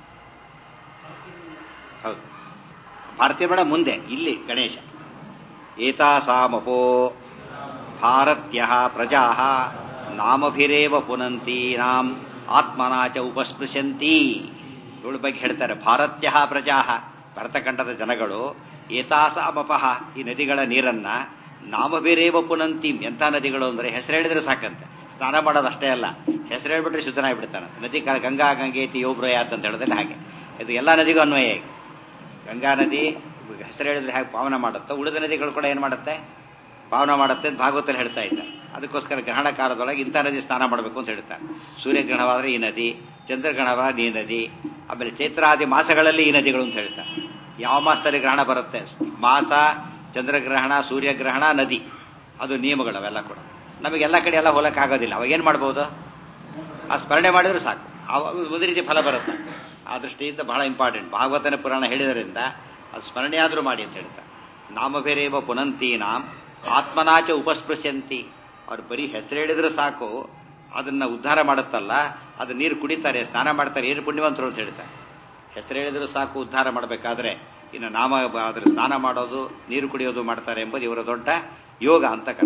ಹೌದು ಭಾರತೀಯ ಬೇಡ ಮುಂದೆ ಇಲ್ಲಿ ಗಣೇಶ ಏತಾಸಾಮಪೋ ಭಾರತ್ಯ ಪ್ರಜಾ ನಾಮಭಿರೇವ ಪುನಂತಿ ನಾಂ ಆತ್ಮನಾ ಚ ಉಪಸ್ಪೃಶಂತಿ ಇವಳ ಬಗ್ಗೆ ಹೇಳ್ತಾರೆ ಭಾರತ್ಯ ಪ್ರಜಾ ಭರತಖಂಡದ ಜನಗಳು ಏತಾಸಾಮಪಹ ಈ ನದಿಗಳ ನೀರನ್ನ ನಾಮಭಿರೇವ ಪುನಂತಿ ಎಂಥ ನದಿಗಳು ಅಂದ್ರೆ ಹೆಸರು ಹೇಳಿದ್ರೆ ಸಾಕಂತೆ ಸ್ನಾನ ಮಾಡೋದು ಅಷ್ಟೇ ಅಲ್ಲ ಹೆಸರು ಹೇಳ್ಬಿಟ್ರೆ ಶುದ್ಧನಾಗ್ಬಿಡ್ತಾನೆ ನದಿ ಗಂಗಾ ಗಂಗೇತಿ ಯೋಬ್ರಯಾತ್ ಅಂತ ಹೇಳಿದ್ರೆ ಹಾಗೆ ಇದು ಎಲ್ಲ ನದಿಗೂ ಅನ್ವಯ ಗಂಗಾ ನದಿ ಹೆಸರು ಹೇಳಿದ್ರೆ ಹೇಗೆ ಪಾವನ ಮಾಡುತ್ತೋ ಉಳಿದ ನದಿಗಳು ಕೂಡ ಏನು ಮಾಡುತ್ತೆ ಪಾವನ ಮಾಡುತ್ತೆ ಅಂತ ಭಾಗವತಲ್ಲಿ ಹೇಳ್ತಾ ಇದ್ದಾರೆ ಅದಕ್ಕೋಸ್ಕರ ಗ್ರಹಣ ಕಾಲದೊಳಗೆ ಇಂಥ ನದಿ ಸ್ನಾನ ಮಾಡಬೇಕು ಅಂತ ಹೇಳ್ತಾರೆ ಸೂರ್ಯಗ್ರಹಣವಾದ್ರೆ ಈ ನದಿ ಚಂದ್ರಗ್ರಹಣವಾದ್ರೆ ಈ ನದಿ ಆಮೇಲೆ ಚೈತ್ರಾದಿ ಮಾಸಗಳಲ್ಲಿ ಈ ನದಿಗಳು ಅಂತ ಹೇಳ್ತಾರೆ ಯಾವ ಮಾಸದಲ್ಲಿ ಗ್ರಹಣ ಬರುತ್ತೆ ಮಾಸ ಚಂದ್ರಗ್ರಹಣ ಸೂರ್ಯಗ್ರಹಣ ನದಿ ಅದು ನಿಯಮಗಳು ಅವೆಲ್ಲ ಕೂಡ ನಮಗೆಲ್ಲ ಕಡೆ ಎಲ್ಲ ಹೋಲಕ್ಕಾಗೋದಿಲ್ಲ ಅವಾಗ ಏನು ಮಾಡ್ಬೋದು ಆ ಸ್ಮರಣೆ ಮಾಡಿದ್ರು ಸಾಕು ಒಂದು ರೀತಿ ಫಲ ಬರುತ್ತೆ ಆ ದೃಷ್ಟಿಯಿಂದ ಬಹಳ ಇಂಪಾರ್ಟೆಂಟ್ ಭಾಗವತನ ಪುರಾಣ ಹೇಳಿದ್ರಿಂದ ಅದು ಸ್ಮರಣೆಯಾದರೂ ಮಾಡಿ ಅಂತ ಹೇಳ್ತಾರೆ ನಾಮಬೇರೇವ ಪುನಂತಿ ನಾಮ್ ಆತ್ಮನಾಚ ಉಪಸ್ಪೃಶ್ಯಂತಿ ಅವ್ರು ಬರೀ ಹೆಸರು ಹೇಳಿದ್ರೆ ಸಾಕು ಅದನ್ನ ಉದ್ಧಾರ ಮಾಡುತ್ತಲ್ಲ ಅದು ನೀರು ಕುಡಿತಾರೆ ಸ್ನಾನ ಮಾಡ್ತಾರೆ ಏನು ಪುಣ್ಯವಂತರು ಅಂತ ಹೇಳ್ತಾರೆ ಹೆಸರು ಹೇಳಿದ್ರು ಸಾಕು ಉದ್ಧಾರ ಮಾಡಬೇಕಾದ್ರೆ ಇನ್ನು ನಾಮ ಅದ್ರ ಸ್ನಾನ ಮಾಡೋದು ನೀರು ಕುಡಿಯೋದು ಮಾಡ್ತಾರೆ ಎಂಬುದು ಇವರ ದೊಡ್ಡ ಯೋಗ ಅಂತ ಕರ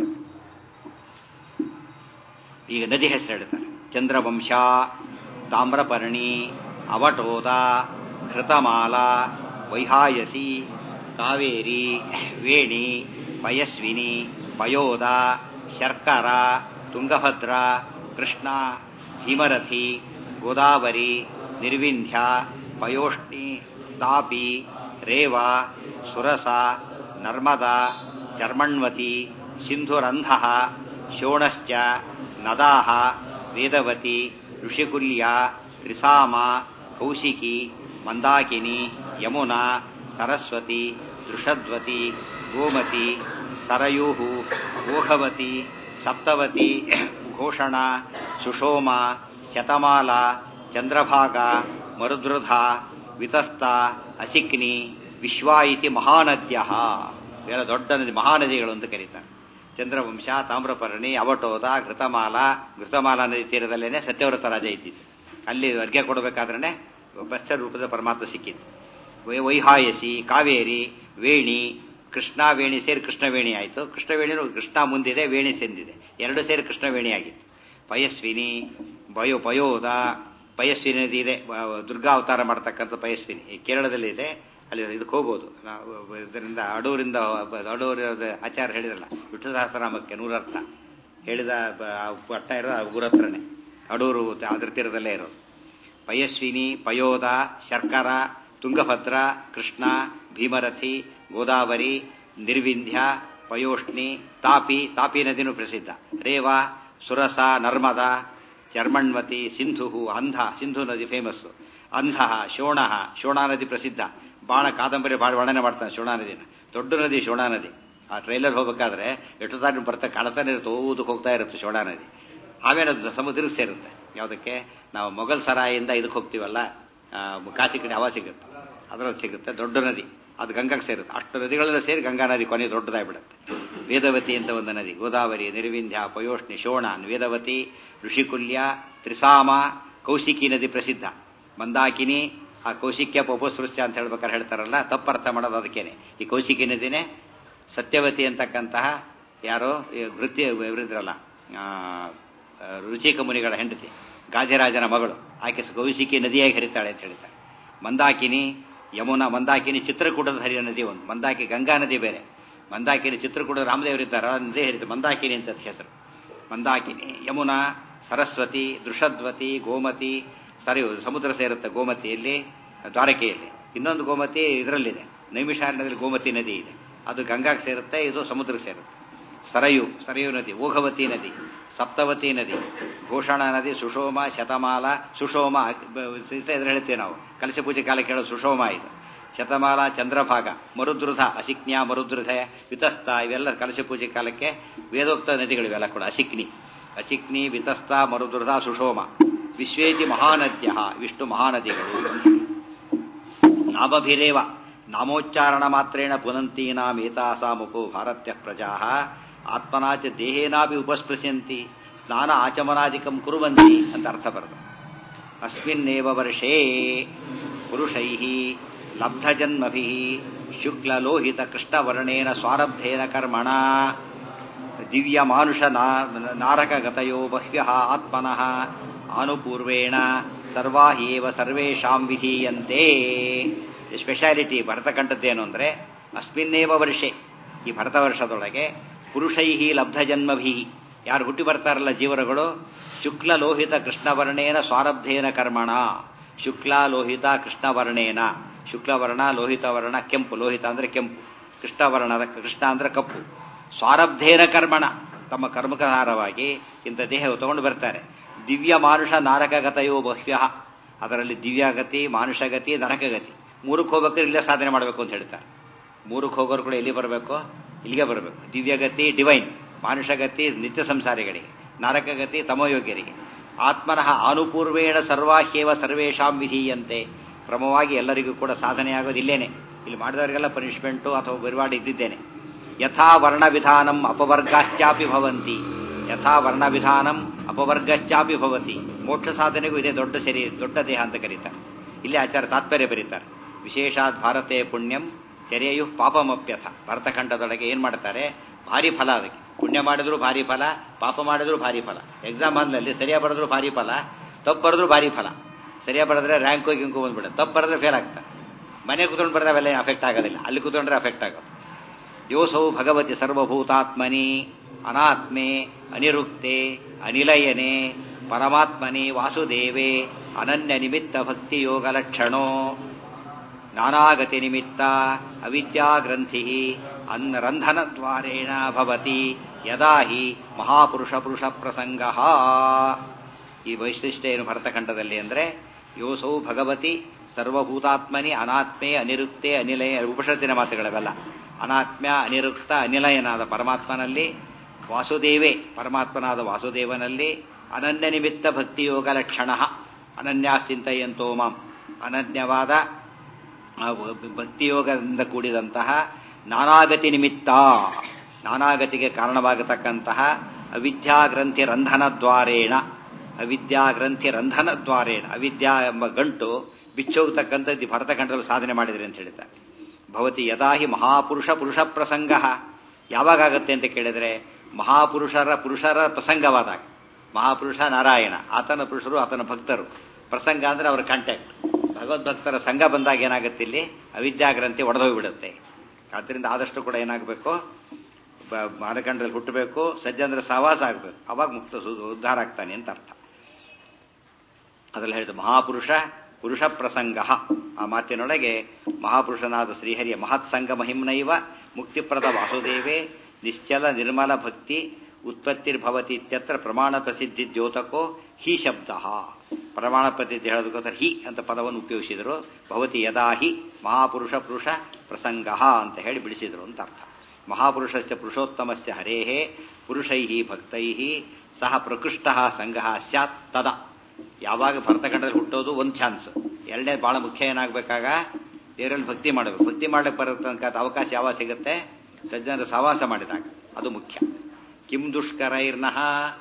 ಈಗ ನದಿ ಹೆಸರು ಹೇಳ್ತಾರೆ ಚಂದ್ರವಂಶ ತಾಮ್ರಪರ್ಣಿ ಅವಟೋದ ಘೃತಮಾಲ ವೈಹಾಯಸಿ ಕಾವೇರಿ ವೇಣಿ ಪಯಸ್ವಿನಿ ಪಯೋದ ಶರ್ಕರ ತುಂಗಭದ್ರ ಕೃಷ್ಣ ಹಿಮರಥಿ ಗೋದಾವರಿ ನಿರ್ವಿಂಧ್ಯ ಪಯೋಷ್ಣಿ ತಾಪಿ ರೇವ ಸುರಸ ನರ್ಮದಾ ಚರ್ಮಣ್ವತಿ ಸಿಂಧುರಂಧ ಶೋಣಶ್ಚ ನದಾಹ ವೇದವತಿ ಋಷಿಕುಲ್ಯ ತ್ರಿಸಾಮ ಕೌಶಿಕಿ ಮಂದಾಕಿನಿ ಯಮುನಾ ಸರಸ್ವತಿ ದೃಷದ್ವತಿ ಗೋಮತಿ ಸರಯೂ ಗೋಘವತಿ ಸಪ್ತವತಿ ಘೋಷಣ ಸುಷೋಮ ಶತಮಾಲ ಚಂದ್ರಭಾಗ ಮರುದೃಧ ವಿತಸ್ತ ಅಸಿಕ್ನಿ ವಿಶ್ವಾ ಇತಿ ಮಹಾನದ್ಯ ಬೇರೆ ದೊಡ್ಡ ನದಿ ಮಹಾನದಿಗಳು ಅಂತ ಕರೀತಾರೆ ಚಂದ್ರವಂಶ ತಾಮ್ರಪರ್ಣಿ ಅವಟೋದ ಘೃತಮಾಲ ಘೃತಮಾಲ ನದಿ ತೀರದಲ್ಲೇನೆ ಸತ್ಯವ್ರತ ರಾಜ ಇದ್ದಿದ್ದು ಅಲ್ಲಿ ಅರ್ಘ್ಯ ಕೊಡಬೇಕಾದ್ರೆ ಬಚ್ಚ ರೂಪದ ಪರಮಾತ್ಮ ಸಿಕ್ಕಿತ್ತು ವೈಹಾಯಸಿ ಕಾವೇರಿ ವೇಣಿ ಕೃಷ್ಣ ವೇಣಿ ಸೇರಿ ಕೃಷ್ಣವೇಣಿ ಆಯಿತು ಕೃಷ್ಣವೇಣಿನೂ ಕೃಷ್ಣ ಮುಂದಿದೆ ವೇಣಿ ಚೆಂದಿದೆ ಎರಡು ಸೇರಿ ಕೃಷ್ಣವೇಣಿ ಆಗಿತ್ತು ಪಯಸ್ವಿನಿ ಬಯೋ ಪಯೋದ ಪಯಸ್ವಿನಿ ನದಿ ಇದೆ ದುರ್ಗಾ ಅವತಾರ ಮಾಡ್ತಕ್ಕಂಥ ಪಯಸ್ವಿನಿ ಕೇರಳದಲ್ಲಿ ಇದೆ ಅಲ್ಲಿ ಇದಕ್ಕೆ ಹೋಗ್ಬೋದು ನಾವು ಇದರಿಂದ ಅಡೂರಿಂದ ಅಡೂರು ಆಚಾರ ಹೇಳಿದ್ರಲ್ಲ ವಿಠ್ಠಲ ಸಹಸ್ರನಾಮಕ್ಕೆ ನೂರರ್ಥ ಹೇಳಿದ ಪಟ್ಟ ಇರೋದು ಊರ ಹತ್ರನೇ ಅಡೂರು ಅದ್ರ ತೀರದಲ್ಲೇ ಇರೋದು ಪಯಸ್ವಿನಿ ಪಯೋದ ಶರ್ಕರ ತುಂಗಭದ್ರ ಕೃಷ್ಣ ಭೀಮರಥಿ ಗೋದಾವರಿ ನಿರ್ವಿಂಧ್ಯ ಪಯೋಷ್ಣಿ ತಾಪಿ ತಾಪಿ ನದಿನೂ ಪ್ರಸಿದ್ಧ ರೇವಾ ಸುರಸ ನರ್ಮದಾ ಚರ್ಮಣ್ವತಿ ಸಿಂಧು ಅಂಧ ಸಿಂಧು ನದಿ ಫೇಮಸ್ಸು ಅಂಧ ಶೋಣ ಶೋಣಾ ನದಿ ಪ್ರಸಿದ್ಧ ಬಾಣ ಕಾದಂಬರಿ ಬಾಳ ವರ್ಣನೆ ಮಾಡ್ತಾನೆ ಶೋಣಾ ನದಿನ ದೊಡ್ಡ ನದಿ ಶೋಣಾ ನದಿ ಆ ಟ್ರೈಲರ್ ಹೋಗ್ಬೇಕಾದ್ರೆ ಎಷ್ಟು ತಾನು ಬರ್ತಾ ಕಾಣ್ತಾನೆ ಇರುತ್ತೆ ಓದಕ್ಕೆ ಹೋಗ್ತಾ ಇರುತ್ತೆ ಶೋಣಾ ನದಿ ಆಮೇಲೆ ಅದು ಸಮುದ್ರಕ್ಕೆ ಸೇರುತ್ತೆ ಯಾವುದಕ್ಕೆ ನಾವು ಮೊಘಲ್ ಸರಾಯಿಂದ ಇದಕ್ಕೆ ಹೋಗ್ತೀವಲ್ಲ ಆ, ಕಾಶಿ ಕಡೆ ಹವಾ ಸಿಗುತ್ತೆ ಅದರಲ್ಲಿ ಸಿಗುತ್ತೆ ದೊಡ್ಡ ನದಿ ಅದು ಗಂಗಾಗೆ ಸೇರುತ್ತೆ ಅಷ್ಟು ನದಿಗಳೆಲ್ಲ ಸೇರಿ ಗಂಗಾ ನದಿ ಕೊನೆ ದೊಡ್ಡದಾಗ್ಬಿಡುತ್ತೆ ವೇದವತಿ ಅಂತ ಒಂದು ನದಿ ಗೋದಾವರಿ ನಿರ್ವಿಂಧ್ಯ ಪಯೋಷ್ಣಿ ಶೋಣ ವೇದವತಿ ಋಷಿಕುಲ್ಯ ತ್ರಿಸಾಮ ಕೌಶಿಕಿ ನದಿ ಪ್ರಸಿದ್ಧ ಮಂದಾಕಿನಿ ಆ ಕೌಶಿಕ್ಯ ಪೋಪಸೃಶ್ಯ ಅಂತ ಹೇಳ್ಬೇಕಾದ್ರೆ ಹೇಳ್ತಾರಲ್ಲ ತಪ್ಪರ್ಥ ಮಾಡೋದು ಅದಕ್ಕೇನೆ ಈ ಕೌಶಿಕಿ ನದಿನೇ ಸತ್ಯವತಿ ಅಂತಕ್ಕಂತಹ ಯಾರೋ ಈ ವೃತ್ತಿ ಇವರಿದ್ರಲ್ಲ ಆ, ಆ, ರುಚಿಕ ಮುನಿಗಳ ಹೆಂಡತಿ ಗಾದಿರಾಜನ ಮಗಳು ಆಕೆ ಕೌಶಿಕಿ ನದಿಯಾಗಿ ಹರಿತಾಳೆ ಅಂತ ಹೇಳ್ತಾರೆ ಮಂದಾಕಿನಿ ಯಮುನಾ ಮಂದಾಕಿನಿ ಚಿತ್ರಕೂಟದ ಹರಿಯೋ ನದಿ ಒಂದು ಮಂದಾಕಿ ಗಂಗಾ ನದಿ ಬೇರೆ ಮಂದಾಕಿನಿ ಚಿತ್ರಕೂಟ ರಾಮದೇವರಿದ್ದಾರೆ ಆ ನದಿ ಹರಿತು ಮಂದಾಕಿನಿ ಅಂತ ಅದ್ ಹೆಸರು ಮಂದಾಕಿನಿ ಯಮುನಾ ಸರಸ್ವತಿ ದೃಷದ್ವತಿ ಗೋಮತಿ ಸರಿ ಸಮುದ್ರ ಸೇರುತ್ತೆ ಗೋಮತಿಯಲ್ಲಿ ದ್ವಾರಕೆಯಲ್ಲಿ ಇನ್ನೊಂದು ಗೋಮತಿ ಇದರಲ್ಲಿದೆ ನೈಮಿಷಾರಣ್ಯದಲ್ಲಿ ಗೋಮತಿ ನದಿ ಇದೆ ಅದು ಗಂಗಾಗೆ ಸೇರುತ್ತೆ ಇದು ಸಮುದ್ರಕ್ಕೆ ಸೇರುತ್ತೆ ಸರಯು ಸರಯು ನದಿ ಓಘವತಿ ನದಿ ಸಪ್ತವತಿ ನದಿ ಘೋಷಣ ನದಿ ಸುಷೋಮ ಶತಮಾಲ ಸುಷೋಮ ಇದ್ರ ಹೇಳ್ತೀವಿ ನಾವು ಕಲಶ ಪೂಜೆ ಕಾಲಕ್ಕೆ ಹೇಳೋದು ಸುಷೋಮ ಇದು ಶತಮಾಲ ಚಂದ್ರಭಾಗ ಮರುದ್ರುಧ ಅಶಿಕ್ನ್ಯ ಮರುದ್ರುಧ ವಿತಸ್ತ ಇವೆಲ್ಲ ಕಲಶ ಪೂಜೆ ಕಾಲಕ್ಕೆ ವೇದೋಕ್ತ ನದಿಗಳು ಇವೆಲ್ಲ ಕೂಡ ಅಶಿಕ್ನಿ ಅಶಿಕ್ನಿ ವಿತಸ್ತ ಮರುದ್ರುಧ ಸುಷೋಮ ವಿಶ್ವೇತಿ ಮಹಾನದ್ಯ ವಿಷ್ಣು ಮಹಾನದಿಗಳು ನಾಮಭಿರೇವ ನಾಮೋಚ್ಚಾರಣ ಮಾತ್ರೇಣ ಪುನಂತೀನಾಮೇತಾಸಾಮುಖೋ ಭಾರತ್ಯ ಪ್ರಜಾ ಆತ್ಮನಾಚ ದೇಹೇನಾಪಿ ಉಪಸ್ಪೃಶ್ಯಂತಿ ಸ್ನಾನ ಆಚಮನಾದಿಕಂ ಕುರುವಂತಿ ಅಂತ ಅರ್ಥ ಬರೆದು ಅಸ್ಮಿನ್ನೇವ ವರ್ಷೇ ಪುರುಷೈ ಲಬ್ಧಜನ್ಮಭಿ ಶುಕ್ಲಲೋಹಿತ ಕೃಷ್ಣವರ್ಣೇನ ಸ್ವಾರಬ್ಧೇನ ಕರ್ಮಣ ದಿವ್ಯ ಮಾನುಷ ನಾರಕಗತಯೋ ಬಹ್ಯ ಆತ್ಮನಃ ಅನುಪೂರ್ವೇಣ ಸರ್ವಾ ಏವ ಸರ್ವೇಷಾಂ ವಿಧೀಯಂತೆ ಸ್ಪೆಷಾಲಿಟಿ ಭರತಕಂಠದ್ದೇನು ಅಂದರೆ ಅಸ್ಮಿನ್ನೇವ ವರ್ಷೆ ಈ ಭರತ ವರ್ಷದೊಳಗೆ ಪುರುಷೈ ಲಬ್ಧ ಜನ್ಮಭಿ ಯಾರು ಹುಟ್ಟಿ ಬರ್ತಾರಲ್ಲ ಜೀವರಗಳು ಶುಕ್ಲ ಲೋಹಿತ ಕೃಷ್ಣವರ್ಣೇನ ಸ್ವಾರಬ್ಧೇನ ಕರ್ಮಣ ಶುಕ್ಲ ಲೋಹಿತ ಕೃಷ್ಣವರ್ಣೇನ ಶುಕ್ಲವರ್ಣ ಲೋಹಿತ ವರ್ಣ ಕೆಂಪು ಲೋಹಿತ ಅಂದ್ರೆ ಕೆಂಪು ಕೃಷ್ಣವರ್ಣದ ಕೃಷ್ಣ ಅಂದ್ರೆ ಕಪ್ಪು ಸ್ವಾರಬ್ಧೇನ ಕರ್ಮಣ ತಮ್ಮ ಕರ್ಮಕಹಾರವಾಗಿ ಇಂಥ ದೇಹ ತಗೊಂಡು ಬರ್ತಾರೆ ದಿವ್ಯ ಮಾನುಷ ನಾರಕಗತಯೋ ಬಹ್ಯ ಅದರಲ್ಲಿ ದಿವ್ಯಗತಿ ಮಾನುಷಗತಿ ನರಕಗತಿ ಮೂರಕ್ಕೆ ಹೋಗ್ಬೇಕಾದ್ರೆ ಇಲ್ಲೇ ಸಾಧನೆ ಮಾಡಬೇಕು ಅಂತ ಹೇಳ್ತಾರೆ ಮೂರಕ್ಕೆ ಹೋಗೋರು ಕೂಡ ಎಲ್ಲಿ ಬರಬೇಕು ಇಲ್ಲಿಗೆ ಬರಬೇಕು ದಿವ್ಯಗತಿ ಡಿವೈನ್ ಮಾನುಷಗತಿ ನಿತ್ಯ ಸಂಸಾರಿಗಳಿಗೆ ನರಕಗತಿ ತಮೋಯೋಗ್ಯರಿಗೆ ಆತ್ಮನಃ ಅನುಪೂರ್ವೇಣ ಸರ್ವಾಹ್ಯೇವ ಸರ್ವೇಷಾಂ ವಿಧೀಯಂತೆ ಕ್ರಮವಾಗಿ ಎಲ್ಲರಿಗೂ ಕೂಡ ಸಾಧನೆ ಆಗೋದು ಇಲ್ಲೇನೆ ಇಲ್ಲಿ ಮಾಡಿದವರಿಗೆಲ್ಲ ಪನಿಷ್ಮೆಂಟು ಅಥವಾ ಬಿರುವಾಡ ಇದ್ದಿದ್ದೇನೆ ಯಥಾ ವರ್ಣ ವಿಧಾನಂ ಅಪವರ್ಗಾಶ್ಚಾಪಿ ಭವಂತಿ ಯಥಾ ವರ್ಣ ವಿಧಾನಂ ಅಪವರ್ಗಶ್ಚಾಪಿ ಭವತಿ ಮೋಕ್ಷ ಸಾಧನೆಗೂ ಇದೇ ದೊಡ್ಡ ಸರಿ ದೊಡ್ಡ ದೇಹ ಅಂತ ಕರೀತಾರೆ ಇಲ್ಲಿ ಆಚಾರ ತಾತ್ಪರ್ಯ ಬರೀತಾರೆ ವಿಶೇಷಾತ್ ಭಾರತೆ ಪುಣ್ಯಂ ಚರ್ಯಯು ಪಾಪಮಪ್ಯಥ ಭರತಖಂಡದೊಳಗೆ ಏನ್ ಮಾಡ್ತಾರೆ ಭಾರಿ ಫಲ ಅದಕ್ಕೆ ಪುಣ್ಯ ಮಾಡಿದ್ರು ಭಾರಿ ಫಲ ಪಾಪ ಮಾಡಿದ್ರು ಭಾರಿ ಫಲ ಎಕ್ಸಾಮ್ ಆದ್ಮೇಲೆ ಸರಿಯಾಗಿ ಬರೆದ್ರು ಭಾರಿ ಫಲ ತಪ್ಪು ಬರೆದ್ರು ಭಾರಿ ಫಲ ಸರಿಯಾಗಿ ಬರೆದ್ರೆ ರ್ಯಾಂಕ್ ಹೋಗಿ ಹಿಂಗೆ ಬಂದ್ಬಿಡುತ್ತೆ ತಪ್ಪು ಬರೆದ್ರೆ ಫೇಲ್ ಆಗ್ತಾರೆ ಮನೆ ಕೂತ್ಕೊಂಡು ಬರೆದ್ರೆ ಅವೆಲ್ಲ ಅಫೆಕ್ಟ್ ಆಗೋದಿಲ್ಲ ಅಲ್ಲಿ ಕೂತ್ಕೊಂಡ್ರೆ ಅಫೆಕ್ಟ್ ಆಗೋದು ಯೋಸೌ ಭಗವತಿ ಸರ್ವಭೂತಾತ್ಮನಿ ಅನಾತ್ಮೆ ಅನಿರುಕ್ತೆ ಅನಿಲಯನೆ ಪರಮಾತ್ಮನಿ ವಾಸುದೇವೆ ಅನನ್ಯ ನಿಮಿತ್ತ ಭಕ್ತಿ ಯೋಗ ಲಕ್ಷಣೋ ನಾನಾಗತಿ ನಿಮಿತ್ತ ಅವಿದ್ಯಾ ಗ್ರಂಥಿ ಅನ್ನ ರಂಧನ ದ್ವಾರೇಣ ಭವತಿ ಯದಾ ಹಿ ಮಹಾಪುರುಷ ಪುರುಷ ಪ್ರಸಂಗ ಈ ವೈಶಿಷ್ಟ್ಯ ಏನು ಭರತಖಂಡದಲ್ಲಿ ಅಂದರೆ ಯೋಸೌ ಭಗವತಿ ಸರ್ವಭೂತಾತ್ಮನಿ ಅನಾತ್ಮೆ ಅನಿರುಕ್ತೆ ಅನಿಲಯ ಉಪನಿಷತ್ತಿನ ಮಾತುಗಳವೆಲ್ಲ ಅನಾತ್ಮ್ಯ ಅನಿರುಕ್ತ ಅನಿಲಯನಾದ ಪರಮಾತ್ಮನಲ್ಲಿ ವಾಸುದೇವೇ ಪರಮಾತ್ಮನಾದ ವಾಸುದೇವನಲ್ಲಿ ಅನನ್ಯ ನಿಮಿತ್ತ ಭಕ್ತಿಯೋಗ ಲಕ್ಷಣ ಅನನ್ಯಾಶ್ಚಿಂತೆಯಂತೋ ಮಾಂ ಅನನ್ಯವಾದ ಆ ಭಕ್ತಿಯೋಗದಿಂದ ಕೂಡಿದಂತಹ ನಾನಾಗತಿ ನಿಮಿತ್ತ ನಾನಾಗತಿಗೆ ಕಾರಣವಾಗತಕ್ಕಂತಹ ಅವಿದ್ಯಾಗ್ರಂಥಿ ರಂಧನ ದ್ವಾರೇಣ ಅವಿದ್ಯಾಗ್ರಂಥಿ ರಂಧನ ದ್ವಾರೇಣ ಅವಿದ್ಯಾ ಎಂಬ ಗಂಟು ಬಿಚ್ಚೋಗ್ತಕ್ಕಂಥದ್ದು ಭರತಖಂಡದಲ್ಲಿ ಸಾಧನೆ ಮಾಡಿದ್ರಿ ಅಂತ ಹೇಳ್ತಾರೆ ಭವತಿ ಯದಾಹಿ ಮಹಾಪುರುಷ ಪುರುಷ ಪ್ರಸಂಗ ಯಾವಾಗ ಆಗುತ್ತೆ ಅಂತ ಕೇಳಿದ್ರೆ ಮಹಾಪುರುಷರ ಪುರುಷರ ಪ್ರಸಂಗವಾದಾಗ ಮಹಾಪುರುಷ ನಾರಾಯಣ ಆತನ ಪುರುಷರು ಆತನ ಭಕ್ತರು ಪ್ರಸಂಗ ಅಂದ್ರೆ ಅವರ ಕಾಂಟ್ಯಾಕ್ಟ್ ಭಗವದ್ಭಕ್ತರ ಸಂಘ ಬಂದಾಗ ಏನಾಗುತ್ತೆ ಇಲ್ಲಿ ಅವಿದ್ಯಾಗ್ರಂಥಿ ಒಡೆದೋಗ್ಬಿಡುತ್ತೆ ಆದ್ದರಿಂದ ಆದಷ್ಟು ಕೂಡ ಏನಾಗಬೇಕು ಮಾನಕಂಡದಲ್ಲಿ ಹುಟ್ಟಬೇಕು ಸಜ್ಜಂದ್ರ ಸಹವಾಸ ಆಗಬೇಕು ಅವಾಗ ಮುಕ್ತ ಉದ್ಧಾರ ಆಗ್ತಾನೆ ಅಂತ ಅರ್ಥ ಅದ್ರಲ್ಲಿ ಹೇಳಿದ ಮಹಾಪುರುಷ ಪುರುಷ ಪ್ರಸಂಗ ಆ ಮಾತಿನೊಳಗೆ ಮಹಾಪುರುಷನಾದ ಶ್ರೀಹರಿಯ ಮಹತ್ಸಂಗ ಮಹಿಮ್ನೈವ ಮುಕ್ತಿಪ್ರದ ವಾಸುದೇವೇ ನಿಶ್ಚಲ ನಿರ್ಮಲ ಭಕ್ತಿ ಉತ್ಪತ್ತಿರ್ಭವತಿ ಇತ್ಯತ್ರ ಪ್ರಮಾಣ ಪ್ರಸಿದ್ಧಿ ದ್ಯೋತಕೋ ಹಿ ಶಬ್ದ ಪ್ರಮಾಣ ಪದ್ಧತಿ ಹೇಳೋದಕ್ಕೋಸ್ಕರ ಹಿ ಅಂತ ಪದವನ್ನು ಉಪಯೋಗಿಸಿದರು ಭವತಿ ಯದಾ ಹಿ ಮಹಾಪುರುಷ ಪುರುಷ ಪ್ರಸಂಗ ಅಂತ ಹೇಳಿ ಬಿಡಿಸಿದರು ಅಂತ ಅರ್ಥ ಮಹಾಪುರುಷಸ್ಯ ಪುರುಷೋತ್ತಮಸ್ಯ ಹರೇಃ ಪುರುಷೈ ಭಕ್ತೈ ಸಹ ಪ್ರಕೃಷ್ಟ ಸಂಘ ಸ್ಯಾತ್ ತದ ಯಾವಾಗ ಭರತಖಂಡದಲ್ಲಿ ಹುಟ್ಟೋದು ಒಂದು ಚಾನ್ಸ್ ಎರಡನೇ ಬಹಳ ಮುಖ್ಯ ಏನಾಗಬೇಕಾಗ ದೇವರಲ್ಲಿ ಭಕ್ತಿ ಮಾಡಬೇಕು ಭಕ್ತಿ ಮಾಡಕ್ಕೆ ಬರತಕ್ಕಂಥ ಅವಕಾಶ ಯಾವಾಗ ಸಿಗುತ್ತೆ ಸಜ್ಜನರ ಸಹವಾಸ ಮಾಡಿದಾಗ ಅದು ಮುಖ್ಯ ಕಿಂ ದುಷ್ಕರೈರ್ನಃ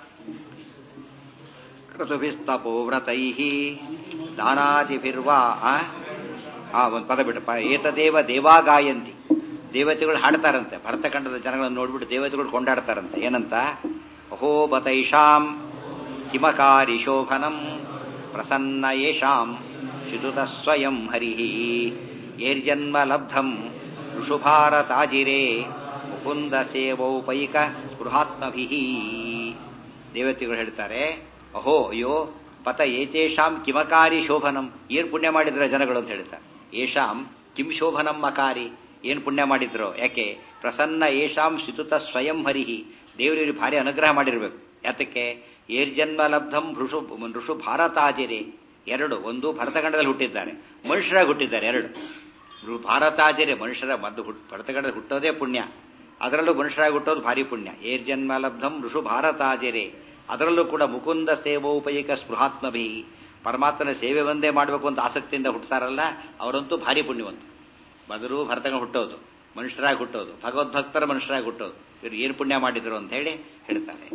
ಕೃತುಭಿಸ್ತಪೋ ವ್ರತೈ ದಾನಾದಿಭಿರ್ವಾ ಆ ಒಂದು ಪದ ಬಿಟ್ಟಪ್ಪ ಏತದೇವ ದೇವಾಗಾಯಂತಿ ದೇವತೆಗಳು ಹಾಡ್ತಾರಂತೆ ಭರತಖಂಡದ ಜನಗಳನ್ನು ನೋಡ್ಬಿಟ್ಟು ದೇವತೆಗಳು ಕೊಂಡಾಡ್ತಾರಂತೆ ಏನಂತ ಅಹೋ ಬತೈಷಾಂ ಕಿಮಕಾರಿ ಶೋಭನಂ ಪ್ರಸನ್ನ ಯೇಷಾಂ ಚಿದುತ ಸ್ವಯಂ ಹರಿ ಏರ್ಜನ್ಮ ಲಬ್ಧಂ ಋಷುಭಾರತಾಜಿರೇ ಮುಕುಂದ ಸೇವೌಪೈಕ ಸ್ಪೃಹಾತ್ಮಭಿ ದೇವತೆಗಳು ಹೇಳ್ತಾರೆ ಅಹೋ ಅಯ್ಯೋ ಪತ ಏತೇಷಾಂ ಕಿಮಕಾರಿ ಶೋಭನಂ ಏನ್ ಪುಣ್ಯ ಮಾಡಿದ್ರ ಜನಗಳು ಅಂತ ಹೇಳ್ತಾರೆ ಏಷಾಂ ಕಿಂ ಶೋಭನಂ ಮಕಾರಿ ಏನ್ ಪುಣ್ಯ ಮಾಡಿದ್ರು ಯಾಕೆ ಪ್ರಸನ್ನ ಏಷಾಂ ಶಿತುತ ಸ್ವಯಂ ಹರಿಹಿ ದೇವರಿಗೆ ಭಾರಿ ಅನುಗ್ರಹ ಮಾಡಿರ್ಬೇಕು ಯಾತಕ್ಕೆ ಏರ್ಜನ್ಮ ಲಬ್ಧಂ ಋಷು ಋಷು ಭಾರತಾಜಿರೆ ಎರಡು ಒಂದು ಭರತಖಂಡದಲ್ಲಿ ಹುಟ್ಟಿದ್ದಾರೆ ಮನುಷ್ಯರಾಗಿ ಹುಟ್ಟಿದ್ದಾರೆ ಎರಡು ಭಾರತಾಜಿರೆ ಮನುಷ್ಯರ ಮದ್ದು ಹುಟ್ ಭರತಖಂಡದಲ್ಲಿ ಹುಟ್ಟೋದೇ ಪುಣ್ಯ ಅದರಲ್ಲೂ ಮನುಷ್ಯರಾಗಿ ಹುಟ್ಟೋದು ಭಾರಿ ಪುಣ್ಯ ಏರ್ಜನ್ಮ ಲಬ್ಧಂ ಋಷು ಭಾರತಾಜಿರೆ ಅದರಲ್ಲೂ ಕೂಡ ಮುಕುಂದ ಸೇವೋಪಯಿಕ ಸ್ಪೃಹಾತ್ಮಭಿ ಪರಮಾತ್ಮನ ಸೇವೆ ಒಂದೇ ಮಾಡಬೇಕು ಅಂತ ಆಸಕ್ತಿಯಿಂದ ಹುಟ್ಟುತ್ತಾರಲ್ಲ ಅವರಂತೂ ಭಾರಿ ಪುಣ್ಯವಂತ ಬದರು ಭರತಗ ಹುಟ್ಟೋದು ಮನುಷ್ಯರಾಗಿ ಹುಟ್ಟೋದು ಭಗವದ್ಭಕ್ತರ ಮನುಷ್ಯರಾಗಿ ಹುಟ್ಟೋದು ಇವರು ಏನು ಪುಣ್ಯ ಮಾಡಿದ್ರು ಅಂತ ಹೇಳಿ ಹೇಳ್ತಾರೆ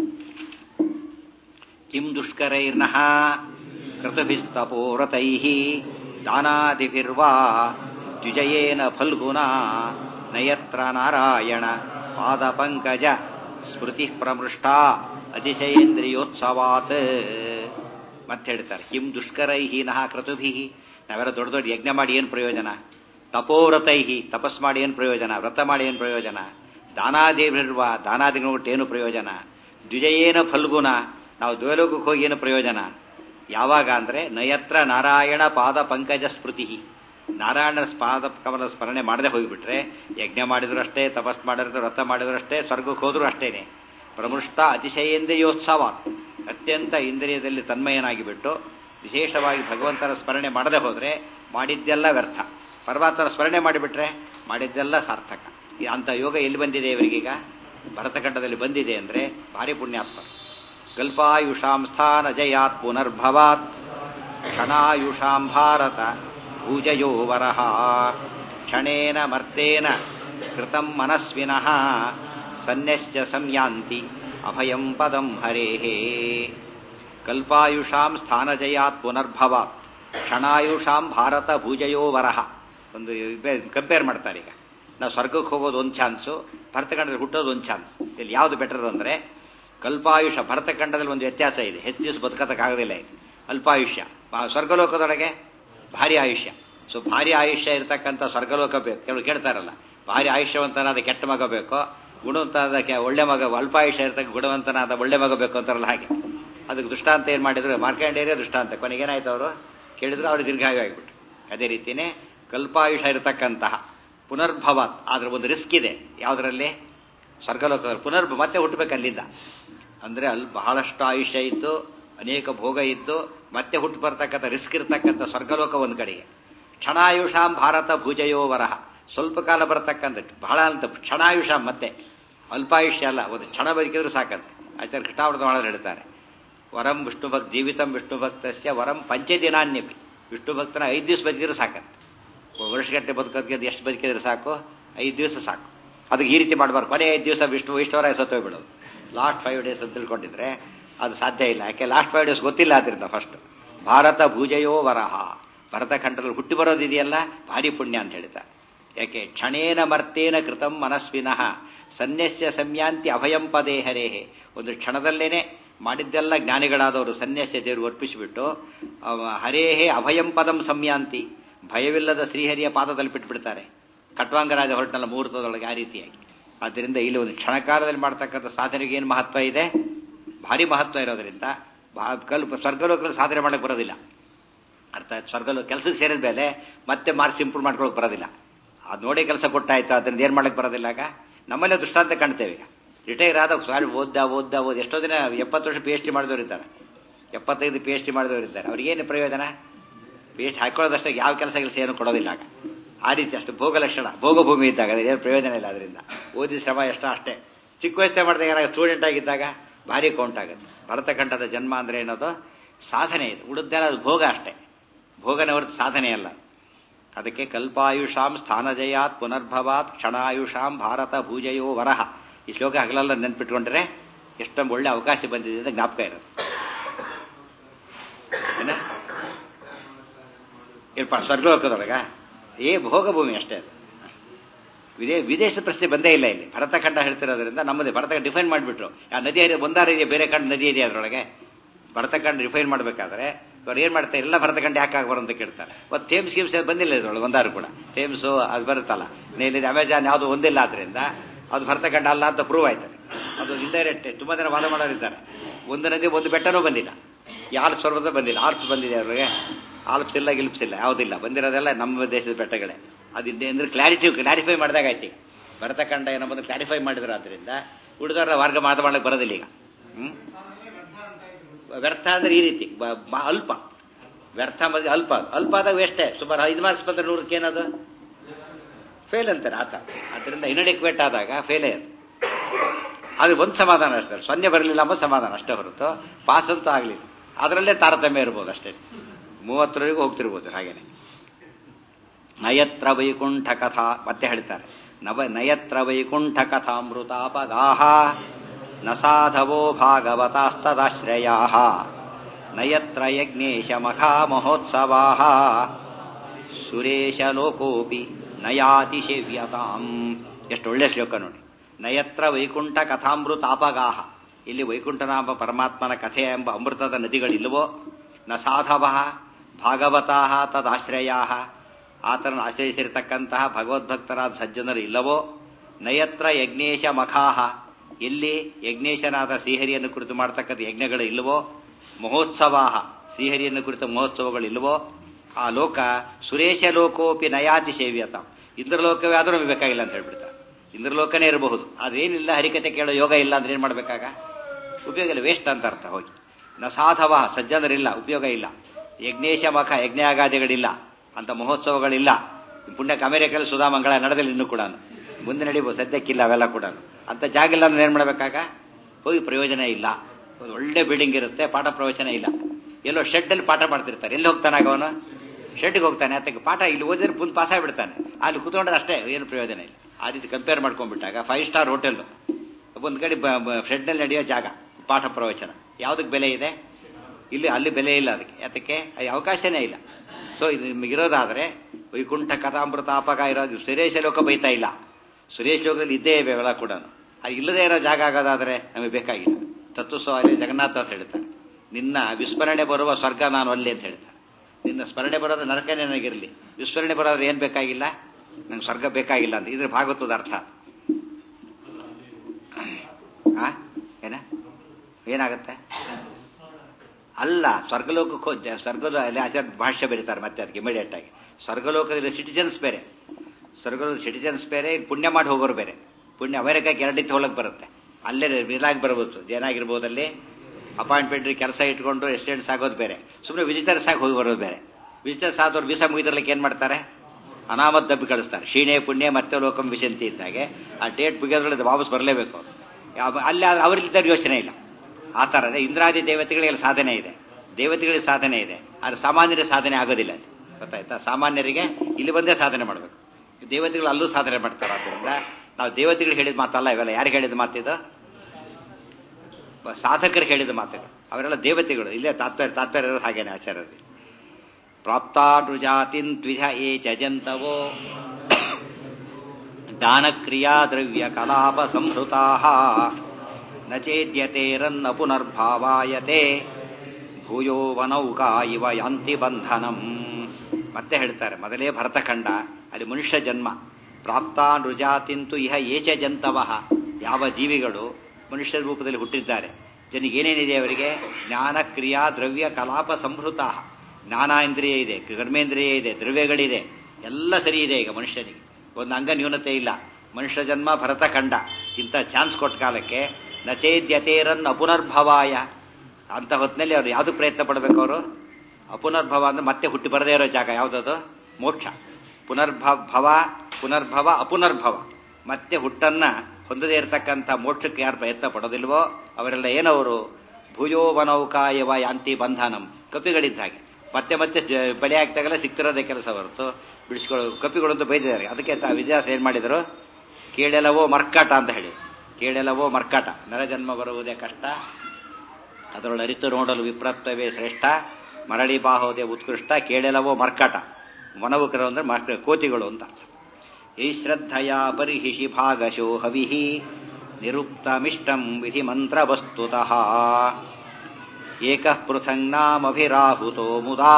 ಕಿಂ ದುಷ್ಕರೈರ್ನಃ ಕೃತಭಿಸ್ತಪೋರತೈ ದಾನಾದಿಭಿರ್ವಾ ದ್ವಿಜಯೇನ ಫಲ್ಗುನಾ ನಯತ್ರ ನಾರಾಯಣ ಪಾದಪಂಕಜ ಸ್ಮೃತಿ ಪ್ರಮೃಷ್ಟಾ ಅತಿಶಯೇಂದ್ರಿಯೋತ್ಸವಾತ್ ಮತ್ತೆ ಹೇಳ್ತಾರೆ ಕಿಂ ದುಷ್ಕರೈಹಿ ನಃ ಕ್ರತುಭಿ ನಾವೆಲ್ಲ ದೊಡ್ಡ ದೊಡ್ಡ ಯಜ್ಞ ಮಾಡಿ ಏನು ಪ್ರಯೋಜನ ತಪೋವ್ರತೈಹಿ ತಪಸ್ ಮಾಡಿ ಏನು ಪ್ರಯೋಜನ ವ್ರತ ಮಾಡಿ ಏನು ಪ್ರಯೋಜನ ದಾನಾದಿಭಿರ್ವ ದಾನಾದಿಗಳು ಕೊಟ್ಟು ಏನು ಪ್ರಯೋಜನ ದ್ವಿಜಯೇನ ಫಲ್ಗುನ ನಾವು ದ್ವೈಲೋಕಕ್ಕೆ ಹೋಗಿ ಏನು ಪ್ರಯೋಜನ ಯಾವಾಗ ಅಂದ್ರೆ ನಯತ್ರ ನಾರಾಯಣ ಪಾದ ಪಂಕಜ ಸ್ಮೃತಿ ನಾರಾಯಣನ ಪಾದ ಕಮಲ ಸ್ಮರಣೆ ಮಾಡದೆ ಹೋಗಿಬಿಟ್ರೆ ಯಜ್ಞ ಮಾಡಿದ್ರು ಅಷ್ಟೇ ತಪಸ್ ಮಾಡಿದ್ರು ವ್ರತ ಮಾಡಿದ್ರು ಅಷ್ಟೇ ಸ್ವರ್ಗಕ್ಕೆ ಹೋದ್ರು ಅಷ್ಟೇನೆ ಪ್ರಮೃಷ್ಟ ಅತಿಶಯೇಂದ್ರಿಯೋತ್ಸವ ಅತ್ಯಂತ ಇಂದ್ರಿಯದಲ್ಲಿ ತನ್ಮಯನಾಗಿ ಬಿಟ್ಟು ವಿಶೇಷವಾಗಿ ಭಗವಂತನ ಸ್ಮರಣೆ ಮಾಡದೆ ಹೋದ್ರೆ ಮಾಡಿದ್ದೆಲ್ಲ ವ್ಯರ್ಥ ಪರಮಾತ್ಮನ ಸ್ಮರಣೆ ಮಾಡಿಬಿಟ್ರೆ ಮಾಡಿದ್ದೆಲ್ಲ ಸಾರ್ಥಕ ಅಂತ ಯೋಗ ಎಲ್ಲಿ ಬಂದಿದೆ ಇವರಿಗೀಗ ಭರತಖಂಡದಲ್ಲಿ ಬಂದಿದೆ ಅಂದ್ರೆ ಭಾರಿ ಪುಣ್ಯಾತ್ಮ ಕಲ್ಪಾಯುಷಾಂ ಸ್ಥಾನ ಜಯಾತ್ ಪುನರ್ಭವಾತ್ ಕ್ಷಣಾಯುಷಾಂ ಭಾರತ ಭೂಜಯೋ ವರಹ ಕ್ಷಣೇನ ಮರ್ತೇನ ಕೃತಂ ಮನಸ್ವಿನಃ ಸನ್ಯಸ್ಯ ಸಂಯಾಂತಿ ಅಭಯಂ ಪದಂ ಹರೇಃ ಕಲ್ಪಾಯುಷಾಂ ಸ್ಥಾನಜಯಾತ್ ಪುನರ್ಭವಾತ್ ಕ್ಷಣಾಯುಷಾಂ ಭಾರತ ಭೂಜಯೋ ವರಹ ಒಂದು ಕಂಪೇರ್ ಮಾಡ್ತಾರೆ ಈಗ ನಾವು ಸ್ವರ್ಗಕ್ಕೆ ಹೋಗೋದು ಒಂದು ಚಾನ್ಸು ಭರತಖಂಡದಲ್ಲಿ ಹುಟ್ಟೋದು ಒಂದು ಚಾನ್ಸ್ ಇಲ್ಲಿ ಯಾವುದು ಬೆಟರ್ ಅಂದರೆ ಕಲ್ಪಾಯುಷ ಭರತಖಂಡದಲ್ಲಿ ಒಂದು ವ್ಯತ್ಯಾಸ ಇದೆ ಹೆಚ್ಚು ದಿವಸ ಬದುಕತಕ್ಕಾಗೋದಿಲ್ಲ ಇದು ಅಲ್ಪಾಯುಷ್ಯ ಸ್ವರ್ಗಲೋಕದೊಳಗೆ ಭಾರಿ ಆಯುಷ್ಯ ಸೊ ಭಾರಿ ಆಯುಷ್ಯ ಇರತಕ್ಕಂಥ ಸ್ವರ್ಗಲೋಕ ಬೇಕು ಕೆಲವು ಕೇಳ್ತಾರಲ್ಲ ಭಾರಿ ಆಯುಷ್ಯವಂತನಾದ ಕೆಟ್ಟ ಮಗ ಬೇಕೋ ಗುಣವಂತನಾದ ಒಳ್ಳೆ ಮಗ ಅಲ್ಪಾಯುಷ್ಯ ಇರತಕ್ಕ ಗುಣವಂತನಾದ ಒಳ್ಳೆ ಮಗ ಬೇಕು ಅಂತಾರಲ್ಲ ಹಾಗೆ ಅದಕ್ಕೆ ದೃಷ್ಟಾಂತ ಏನು ಮಾಡಿದ್ರು ಮಾರ್ಕಂಡೇರಿಯ ದೃಷ್ಟಾಂತ ಕೊನೆಗೇನಾಯ್ತು ಅವರು ಕೇಳಿದ್ರು ಅವ್ರು ದೀರ್ಘಾಯು ಆಗಿಬಿಟ್ರು ಅದೇ ರೀತಿಯೇ ಕಲ್ಪಾಯುಷ ಇರತಕ್ಕಂತಹ ಪುನರ್ಭವ ಆದ್ರೆ ಒಂದು ರಿಸ್ಕ್ ಇದೆ ಯಾವುದರಲ್ಲಿ ಸ್ವರ್ಗಲೋಕ ಪುನರ್ಭ ಮತ್ತೆ ಹುಟ್ಟಬೇಕು ಅಲ್ಲಿಂದ ಅಂದ್ರೆ ಅಲ್ಲಿ ಬಹಳಷ್ಟು ಆಯುಷ್ಯ ಇದ್ದು ಅನೇಕ ಭೋಗ ಇದ್ದು ಮತ್ತೆ ಹುಟ್ಟು ಬರ್ತಕ್ಕಂಥ ರಿಸ್ಕ್ ಇರತಕ್ಕಂಥ ಸ್ವರ್ಗಲೋಕ ಒಂದು ಕಡೆಗೆ ಕ್ಷಣಾಯುಷಾಂ ಭಾರತ ಭುಜಯೋ ವರಹ ಸ್ವಲ್ಪ ಕಾಲ ಬರತಕ್ಕಂಥ ಬಹಳ ಅಂತ ಕ್ಷಣಾಯುಷ ಮತ್ತೆ ಅಲ್ಪಾಯುಷ್ಯ ಅಲ್ಲ ಒಂದು ಕ್ಷಣ ಬದುಕಿದ್ರು ಸಾಕಂತ ಆಚಾರ್ಯ ಕೃಷ್ಣಾವೃತ ಮಾಡಲು ಹೇಳ್ತಾರೆ ವರಂ ವಿಷ್ಣು ಭಕ್ತ ಜೀವಿತಂ ವಿಷ್ಣು ಭಕ್ತಸ್ಯ ವರಂ ಪಂಚದಿನಾನ್ಯಪಿ ವಿಷ್ಣು ಭಕ್ತನ ಐದು ದಿವಸ ಬದುಕಿದ್ರು ಸಾಕಂತ ವರ್ಷಗಟ್ಟಲೆ ಬದುಕೋದಕ್ಕೆ ಎಷ್ಟು ಬದುಕಿದ್ರೆ ಸಾಕು ಐದು ದಿವಸ ಸಾಕು ಅದಕ್ಕೆ ಈ ರೀತಿ ಮಾಡಬಾರ್ದು ಕೊನೆ ಐದು ದಿವಸ ವಿಷ್ಣು ವೈಷ್ಣವರಾಯ ಸತ್ತೋಗ್ಬಿಡೋದು ಲಾಸ್ಟ್ ಫೈವ್ ಡೇಸ್ ಅಂತ ತಿಳ್ಕೊಂಡಿದ್ರೆ ಅದು ಸಾಧ್ಯ ಇಲ್ಲ ಯಾಕೆ ಲಾಸ್ಟ್ ಫೈವ್ ಡೇಸ್ ಗೊತ್ತಿಲ್ಲ ಆದ್ರಿಂದ ಫಸ್ಟ್ ಭಾರತ ಭೂಜಯೋ ವರಹ ಭರತಖಂಡದಲ್ಲಿ ಹುಟ್ಟಿ ಬರೋದಿದೆಯಲ್ಲ ಭಾರಿ ಪುಣ್ಯ ಅಂತ ಹೇಳ್ತಾರೆ ಯಾಕೆ ಕ್ಷಣೇನ ಮರ್ತೇನ ಕೃತಂ ಮನಸ್ವಿನಃ ಸನ್ಯಸ್ಯ ಸಂಯಾಂತಿ ಅಭಯಂ ಪದೇ ಹರೇಹೆ ಒಂದು ಕ್ಷಣದಲ್ಲೇನೆ ಮಾಡಿದ್ದೆಲ್ಲ ಜ್ಞಾನಿಗಳಾದವರು ಸನ್ಯಾಸ್ಯ ದೇವರು ಅರ್ಪಿಸಿಬಿಟ್ಟು ಹರೇಹೇ ಅಭಯಂ ಪದಂ ಸಂಯಾಂತಿ ಭಯವಿಲ್ಲದ ಶ್ರೀಹರಿಯ ಪಾದ ತಲುಪಿಟ್ಬಿಡ್ತಾರೆ ಖಟ್ವಾಂಗರಾಜ ಹೊರಟಲ್ಲ ಮುಹೂರ್ತದೊಳಗೆ ಆ ರೀತಿಯಾಗಿ ಆದ್ದರಿಂದ ಇಲ್ಲಿ ಒಂದು ಕ್ಷಣಕಾಲದಲ್ಲಿ ಮಾಡ್ತಕ್ಕಂಥ ಸಾಧನೆಗೆ ಏನು ಮಹತ್ವ ಇದೆ ಭಾರಿ ಮಹತ್ವ ಇರೋದ್ರಿಂದ ಕಲ್ ಸ್ವರ್ಗಲೋಕದಲ್ಲಿ ಸಾಧನೆ ಮಾಡಕ್ಕೆ ಬರೋದಿಲ್ಲ ಅರ್ಥ ಸ್ವರ್ಗಲೋಕ ಕೆಲಸಕ್ಕೆ ಸೇರಿದ ಮೇಲೆ ಮತ್ತೆ ಮಾರ್ಕ್ಸ್ ಇಂಪ್ರೂವ್ ಮಾಡ್ಕೊಳಕ್ ಬರೋದಿಲ್ಲ ಅದು ನೋಡಿ ಕೆಲಸ ಕೊಟ್ಟಾಯ್ತು ಅದರಿಂದ ಏನು ಮಾಡಕ್ಕೆ ಬರೋದಿಲ್ಲ ಆಗ ನಮ್ಮಲ್ಲೇ ದೃಷ್ಟಾಂತ ಕಾಣ್ತೇವೆ ಈಗ ರಿಟೈರ್ ಆದ ಸಾರಿ ಓದ್ದ ಓದ್ದ ಓದ್ ಎಷ್ಟೋ ದಿನ ಎಪ್ಪತ್ತು ವರ್ಷ ಪಿ ಎಚ್ ಡಿ ಮಾಡಿದವರು ಇದ್ದಾರೆ ಎಪ್ಪತ್ತೈದು ಪಿ ಎಚ್ ಡಿ ಮಾಡಿದವರಿದ್ದಾರೆ ಅವ್ರಿಗೇನು ಪ್ರಯೋಜನ ಪಿ ಎಚ್ ಹಾಕೊಳ್ಳೋದಷ್ಟೇ ಯಾವ ಕೆಲಸ ಕೆಲಸ ಏನು ಕೊಡೋದಿಲ್ಲ ಆಗ ಆ ರೀತಿ ಅಷ್ಟು ಭೋಗ ಲಕ್ಷಣ ಭೋಗಭೂಮಿ ಇದ್ದಾಗ ಏನು ಪ್ರಯೋಜನ ಇಲ್ಲ ಅದರಿಂದ ಓದಿ ಶ್ರಮ ಎಷ್ಟೋ ಅಷ್ಟೇ ಚಿಕ್ಕ ವಯಸ್ಸೇ ಮಾಡಿದಾಗ ಏನಾಗ ಸ್ಟೂಡೆಂಟ್ ಆಗಿದ್ದಾಗ ಭಾರಿ ಕೌಂಟ್ ಆಗುತ್ತೆ ಭರತಖಂಡದ ಜನ್ಮ ಅಂದ್ರೆ ಏನದು ಸಾಧನೆ ಇದು ಉಳಿದೆಲ್ಲ ಅದು ಭೋಗ ಅಷ್ಟೇ ಭೋಗನ ಹೊರತು ಸಾಧನೆ ಅಲ್ಲ ಅದಕ್ಕೆ ಕಲ್ಪಾಯುಷಾಂ ಸ್ಥಾನಜಯಾತ್ ಪುನರ್ಭವಾತ್ ಕ್ಷಣಾಯುಷಾಂ ಭಾರತ ಭೂಜಯೋ ವರಹ ಈ ಶ್ಲೋಕ ಹಗಲೆಲ್ಲ ನೆನ್ಪಿಟ್ಕೊಂಡ್ರೆ ಎಷ್ಟೊಂದು ಒಳ್ಳೆ ಅವಕಾಶ ಬಂದಿದೆ ಅಂತ ಜ್ಞಾಪಕ ಇರೋದು ಏನ ಇಲ್ಪ ಸ್ವರ್ಗಲೋಕದೊಳಗ ಏ ಭೋಗಭೂಮಿ ಅಷ್ಟೇ ಅದು ವಿದೇ ವಿದೇಶದ ಪ್ರಶ್ನೆ ಬಂದೇ ಇಲ್ಲ ಇಲ್ಲಿ ಭರತಖಂಡ ಹೇಳ್ತಿರೋದ್ರಿಂದ ನಮ್ಮದೇ ಭರತ ಡಿಫೈನ್ ಮಾಡಿಬಿಟ್ರು ಆ ನದಿ ಹರಿಯ ಒಂದಾರ ಇದೆಯಾ ಬೇರೆ ಖಂಡ ನದಿ ಇದೆಯಾ ಅದರೊಳಗೆ ಭರತಖಂಡ ಡಿಫೈನ್ ಮಾಡಬೇಕಾದ್ರೆ ಇವ್ರು ಏನ್ ಮಾಡ್ತಾರೆ ಎಲ್ಲ ಭರತಖಂಡ ಯಾಕೆ ಆಗ್ಬಾರ ಅಂತ ಕೇಳ್ತಾರೆ ಮತ್ತು ಥೇಮ್ಸ್ ಗೀಮ್ಸ್ ಬಂದಿಲ್ಲ ಇದ್ರೊಳಗೆ ಒಂದಾರು ಕೂಡ ಥೇಮ್ಸು ಅದು ಬರುತ್ತಲ್ಲ ಇಲ್ಲಿ ಅಮೆಜಾನ್ ಯಾವುದು ಒಂದಿಲ್ಲ ಆದ್ರಿಂದ ಅದು ಭರತಖಂಡ ಅಲ್ಲ ಅಂತ ಪ್ರೂವ್ ಆಯ್ತದೆ ಅದು ಇಂಡೈರೆಕ್ಟ್ ತುಂಬಾ ಜನ ವಾದ ಮಾಡೋರಿದ್ದಾರೆ ಒಂದು ನದಿ ಒಂದು ಬೆಟ್ಟನೂ ಬಂದಿಲ್ಲ ಈ ಆಲ್ಪ್ಸ್ ಪರ್ವತ ಬಂದಿಲ್ಲ ಆಲ್ಪ್ಸ್ ಬಂದಿದೆ ಅವ್ರಿಗೆ ಆಲ್ಪ್ಸ್ ಇಲ್ಲ ಗಿಲ್ಪ್ಸ್ ಇಲ್ಲ ಯಾವುದಿಲ್ಲ ಬಂದಿರೋದೆಲ್ಲ ನಮ್ಮ ದೇಶದ ಬೆಟ್ಟಗಳೇ ಅದು ಅಂದ್ರೆ ಕ್ಲಾರಿಟಿ ಕ್ಲಾರಿಫೈ ಮಾಡಿದಾಗ ಆಯ್ತು ಈಗ ಭರತಖಂಡ ಏನೋ ಬಂದು ಕ್ಲಾರಿಫೈ ಮಾಡಿದ್ರು ಆದ್ರಿಂದ ಉಳಿದವರ ವರ್ಗ ಮಾತು ಮಾಡಕ್ಕೆ ಬರೋದಿಲ್ಲ ಈಗ ಹ್ಮ್ ವ್ಯರ್ಥ ಅಂದ್ರೆ ಈ ರೀತಿ ಬ- ಬ- ಅಲ್ಪ ವ್ಯರ್ಥ ಮತ್ತೆ ಅಲ್ಪ ಅಲ್ಪ ಆದಾಗ ವೇಸ್ಟೇ ಸುಮಾರು ಐದು ಮಾರ್ಕ್ಸ್ ಬಂದ್ರೆ ನೂರಕ್ಕೆ ಏನದು ಫೇಲ್ ಅಂತಾರೆ ಆತ ಅದರಿಂದ ಇನ್ಅಡಿಕ್ವೇಟ್ ಆದಾಗ ಫೇಲೇ ಅದು ಅದು ಒಂದು ಸಮಾಧಾನ ಅಷ್ಟೇ ಸೊನ್ನೆ ಬರಲಿಲ್ಲ ಎಂಬ ಸಮಾಧಾನ ಅಷ್ಟೇ ಹೊರತು ಪಾಸ್ ಅಂತೂ ಆಗಲಿಲ್ಲ ಅದರಲ್ಲೇ ತಾರತಮ್ಯ ಇರ್ಬೋದು ಅಷ್ಟೇ ಮೂವತ್ತರವರೆಗೂ ಹೋಗ್ತಿರ್ಬೋದು ಹಾಗೇನೆ ನಯತ್ರ ವೈಕುಂಠ ಕಥಾ ಮತ್ತೆ ಹೇಳ್ತಾರೆ ನವ ನಯತ್ರ ವೈಕುಂಠ ಕಥಾಮೃತಾಪಗಾಹ ನ ಸಾಧವೋ ಭಾಗವತಾಸ್ತದಾಶ್ರಯಾ ನಯತ್ರ ಯಜ್ಞೇಶ ಮಖಾ ಮಹೋತ್ಸವಾ ಸುರೇಶ ಲೋಕೋಪಿ ನಯಾತಿ ಸೇವ್ಯತಾಂ ಎಷ್ಟು ಒಳ್ಳೆ ಶ್ಲೋಕ ನೋಡಿ ನಯತ್ರ ವೈಕುಂಠ ಕಥಾಮೃತಾಪಗಾಹ ಇಲ್ಲಿ ವೈಕುಂಠನಾಮ ಪರಮಾತ್ಮನ ಕಥೆ ಎಂಬ ಅಮೃತದ ನದಿಗಳಿಲ್ಲವೋ ನ ಸಾಧವ ಭಾಗವತಾ ತದಾಶ್ರಯಾ ಆತನನ್ನು ಆಶ್ರಯಿಸಿರತಕ್ಕಂತಹ ಭಗವದ್ಭಕ್ತರಾದ ಸಜ್ಜನರು ಇಲ್ಲವೋ ನಯತ್ರ ಯಜ್ಞೇಶ ಮಖಾಹ ಎಲ್ಲಿ ಯಜ್ಞೇಶನಾದ ಶ್ರೀಹರಿಯನ್ನು ಕುರಿತು ಮಾಡತಕ್ಕಂಥ ಯಜ್ಞಗಳು ಇಲ್ಲವೋ ಮಹೋತ್ಸವಾಹ ಶ್ರೀಹರಿಯನ್ನು ಕುರಿತ ಮಹೋತ್ಸವಗಳಿಲ್ಲವೋ ಆ ಲೋಕ ಸುರೇಶ ಲೋಕೋಪಿ ನಯಾತಿ ಸೇವ್ಯತ ಇಂದ್ರಲೋಕವೇ ಆದರೂ ನಮಗೆ ಬೇಕಾಗಿಲ್ಲ ಅಂತ ಹೇಳ್ಬಿಡ್ತಾರೆ ಇಂದ್ರಲೋಕನೇ ಇರಬಹುದು ಅದೇನಿಲ್ಲ ಹರಿಕತೆ ಕೇಳೋ ಯೋಗ ಇಲ್ಲ ಅಂದ್ರೆ ಏನ್ ಮಾಡ್ಬೇಕಾಗ ಉಪಯೋಗ ಇಲ್ಲ ವೇಸ್ಟ್ ಅಂತ ಅರ್ಥ ಹೋಗಿ ನ ಸಾಧವ ಸಜ್ಜನರಿಲ್ಲ ಉಪಯೋಗ ಇಲ್ಲ ಯಜ್ಞೇಶ ಮಖ ಯಜ್ಞಾಗಾದಿಗಳಿಲ್ಲ ಅಂತ ಮಹೋತ್ಸವಗಳಿಲ್ಲ ಪುಣ್ಯಕ್ಕೆ ಅಮೆರಿಕಲ್ಲಿ ಸುಧಾಮಂಗಳ ನಡೆದಿಲ್ಲ ಇನ್ನೂ ಕೂಡ ಮುಂದೆ ನಡೀಬೋದು ಸದ್ಯಕ್ಕಿಲ್ಲ ಅವೆಲ್ಲ ಕೂಡ ಅಂತ ಜಾಗ ಇಲ್ಲ ಅಂದ್ರೆ ಏನ್ ಮಾಡ್ಬೇಕಾಗ ಹೋಗಿ ಪ್ರಯೋಜನ ಇಲ್ಲ ಒಂದು ಒಳ್ಳೆ ಬಿಲ್ಡಿಂಗ್ ಇರುತ್ತೆ ಪಾಠ ಪ್ರವಚನ ಇಲ್ಲ ಎಲ್ಲೋ ಶೆಡ್ಡಲ್ಲಿ ಪಾಠ ಮಾಡ್ತಿರ್ತಾರೆ ಎಲ್ಲಿ ಹೋಗ್ತಾನಾಗ ಅವನು ಶೆಡ್ಗೆ ಹೋಗ್ತಾನೆ ಅದಕ್ಕೆ ಪಾಠ ಇಲ್ಲಿ ಓದಿದ್ರೆ ಫುಲ್ ಪಾಸ್ ಆಗ್ಬಿಡ್ತಾನೆ ಅಲ್ಲಿ ಕೂತ್ಕೊಂಡ್ರೆ ಅಷ್ಟೇ ಏನು ಪ್ರಯೋಜನ ಇಲ್ಲ ಆ ರೀತಿ ಕಂಪೇರ್ ಮಾಡ್ಕೊಂಡ್ಬಿಟ್ಟಾಗ ಫೈವ್ ಸ್ಟಾರ್ ಹೋಟೆಲ್ ಒಂದು ಕಡೆ ಶೆಡ್ನಲ್ಲಿ ನಡೆಯೋ ಜಾಗ ಪಾಠ ಪ್ರವಚನ ಯಾವುದಕ್ಕೆ ಬೆಲೆ ಇದೆ ಇಲ್ಲಿ ಅಲ್ಲಿ ಬೆಲೆ ಇಲ್ಲ ಅದಕ್ಕೆ ಅದಕ್ಕೆ ಅವಕಾಶನೇ ಇಲ್ಲ ಸೊ ಇದು ನಿಮಗಿರೋದಾದ್ರೆ ವೈಕುಂಠ ಕಥಾಮೃತ ಅಪಗ ಇರೋದು ಸುರೇಶ ಲೋಕ ಬೈತಾ ಇಲ್ಲ ಸುರೇಶ್ ಲೋಕದಲ್ಲಿ ಇದ್ದೇ ಇವೆ ಅವೆಲ್ಲ ಕೂಡ ಅದು ಇಲ್ಲದೇ ಇರೋ ಜಾಗ ಆಗೋದಾದ್ರೆ ನಮಗೆ ಬೇಕಾಗಿಲ್ಲ ತತ್ವಸ್ವಾಮಿ ಜಗನ್ನಾಥ ಅಂತ ಹೇಳ್ತಾರೆ ನಿನ್ನ ವಿಸ್ಮರಣೆ ಬರುವ ಸ್ವರ್ಗ ನಾನು ಅಲ್ಲಿ ಅಂತ ಹೇಳ್ತಾರೆ ನಿನ್ನ ಸ್ಮರಣೆ ಬರೋದು ನರಕನೇ ನನಗಿರಲಿ ವಿಸ್ಮರಣೆ ಬರೋದ್ರೆ ಏನ್ ಬೇಕಾಗಿಲ್ಲ ನಂಗೆ ಸ್ವರ್ಗ ಬೇಕಾಗಿಲ್ಲ ಅಂತ ಇದ್ರ ಭಾಗವತದ ಅರ್ಥ ಆ ಏನ ಏನಾಗತ್ತೆ ಅಲ್ಲ ಸ್ವರ್ಗಲೋಕಕ್ಕೆ ಹೋದ ಸ್ವರ್ಗದ ಅಲ್ಲಿ ಆಚಾರ ಭಾಷ್ಯ ಬರೀತಾರೆ ಮತ್ತೆ ಅದಕ್ಕೆ ಇಮಿಡಿಯೇಟ್ ಆಗಿ ಸ್ವರ್ಗಲೋಕದಲ್ಲಿ ಸಿಟಿಜನ್ಸ್ ಬೇರೆ ಸ್ವರ್ಗದ ಸಿಟಿಜನ್ಸ್ ಬೇರೆ ಇಲ್ಲಿ ಪುಣ್ಯ ಮಾಡಿ ಹೋಗೋರು ಬೇರೆ ಪುಣ್ಯ ಅಮೆರಿಕಕ್ಕೆ ಎರಡಿತ್ತು ಹೋಗಕ್ಕೆ ಬರುತ್ತೆ ಅಲ್ಲೇ ಇದಾಗಿ ಬರ್ಬೋದು ಏನಾಗಿರ್ಬೋದು ಅಲ್ಲಿ ಅಪಾಯಿಂಟ್ಮೆಂಟ್ ಕೆಲಸ ಇಟ್ಕೊಂಡು ರೆಸಿಡೆಂಟ್ಸ್ ಆಗೋದು ಬೇರೆ ಸುಮ್ಮನೆ ವಿಸಿಟರ್ಸ್ ಆಗಿ ಹೋಗಿ ಬರೋದು ಬೇರೆ ವಿಸಿಟರ್ಸ್ ಆದವ್ರು ವೀಸಾ ಮುಗಿದ್ರಲಿಕ್ಕೆ ಏನು ಮಾಡ್ತಾರೆ ಅನಾಮತ್ ದಬ್ಬಿ ಕಳಿಸ್ತಾರೆ ಶೀಣೆ ಪುಣ್ಯ ಮತ್ತೆ ಲೋಕಂ ವಿಶಂತಿ ಇದ್ದಾಗೆ ಆ ಡೇಟ್ ಮುಗಿಯೋದ್ರಲ್ಲಿ ವಾಪಸ್ ಬರಲೇಬೇಕು ಅವ್ರು. ಯಾವ- ಅಲ್ಲಿ ಅವರಿಲ್ಲಿದ್ದ ಯೋಚನೆ ಇಲ್ಲ ಆ ಥರನೇ ಇಂದ್ರಾದಿ ದೇವತೆಗಳಿಗೆ ಸಾಧನೆ ಇದೆ ದೇವತೆಗಳಿಗೆ ಸಾಧನೆ ಇದೆ ಆದರೆ ಸಾಮಾನ್ಯರ ಸಾಧನೆ ಆಗೋದಿಲ್ಲ ಅಲ್ಲಿ ಗೊತ್ತಾಯ್ತಾ ಸಾಮಾನ್ಯರಿಗೆ ಇಲ್ಲಿ ಬಂದೇ ಸಾಧನೆ ಮಾಡಬೇಕು ದೇವತೆಗಳು ಅಲ್ಲೂ ಸಾಧನೆ ಮಾಡ್ತಾರೆ ಆದ್ದರಿಂದ ನಾವು ದೇವತೆಗಳು ಹೇಳಿದ ಮಾತಲ್ಲ ಇವೆಲ್ಲ ಯಾರಿಗೆ ಹೇಳಿದ ಮಾತಿದು ಬ- ಸಾಧಕರಿಗೆ ಹೇಳಿದ ಮಾತುಗಳು ಅವರೆಲ್ಲ ದೇವತೆಗಳು ಇಲ್ಲೇ ತಾತ್ಪರ್ಯ ತಾತ್ಪರ್ಯ ಇರೋದು ಹಾಗೇನೆ ಆಚಾರ್ಯರಲ್ಲಿ ಪ್ರಾಪ್ತಾನುಜಾತಿನ್ ತ್ವಿಧ ಏ ಚಜಂತವೋ ದಾನಕ್ರಿಯಾ ದ್ರವ್ಯ ಕಲಾಪ ಸಂಹೃತಾ ನ ಚೇದ್ಯತೇರನ್ನ ಪುನರ್ಭಾವಾಯತೆ ಭೂಯೋ ವನೌಕಾ ಇವ ಯಾಂತಿ ಬಂಧನಂ ಮತ್ತೆ ಹೇಳ್ತಾರೆ ಮೊದಲೇ ಭರತಖಂಡ ಅಲ್ಲಿ ಮನುಷ್ಯ ಜನ್ಮ ಪ್ರಾಪ್ತಾನುಜಾತಿಂತು ಇಹ ಏಚ ಜಂತವಃ ಯಾವ ಜೀವಿಗಳು ಮನುಷ್ಯ ರೂಪದಲ್ಲಿ ಹುಟ್ಟಿದ್ದಾರೆ ಜನಿಗೆ ಏನೇನಿದೆ ಅವರಿಗೆ ಜ್ಞಾನ ಕ್ರಿಯಾ ದ್ರವ್ಯ ಕಲಾಪ ಸಂಹೃತ ಜ್ಞಾನೇಂದ್ರಿಯ ಇದೆ ಕರ್ಮೇಂದ್ರಿಯ ಇದೆ ದ್ರವ್ಯಗಳಿದೆ ಎಲ್ಲ ಸರಿ ಇದೆ ಈಗ ಮನುಷ್ಯನಿಗೆ ಒಂದು ಅಂಗ ನ್ಯೂನತೆ ಇಲ್ಲ ಮನುಷ್ಯ ಜನ್ಮ ಭರತ ಖಂಡ ಇಂಥ ಚಾನ್ಸ್ ಕೊಟ್ಟ ಕಾಲಕ್ಕೆ ನಚೇದ್ಯತೇರನ್ನ ಪುನರ್ಭವಾಯ ಅಂತ ಹೊತ್ತಿನಲ್ಲಿ ಅವ್ರು ಯಾವ್ದಕ್ಕೆ ಪ್ರಯತ್ನ ಪಡಬೇಕು ಅವರು ಅಪುನರ್ಭವ ಅಂದ್ರೆ ಮತ್ತೆ ಹುಟ್ಟಿ ಬರದೇ ಇರೋ ಜಾಗ ಯಾವುದದು ಮೋಕ್ಷ ಪುನರ್ಭವ ಭವ ಪುನರ್ಭವ ಅಪುನರ್ಭವ ಮತ್ತೆ ಹುಟ್ಟನ್ನ ಹೊಂದದೇ ಇರತಕ್ಕಂಥ ಮೋಕ್ಷಕ್ಕೆ ಯಾರು ಪ್ರಯತ್ನ ಪಡೋದಿಲ್ವೋ ಅವರೆಲ್ಲ ಏನವರು ಭೂಯೋ ವನೌಕಾಯವ ಯಾಂತಿ ಬಂಧನಂ ಕಪಿಗಳಿದ್ದ ಹಾಗೆ ಮತ್ತೆ ಮತ್ತೆ ಜ- ಬಲಿ ಆಗ್ತಾಗಲ್ಲ ಸಿಗ್ತಿರೋದೇ ಕೆಲಸ ಹೊರತು ಬಿಡಿಸ್ಕೊಳ್ಳೋ ಕಪಿಗಳು ಅಂತ ಬೈದಿದ್ದಾರೆ ಅದಕ್ಕೆ ತಾ- ವಿದ್ಯಾಸ ಏನ್ ಮಾಡಿದರು ಕೇಳೆಲವೋ ಮರ್ಕಾಟ ಅಂತ ಹೇಳಿ ಕೇಳೆಲವೋ ಮರ್ಕಾಟ ನರಜನ್ಮ ಬರುವುದೇ ಕಷ್ಟ ಅದರೊಳ ಅರಿತು ನೋಡಲು ವಿಪ್ರತ್ವವೇ ಶ್ರೇಷ್ಠ ಮರಳಿ ಬಾಹೋದೆ ಉತ್ಕೃಷ್ಟ ಕೇಳೆಲವೋ ಮರ್ಕಾಟ ವನವುಕರು ಅಂದ್ರೆ ಮರ್ಕ ಕೋತಿಗಳು ಅಂತ ಈ ಶ್ರದ್ಧಯ ಪರಿಹಿಷಿ ಭಾಗಶೋ ಹವಿಹಿ ನಿರುಕ್ತಮಿಷ್ಟಂ ವಿಧಿ ಮಂತ್ರ ವಸ್ತುತಃ ಏಕಃ ಪೃಥಂಗ್ನಾಮಭಿರಾಹುತೋ ಮುದಾ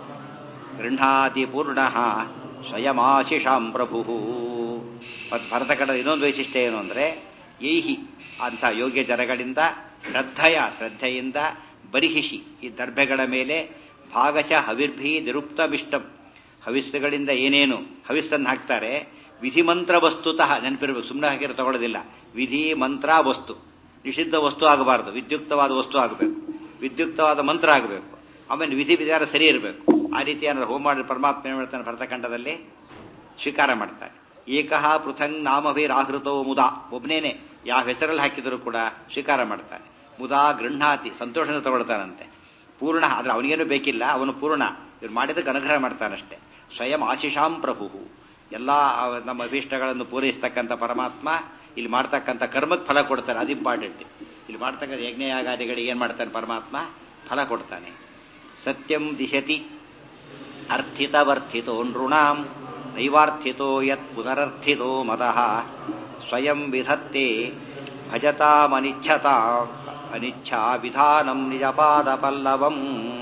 ಗೃಹಾತಿ ಪೂರ್ಣ ಸ್ವಯಮಾಶಿಷಾಂ ಪ್ರಭು ಮತ್ತು ಭರತಕಂಡದ ಇನ್ನೊಂದು ವೈಶಿಷ್ಟ್ಯ ಏನು ಅಂದ್ರೆ ಏಹಿ ಅಂತ ಯೋಗ್ಯ ಜನಗಳಿಂದ ಶ್ರದ್ಧೆಯ ಶ್ರದ್ಧೆಯಿಂದ ಬರಿಹಿಷಿ ಈ ದರ್ಭೆಗಳ ಮೇಲೆ ಭಾಗಶಃ ಹವಿರ್ಭಿ ನಿರುಕ್ತಮಿಷ್ಟಂ ಹವಿಸ್ಸುಗಳಿಂದ ಏನೇನು ಹವಿಸ್ಸನ್ನು ಹಾಕ್ತಾರೆ ವಿಧಿ ಮಂತ್ರ ವಸ್ತುತಃ ನೆನಪಿರ್ಬೇಕು ಸುಮ್ಮನೆ ಹಾಕಿರೋ ತಗೊಳ್ಳೋದಿಲ್ಲ ವಿಧಿ ಮಂತ್ರ ವಸ್ತು ನಿಷಿದ್ಧ ವಸ್ತು ಆಗಬಾರದು ವಿದ್ಯುಕ್ತವಾದ ವಸ್ತು ಆಗಬೇಕು ವಿದ್ಯುಕ್ತವಾದ ಮಂತ್ರ ಆಗಬೇಕು ಆಮೇಲೆ ವಿಧಿ ವಿಚಾರ ಸರಿ ಇರಬೇಕು ಆ ರೀತಿ ಏನಾದ್ರು ಹೋಮ ಮಾಡಿ ಪರಮಾತ್ಮ ಏನು ಮಾಡ್ತಾನೆ ಭರತಖಂಡದಲ್ಲಿ ಸ್ವೀಕಾರ ಮಾಡ್ತಾನೆ ಏಕಃ ಪೃಥಂಗ್ ನಾಮಭಿರಾಹೃತೋ ಮುದಾ ಒಬ್ಬನೇನೆ ಯಾವ ಹೆಸರಲ್ಲಿ ಹಾಕಿದರೂ ಕೂಡ ಸ್ವೀಕಾರ ಮಾಡ್ತಾನೆ ಮುದಾ ಗೃಹಾತಿ ಸಂತೋಷದಿಂದ ತಗೊಳ್ತಾನಂತೆ ಪೂರ್ಣ ಆದ್ರೆ ಅವನಿಗೇನು ಬೇಕಿಲ್ಲ ಅವನು ಪೂರ್ಣ ಇವ್ರು ಮಾಡಿದ್ದಕ್ಕೆ ಅನುಗ್ರಹ ಮಾಡ್ತಾನಷ್ಟೇ ಸ್ವಯಂ ಆಶಿಷಾಂ ಪ್ರಭು ಎಲ್ಲ ನಮ್ಮ ಅಭೀಷ್ಟಗಳನ್ನು ಪೂರೈಸ್ತಕ್ಕಂಥ ಪರಮಾತ್ಮ ಇಲ್ಲಿ ಮಾಡ್ತಕ್ಕಂಥ ಕರ್ಮಕ್ಕೆ ಫಲ ಕೊಡ್ತಾನೆ ಅದು ಇಂಪಾರ್ಟೆಂಟ್ ಇಲ್ಲಿ ಮಾಡ್ತಕ್ಕಂಥ ಯಜ್ಞಯಾಗಾದಿಗಳಿಗೆ ಏನ್ ಮಾಡ್ತಾನೆ ಪರಮಾತ್ಮ ಫಲ ಕೊಡ್ತಾನೆ ಸತ್ಯಂ ದಿಶತಿ ಅರ್ಥಿತವರ್ಥಿತೋ ನೃಣಾಂ ನೈವಾರ್ಥಿತೋ ಯತ್ ಪುನರರ್ಥಿತೋ ಮತಃ ಸ್ವಯಂ ವಿಧತ್ತೆ ಭಜತಾಮನಿಚ್ಛತಾ ಅನಿಚ್ಛಾ ವಿಧಾನಂ ನಿಜಪಾದ ಪಲ್ಲವಂ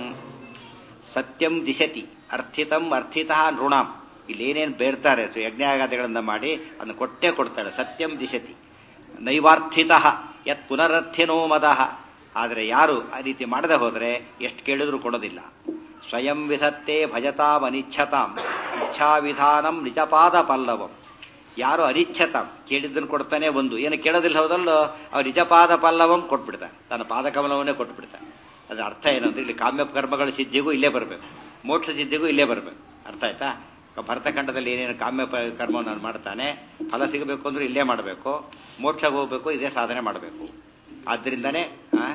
ಸತ್ಯಂ ದಿಶತಿ ಅರ್ಥಿತಂ ಅರ್ಥಿತಃ ನೃಣಾಂ ಇಲ್ಲೇನೇನು ಬೇರ್ತಾರೆ ಸೊ ಯಜ್ಞಾಗಾದಿಗಳಿಂದ ಮಾಡಿ ಅದನ್ನು ಕೊಟ್ಟೇ ಕೊಡ್ತಾರೆ ಸತ್ಯಂ ದಿಶತಿ ನೈವಾರ್ಥಿತಃ ಯತ್ ಪುನರರ್ಥಿನೋ ಮದಃ ಆದರೆ ಯಾರು ಆ ರೀತಿ ಮಾಡದೆ ಹೋದರೆ ಎಷ್ಟು ಕೇಳಿದ್ರೂ ಕೊಡೋದಿಲ್ಲ ಸ್ವಯಂ ವಿಧತ್ತೆ ಭಜತಾಂ ಅನಿಚ್ಛತಾಂ ಇಚ್ಛಾವಿಧಾನಂ ನಿಜಪಾದ ಪಲ್ಲವಂ ಯಾರು ಅನಿಚ್ಛತಾಂ ಕೇಳಿದ್ದನ್ನು ಕೊಡ್ತಾನೆ ಒಂದು ಏನು ಕೇಳೋದಿಲ್ಲ ಹೋದಲ್ಲೋ ಅವ್ರು ನಿಜಪಾದ ಪಲ್ಲವಂ ಕೊಟ್ಬಿಡ್ತಾನೆ ತನ್ನ ಪಾದಕಮಲವನ್ನೇ ಕೊಟ್ಬಿಡ್ತಾನೆ ಅದರ ಅರ್ಥ ಏನಂದ್ರೆ ಇಲ್ಲಿ ಕಾಮ್ಯ ಕರ್ಮಗಳ ಸಿದ್ಧಿಗೂ ಇಲ್ಲೇ ಬರಬೇಕು ಮೋಕ್ಷ ಸಿದ್ಧಿಗೂ ಇಲ್ಲೇ ಬರಬೇಕು ಅರ್ಥ ಆಯ್ತಾ ಭರತಖಂಡದಲ್ಲಿ ಏನೇನು ಕಾಮ್ಯ ಪ- ಕರ್ಮವನ್ನು ಮಾಡ್ತಾನೆ ಫಲ ಸಿಗಬೇಕು ಅಂದ್ರೆ ಇಲ್ಲೇ ಮಾಡಬೇಕು ಮೋಕ್ಷ ಹೋಗ್ಬೇಕು ಇದೇ ಸಾಧನೆ ಮಾಡಬೇಕು ಆದ್ರಿಂದನೇ ಆ?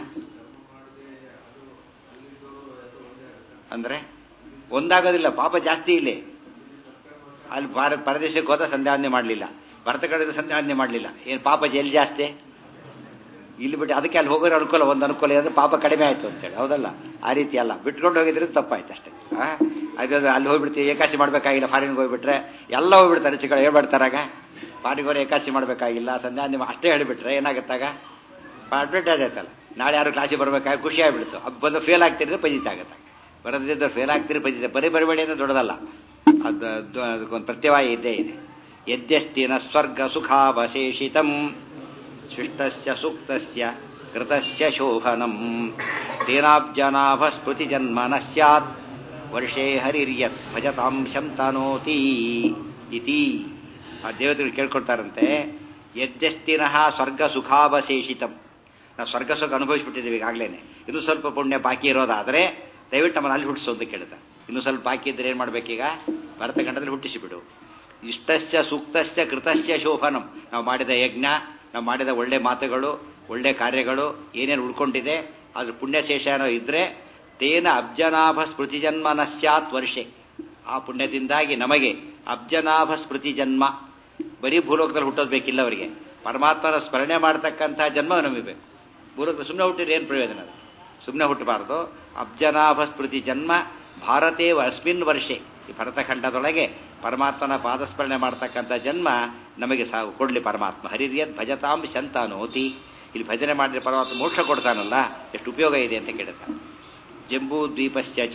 ಅಂದ್ರೆ ಒಂದಾಗೋದಿಲ್ಲ ಪಾಪ ಜಾಸ್ತಿ ಇಲ್ಲಿ ಅಲ್ಲಿ ಭಾರ ಪರದೇಶಕ್ಕೆ ಹೋದ ಸಂಧ್ಯಾವಂದನೆ ಮಾಡಲಿಲ್ಲ ಭರತಖಂಡದ ಸಂಧ್ಯಾವಂದನೆ ಮಾಡಲಿಲ್ಲ ಏನು ಪಾಪ ಎಲ್ಲಿ ಜಾಸ್ತಿ ಇಲ್ಲಿ ಬಿಟ್ಟು ಅದಕ್ಕೆ ಅಲ್ಲಿ ಹೋಗೋರು ಅನುಕೂಲ ಒಂದು ಅನುಕೂಲ ಅಂದ್ರೆ ಪಾಪ ಕಡಿಮೆ ಆಯ್ತು ಅಂತೇಳಿ ಹೌದಲ್ಲ ಆ ರೀತಿ ಅಲ್ಲ ಬಿಟ್ಕೊಂಡು ಹೋಗಿದ್ರೆ ತಪ್ಪಾಯ್ತು ಅಷ್ಟೇ ಆ? ಅದಾದ್ರೆ ಅಲ್ಲಿ ಹೋಗ್ಬಿಡ್ತೀವಿ ಏಕಾಸಿ ಮಾಡ್ಬೇಕಾಗಿಲ್ಲ ಫಾರಿನ್ಗೆ ಹೋಗ್ಬಿಟ್ರೆ ಎಲ್ಲ ಹೋಗ್ಬಿಡ್ತಾರೆ ಚಿಕ್ಕ ಹೇಳ್ಬಿಡ್ತಾರಾಗ ಫಾರಿನ್ಗೆ ಹೋಗಿ ಏಕಾಸಿ ಮಾಡ್ಬೇಕಾಗಿಲ್ಲ ಸಂಧ್ಯಾವಂದನೆ ಮಾ- ಅಷ್ಟೇ ಹೇಳಿಬಿಟ್ರೆ ಏನಾಗುತ್ತಾಗ ಅಡ್ವರ್ಟೈಸ್ ಆಯ್ತಲ್ಲ ನಾಳೆ ಯಾರು ಕ್ಲಾಸಿಗೆ ಬರ್ಬೇಕಾಗಿ ಖುಷಿ ಆಗ್ಬಿಡ್ತು ಅದು ಬಂದು ಫೇಲ್ ಆಗ್ತಿದ್ರೆ ಪಜಿತ ಆಗುತ್ತೆ ಬರದಿದ್ದರೆ ಫೇಲ್ ಆಗ್ತಿದ್ರೆ ಪಜಿತ ಬರೀ ಬರಬೇಡಿ ಅಂದ್ರೆ ದೊಡ್ಡದಲ್ಲ ಅದು ಅದು- ಅದಕ್ಕೊಂದು ಪ್ರತ್ಯವಾಯ ಇದ್ದೇ ಇದೆ ಯದ್ಯಸ್ತಿನ ಸ್ವರ್ಗ ಸುಖಾವಶೇಷಿತಂ ಶಿಷ್ಟಸ್ಯ ಸೂಕ್ತಸ್ಯ ಕೃತಸ್ಯ ಶೋಭನಂ ತೇನಾಬ್ಜನಾಭ ಸ್ಮೃತಿ ಜನ್ಮನ ಸ್ಯಾತ್ ವರ್ಷೇ ಹರಿರ್ಯತ್ ಭಜತಾಂ ಶಂತನೋತಿ ಇತಿ ಆ ದೇವತೆಗಳು ಕೇಳ್ಕೊಳ್ತಾರಂತೆ ಯದ್ಯಸ್ತಿನಃ ಸ್ವರ್ಗ ಸುಖಾವಶೇಷಿತಂ ನಾವು ಸ್ವರ್ಗ ಸುಖ ಅನುಭವಿಸ್ಬಿಟ್ಟಿದ್ದೀವಿ ಈಗಾಗಲೇ ಇನ್ನೂ ಸ್ವಲ್ಪ ಪುಣ್ಯ ಬಾಕಿ ಇರೋದಾದರೆ ದಯವಿಟ್ಟು ನಮ್ಮನ್ನು ಅಲ್ಲಿ ಹುಟ್ಟಿಸು ಅಂತ ಕೇಳ್ತಾರೆ ಇನ್ನೂ ಸ್ವಲ್ಪ ಬಾಕಿ ಇದ್ರೆ ಏನು ಮಾಡ್ಬೇಕೀಗ ಭರತಖಂಡದಲ್ಲಿ ಹುಟ್ಟಿಸಿಬಿಡು ಇಷ್ಟಸ್ಯ ಸೂಕ್ತಸ್ಯ ಕೃತಸ್ಯ ಶೋಭನಂ ನಾವು ಮಾಡಿದ ಯಜ್ಞ ನಾವು ಮಾಡಿದ ಒಳ್ಳೆ ಮಾತುಗಳು ಒಳ್ಳೆ ಕಾರ್ಯಗಳು ಏನೇನು ಉಳ್ಕೊಂಡಿದೆ ಅದ್ರ ಪುಣ್ಯಶೇಷ ಏನೋ ಇದ್ರೆ ತೇನ ಅಬ್ಜನಾಭ ಸ್ಮೃತಿ ಜನ್ಮ ನ ಸ್ಯಾತ್ ವರ್ಷೆ ಆ ಪುಣ್ಯದಿಂದಾಗಿ ನಮಗೆ ಅಬ್ಜನಾಭ ಸ್ಮೃತಿ ಜನ್ಮ ಬರೀ ಭೂಲೋಕದಲ್ಲಿ ಹುಟ್ಟೋದು ಬೇಕಿಲ್ಲ ಅವರಿಗೆ ಪರಮಾತ್ಮನ ಸ್ಮರಣೆ ಮಾಡ್ತಕ್ಕಂಥ ಜನ್ಮ ನಮಗೆ ಬೇಕು ಭೂಲೋಕದಲ್ಲಿ ಸುಮ್ಮನೆ ಹುಟ್ಟಿದ್ರೆ ಏನು ಪ್ರಯೋಜನ ಅದು ಸುಮ್ಮನೆ ಹುಟ್ಟಬಾರದು ಅಬ್ಜನಾಭ ಸ್ಮೃತಿ ಜನ್ಮ ಭಾರತೇ ಅಸ್ಮಿನ್ ವರ್ಷೆ ಈ ಭರತಖಂಡದೊಳಗೆ ಪರಮಾತ್ಮನ ಪಾದಸ್ಮರಣೆ ಮಾಡ್ತಕ್ಕಂಥ ಜನ್ಮ ನಮಗೆ ಸಾವು ಕೊಡ್ಲಿ ಪರಮಾತ್ಮ ಹರಿರ್ಯದ್ ಭಜತಾಂ ಶಂತಾನೋತಿ ಇಲ್ಲಿ ಭಜನೆ ಮಾಡಿದ್ರೆ ಪರಮಾತ್ಮ ಮೋಕ್ಷ ಕೊಡ್ತಾನಲ್ಲ ಎಷ್ಟು ಉಪಯೋಗ ಇದೆ ಅಂತ ಕೇಳ್ತಾನೆ ಜಂಬೂ ದ್ವೀಪಶ್ಚ ಚ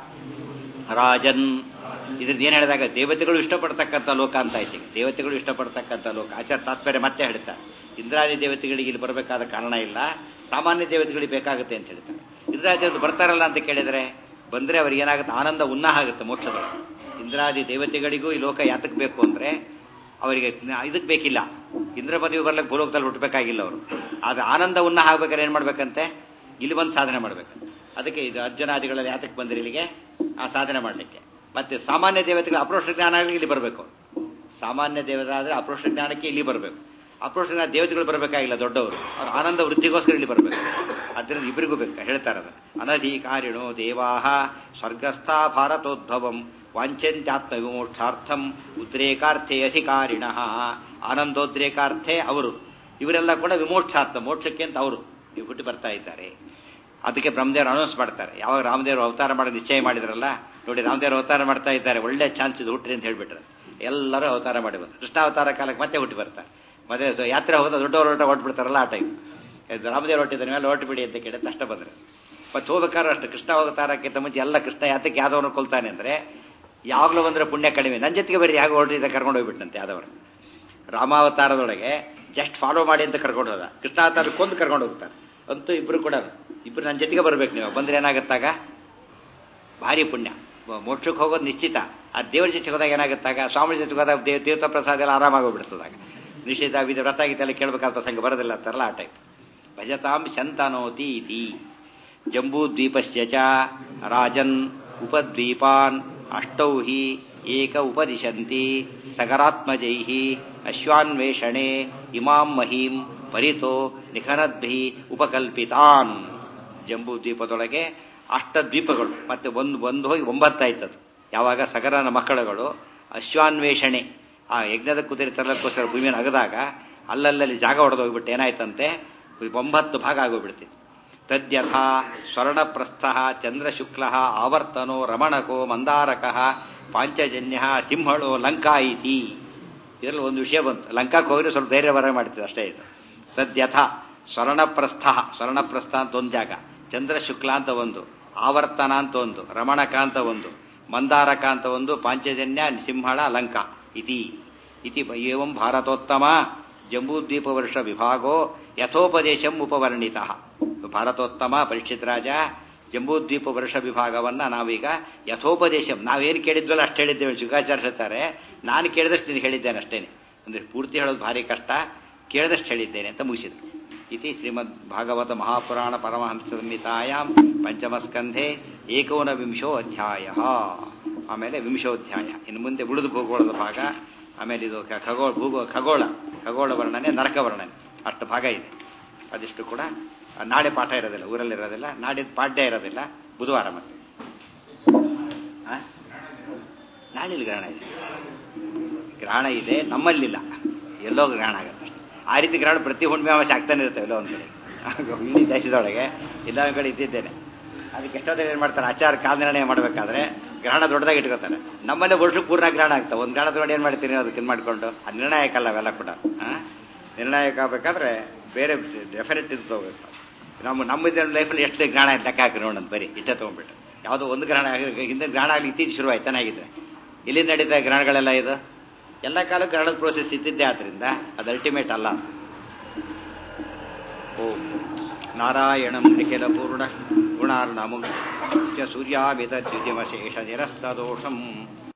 ರಾಜನ್ ಇದ್ರದ್ದು ಏನು ಹೇಳಿದಾಗ ದೇವತೆಗಳು ಇಷ್ಟಪಡ್ತಕ್ಕಂಥ ಲೋಕ ಅಂತ ಆಯ್ತು ಈಗ. ದೇವತೆಗಳು ಇಷ್ಟಪಡ್ತಕ್ಕಂಥ ಲೋಕ ಆಚಾರ ತಾತ್ಪರ್ಯ ಮತ್ತೆ ಹೇಳ್ತಾರೆ ಇಂದ್ರಾದಿ ದೇವತೆಗಳಿಗೆ ಇಲ್ಲಿ ಬರಬೇಕಾದ ಕಾರಣ ಇಲ್ಲ ಸಾಮಾನ್ಯ ದೇವತೆಗಳಿಗೆ ಬೇಕಾಗುತ್ತೆ ಅಂತ ಹೇಳ್ತಾರೆ ಇಂದ್ರಾದಿ ದೇವತೆ ಬರ್ತಾರಲ್ಲ ಅಂತ ಕೇಳಿದ್ರೆ ಬಂದ್ರೆ ಅವ್ರಿಗೆ ಏನಾಗುತ್ತೆ ಆನಂದ ಉನ್ನಾಹ ಆಗುತ್ತೆ ಮೋಕ್ಷದೊಳಗೆ ಇಂದ್ರಾದಿ ದೇವತೆಗಳಿಗೂ ಈ ಲೋಕ ಯಾತಕ್ಕೆ ಬೇಕು ಅಂದ್ರೆ ಅವರಿಗೆ ಇದಕ್ಕೆ ಬೇಕಿಲ್ಲ ಇಂದ್ರ ಪದವಿ ಬರ್ಲಿಕ್ಕೆ ಭೂಲೋಕದಲ್ಲಿ ಹುಟ್ಟಬೇಕಾಗಿಲ್ಲ ಅವರು ಆದ್ರೆ ಆನಂದ ಉನ್ನಾಹ ಆಗ್ಬೇಕಾದ್ರೆ ಏನ್ ಮಾಡ್ಬೇಕಂತೆ ಇಲ್ಲಿ ಬಂದು ಸಾಧನೆ ಮಾಡಬೇಕು ಅದಕ್ಕೆ ಇದು ಅರ್ಜುನಾದಿಗಳಲ್ಲಿ ಯಾತಕ್ಕೆ ಬಂದಿರಿ ಇಲ್ಲಿಗೆ ಆ ಸಾಧನೆ ಮಾಡಲಿಕ್ಕೆ ಮತ್ತೆ ಸಾಮಾನ್ಯ ದೇವತೆಗಳು ಅಪ್ರೋಷ ಜ್ಞಾನ ಆಗಲಿ ಇಲ್ಲಿ ಬರಬೇಕು ಸಾಮಾನ್ಯ ದೇವರಾದ್ರೆ ಅಪ್ರೋಷ ಜ್ಞಾನಕ್ಕೆ ಇಲ್ಲಿ ಬರಬೇಕು ಅಪ್ರೋಷ ಜ್ಞಾನ ದೇವತೆಗಳು ಬರಬೇಕಾಗಿಲ್ಲ ದೊಡ್ಡವರು ಅವ್ರ ಆನಂದ ವೃತ್ತಿಗೋಸ್ಕರ ಇಲ್ಲಿ ಬರಬೇಕು ಅದರಿಂದ ಇಬ್ಬರಿಗೂ ಬೇಕು ಹೇಳ್ತಾರೆ ಅದನ್ನು ಅನಧಿಕಾರಿಣೋ ದೇವಾಹ ಸ್ವರ್ಗಸ್ಥಾ ಭಾರತೋದ್ಭವಂ ವಾಂಛಂತ್ಯಾತ್ಮ ವಿಮೋಕ್ಷಾರ್ಥಂ ಉದ್ರೇಕಾರ್ಥೇ ಅಧಿಕಾರಿಣ ಆನಂದೋದ್ರೇಕಾರ್ಥೇ ಅವರು ಇವರೆಲ್ಲ ಕೂಡ ವಿಮೋಕ್ಷಾರ್ಥ ಮೋಕ್ಷಕ್ಕೆ ಅಂತ ಅವರು ಇವು ಹುಟ್ಟಿ ಬರ್ತಾ ಇದ್ದಾರೆ ಅದಕ್ಕೆ ಬ್ರಹ್ಮದೇವರು ಅನೌನ್ಸ್ ಮಾಡ್ತಾರೆ ಯಾವಾಗ ರಾಮದೇವರು ಅವತಾರ ಮಾಡೋ ನಿಶ್ಚಯ ಮಾಡಿದ್ರಲ್ಲ ನೋಡಿ ರಾಮದೇವರು ಅವತಾರ ಮಾಡ್ತಾ ಇದ್ದಾರೆ ಒಳ್ಳೆ ಚಾನ್ಸ್ ಇದು ಹುಟ್ಟ್ರಿ ಅಂತ ಹೇಳ್ಬಿಟ್ರೆ ಎಲ್ಲರೂ ಅವತಾರ ಮಾಡಿ ಬಂದು ಕೃಷ್ಣಾವತಾರ ಕಾಲಕ್ಕೆ ಮತ್ತೆ ಹುಟ್ಟಿ ಬರ್ತಾರೆ ಮತ್ತೆ ಯಾತ್ರೆ ಹೋದ ದೊಡ್ಡವರು ಹೊರಟ ಹೊಟ್ಬಿಡ್ತಾರಲ್ಲ ಆ ಟೈಮ್ ರಾಮದೇವರು ಹೊಟ್ಟಿದ ಮೇಲೆ ಹೊರಟುಬಿಡಿ ಅಂತ ಕೇಳಿ ಅಷ್ಟ ಬಂದ್ರೆ ಮತ್ತೆ ಹೋಗ್ಬೇಕಾದ್ರೆ ಅಷ್ಟು ಕೃಷ್ಣ ಅವತಾರಕ್ಕಿಂತ ಮುಂಚೆ ಎಲ್ಲ ಕೃಷ್ಣ ಯಾತಕ್ಕೆ ಯಾದವನು ಕೊಲ್ತಾನೆ ಅಂದ್ರೆ ಯಾವಾಗಲೂ ಬಂದ್ರೆ ಪುಣ್ಯ ಕಡಿಮೆ ನನ್ನ ಜೊತೆಗೆ ಬರೀ ಯಾವಾಗ ಹೊರಟಿದ್ದ ಕರ್ಕೊಂಡು ಹೋಗ್ಬಿಟ್ಟಂತೆ ಯಾದವರು ರಾಮಾವತಾರದೊಳಗೆ ಜಸ್ಟ್ ಫಾಲೋ ಮಾಡಿ ಅಂತ ಕರ್ಕೊಂಡು ಹೋದ ಕೃಷ್ಣಾವತಾರ ಕೊಂದು ಕರ್ಕೊಂಡು ಹೋಗ್ತಾರೆ ಅಂತೂ ಇಬ್ರು ಕೂಡ ಇಬ್ರು ನನ್ನ ಜೊತೆಗೆ ಬರ್ಬೇಕು ನೀವು ಬಂದ್ರೆ ಏನಾಗುತ್ತಾಗ ಭಾರಿ ಪುಣ್ಯ ಮೋಕ್ಷಕ್ಕೆ ಹೋಗೋದು ನಿಶ್ಚಿತ ಆ ದೇವ್ರ ಜೊತೆಗೆ ಹೋದಾಗ ಏನಾಗುತ್ತಾಗ ಸ್ವಾಮಿ ಜೊತೆಗೆ ಹೋದಾಗ ದೇವ್ ತೀರ್ಥ ಪ್ರಸಾದ ಎಲ್ಲ ಆರಾಮಾಗೋಗ್ಬಿಡ್ತದಾಗ ನಿಶ್ಚಿತ ವಿಧ ವ್ರತ ಗೀತೆಲ್ಲ ಕೇಳಬೇಕಾದ ಪ್ರಸಂಗ ಬರೋದಿಲ್ಲ ಅಂತಾರಲ್ಲ ಆ ಟೈಪ್ ಭಜತಾಂ ಶಂತನೋತಿ ಇತಿ ಜಂಬೂದ್ವೀಪಸ್ಯ ಚ ರಾಜನ್ ಉಪದ್ವೀಪಾನ್ ಅಷ್ಟೌ ಹಿ ಏಕ ಉಪದಿಶಂತಿ ಸಗರಾತ್ಮಜೈ ಅಶ್ವಾನ್ವೇಷಣೆ ಇಮಾಂ ಮಹೀಂ ಪರಿತೋ ನಿಖನದ್ಭಿ ಉಪಕಲ್ಪಿತಾನ್ ಜಂಬೂ ದ್ವೀಪದೊಳಗೆ ಅಷ್ಟ ದ್ವೀಪಗಳು ಮತ್ತೆ ಒಂದು ಒಂದು ಹೋಗಿ ಒಂಬತ್ತಾಯ್ತದು ಯಾವಾಗ ಸಗರನ ಮಕ್ಕಳುಗಳು ಅಶ್ವಾನ್ವೇಷಣೆ ಆ ಯಜ್ಞದ ಕುದುರೆ ತರಲಕ್ಕೋಸ್ಕರ ಭೂಮಿಯನ್ನು ಅಗದಾಗ ಅಲ್ಲಲ್ಲಿ ಜಾಗ ಹೊಡೆದು ಹೋಗ್ಬಿಟ್ಟು ಏನಾಯ್ತಂತೆ ಒಂಬತ್ತು ಭಾಗ ಆಗೋಗ್ಬಿಡ್ತಿತ್ತು ತದ್ಯಥ ಸ್ವರ್ಣಪ್ರಸ್ಥ ಚಂದ್ರಶುಕ್ಲ ಆವರ್ತನೋ ರಮಣಕೋ ಮಂದಾರಕ ಪಾಂಚಜನ್ಯ ಸಿಂಹಳೋ ಲಂಕಾ ಇತಿ ಇದರಲ್ಲಿ ಒಂದು ವಿಷಯ ಬಂತು ಲಂಕಾಕ್ಕೆ ಹೋಗಿದ್ರೆ ಸ್ವಲ್ಪ ಧೈರ್ಯ ಬರ ಮಾಡ್ತಿದೆ ಅಷ್ಟೇ ಇದು ತದ್ಯಥ ಸ್ವರ್ಣಪ್ರಸ್ಥ ಸ್ವರ್ಣಪ್ರಸ್ಥ ಅಂತ ಒಂದು ಜಾಗ ಚಂದ್ರಶುಕ್ಲ ಅಂತ ಒಂದು ಆವರ್ತನ ಅಂತ ಒಂದು ರಮಣಕ ಅಂತ ಒಂದು ಮಂದಾರಕ ಅಂತ ಒಂದು ಪಾಂಚಜನ್ಯ ಸಿಂಹಳ ಲಂಕಾ ಇತಿ ಇತಿ ಏವಂ ಭಾರತೋತ್ತಮ ಜಂಬೂದ್ವೀಪ ವರ್ಷ ವಿಭಾಗೋ ಯಥೋಪದೇಶಂ ಉಪವರ್ಣಿತ ಭಾರತೋತ್ತಮ ಪರೀಕ್ಷಿತ್ ರಾಜ ಜಂಬೂದ್ವೀಪ ವರ್ಷ ವಿಭಾಗವನ್ನ ನಾವೀಗ ಯಥೋಪದೇಶಂ ನಾವೇನು ಕೇಳಿದ್ವಲ್ಲ ಅಷ್ಟು ಹೇಳಿದ್ದೇವೆ ಶುಕಾಚಾರ್ಯ ಹೇಳ್ತಾರೆ ನಾನು ಕೇಳಿದಷ್ಟು ನೀನು ಹೇಳಿದ್ದೇನೆ ಅಷ್ಟೇನೆ ಅಂದ್ರೆ ಪೂರ್ತಿ ಹೇಳೋದು ಭಾರಿ ಕಷ್ಟ ಕೇಳಿದಷ್ಟು ಹೇಳಿದ್ದೇನೆ ಅಂತ ಮುಗಿಸಿದ್ರು ಇತಿ ಶ್ರೀಮದ್ ಭಾಗವತ ಮಹಾಪುರಾಣ ಪರಮಹಂಸ ಸಂಹಿತಾಯಾಂ ಪಂಚಮಸ್ಕಂಧೆ ಏಕೋನವಿಂಶೋ ಅಧ್ಯಾಯ ಆಮೇಲೆ ವಿಂಶೋಧ್ಯಾಯ ಇನ್ನು ಮುಂದೆ ಉಳಿದು ಭೂಗೋಳದ ಭಾಗ ಆಮೇಲೆ ಇದು ಖಗೋಳ ಭೂಗೋ ಖಗೋಳ ಖಗೋಳ ವರ್ಣನೆ ನರಕ ವರ್ಣನೆ ಅಷ್ಟು ಭಾಗ ಇದೆ ಅದಿಷ್ಟು ಕೂಡ ನಾಳೆ ಪಾಠ ಇರೋದಿಲ್ಲ ಊರಲ್ಲಿ ಇರೋದಿಲ್ಲ ನಾಡಿದ್ದು ಪಾಠ್ಯ ಇರೋದಿಲ್ಲ ಬುಧವಾರ ಮತ್ತೆ ನಾಳೆ ಗ್ರಹಣ ಇದೆ ಗ್ರಹಣ ಇದೆ ನಮ್ಮಲ್ಲಿಲ್ಲ ಎಲ್ಲೋ ಗ್ರಹಣ ಆಗುತ್ತೆ ಆ ರೀತಿ ಗ್ರಹಣ ಪ್ರತಿ ಹುಣ್ಣಿಮೆ ಅಮಾವಾಸ್ಯೆ ಆಗ್ತಾನೆ ಇರುತ್ತೆ ಎಲ್ಲೋ ಒಂದು ಕಡೆ ಇಡೀ ದೇಶದೊಳಗೆ ಎಲ್ಲ ಒಂದು ಕಡೆ ಇದ್ದಿದ್ದೇನೆ ಅದಕ್ಕೆ ಎಷ್ಟೊತ್ತಿಗೆ ಏನು ಮಾಡ್ತಾರೆ ಆಚಾರ ಕಾಲ ನಿರ್ಣಯ ಮಾಡಬೇಕಾದ್ರೆ ಗ್ರಹಣ ದೊಡ್ಡದಾಗಿ ಇಟ್ಕೋತಾರೆ ನಮ್ಮಲ್ಲೇ ವರ್ಷಕ್ಕೆ ಪೂರ್ಣ ಗ್ರಹಣ ಆಗ್ತಾವೆ ಒಂದು ಗ್ರಹಣ ನೋಡಿ ಏನು ಮಾಡ್ತೀನಿ ಅದಕ್ಕೆ ಇದು ಮಾಡಿಕೊಂಡು ಅದು ನಿರ್ಣಾಯಕ ಅಲ್ಲ ಅವೆಲ್ಲ ಕೂಡ ನಿರ್ಣಾಯಕ ಆಗಬೇಕಾದ್ರೆ ಬೇರೆ ಡೆಫಿನೆಟ್ ಇದು ತಗೋಬೇಕು ನಮ್ಮ ನಮ್ಮ ಲೈಫಲ್ಲಿ ಎಷ್ಟು ಗ್ರಹಣ ಲೆಕ್ಕ ಹಾಕಿ ನೋಡೋಣ ಬರೀ ಇಷ್ಟೇ ತೊಗೊಂಡ್ಬಿಟ್ಟು ಯಾವುದೋ ಒಂದು ಗ್ರಹಣ ಹಿಂದೆ ಗ್ರಹಣ ಆಗಲಿ ಇತ್ತೀಚೆ ಶುರು ಆಯ್ತು ಚೆನ್ನಾಗಿದ್ರೆ ಇಲ್ಲಿ ನಡೀತಾ ಗ್ರಹಣಗಳೆಲ್ಲ ಇದು ಎಲ್ಲ ಕಾಲಕ್ಕೂ ಗ್ರಹಣದ ಪ್ರೋಸೆಸ್ ಇದ್ದಿದ್ದೆ ಆದ್ರಿಂದ ಅದು ಅಲ್ಟಿಮೇಟ್ ಅಲ್ಲ ಓಂ ನಾರಾಯಣಂ ನಿಖಿಲ ಪೂರ್ಣ ಗುಣಾರ್ಣಮುಖ್ಯ ಸೂರ್ಯಾಮಿತ ದ್ಯುತಿಮಶೇಷ ನಿರಸ್ತದೋಷಂ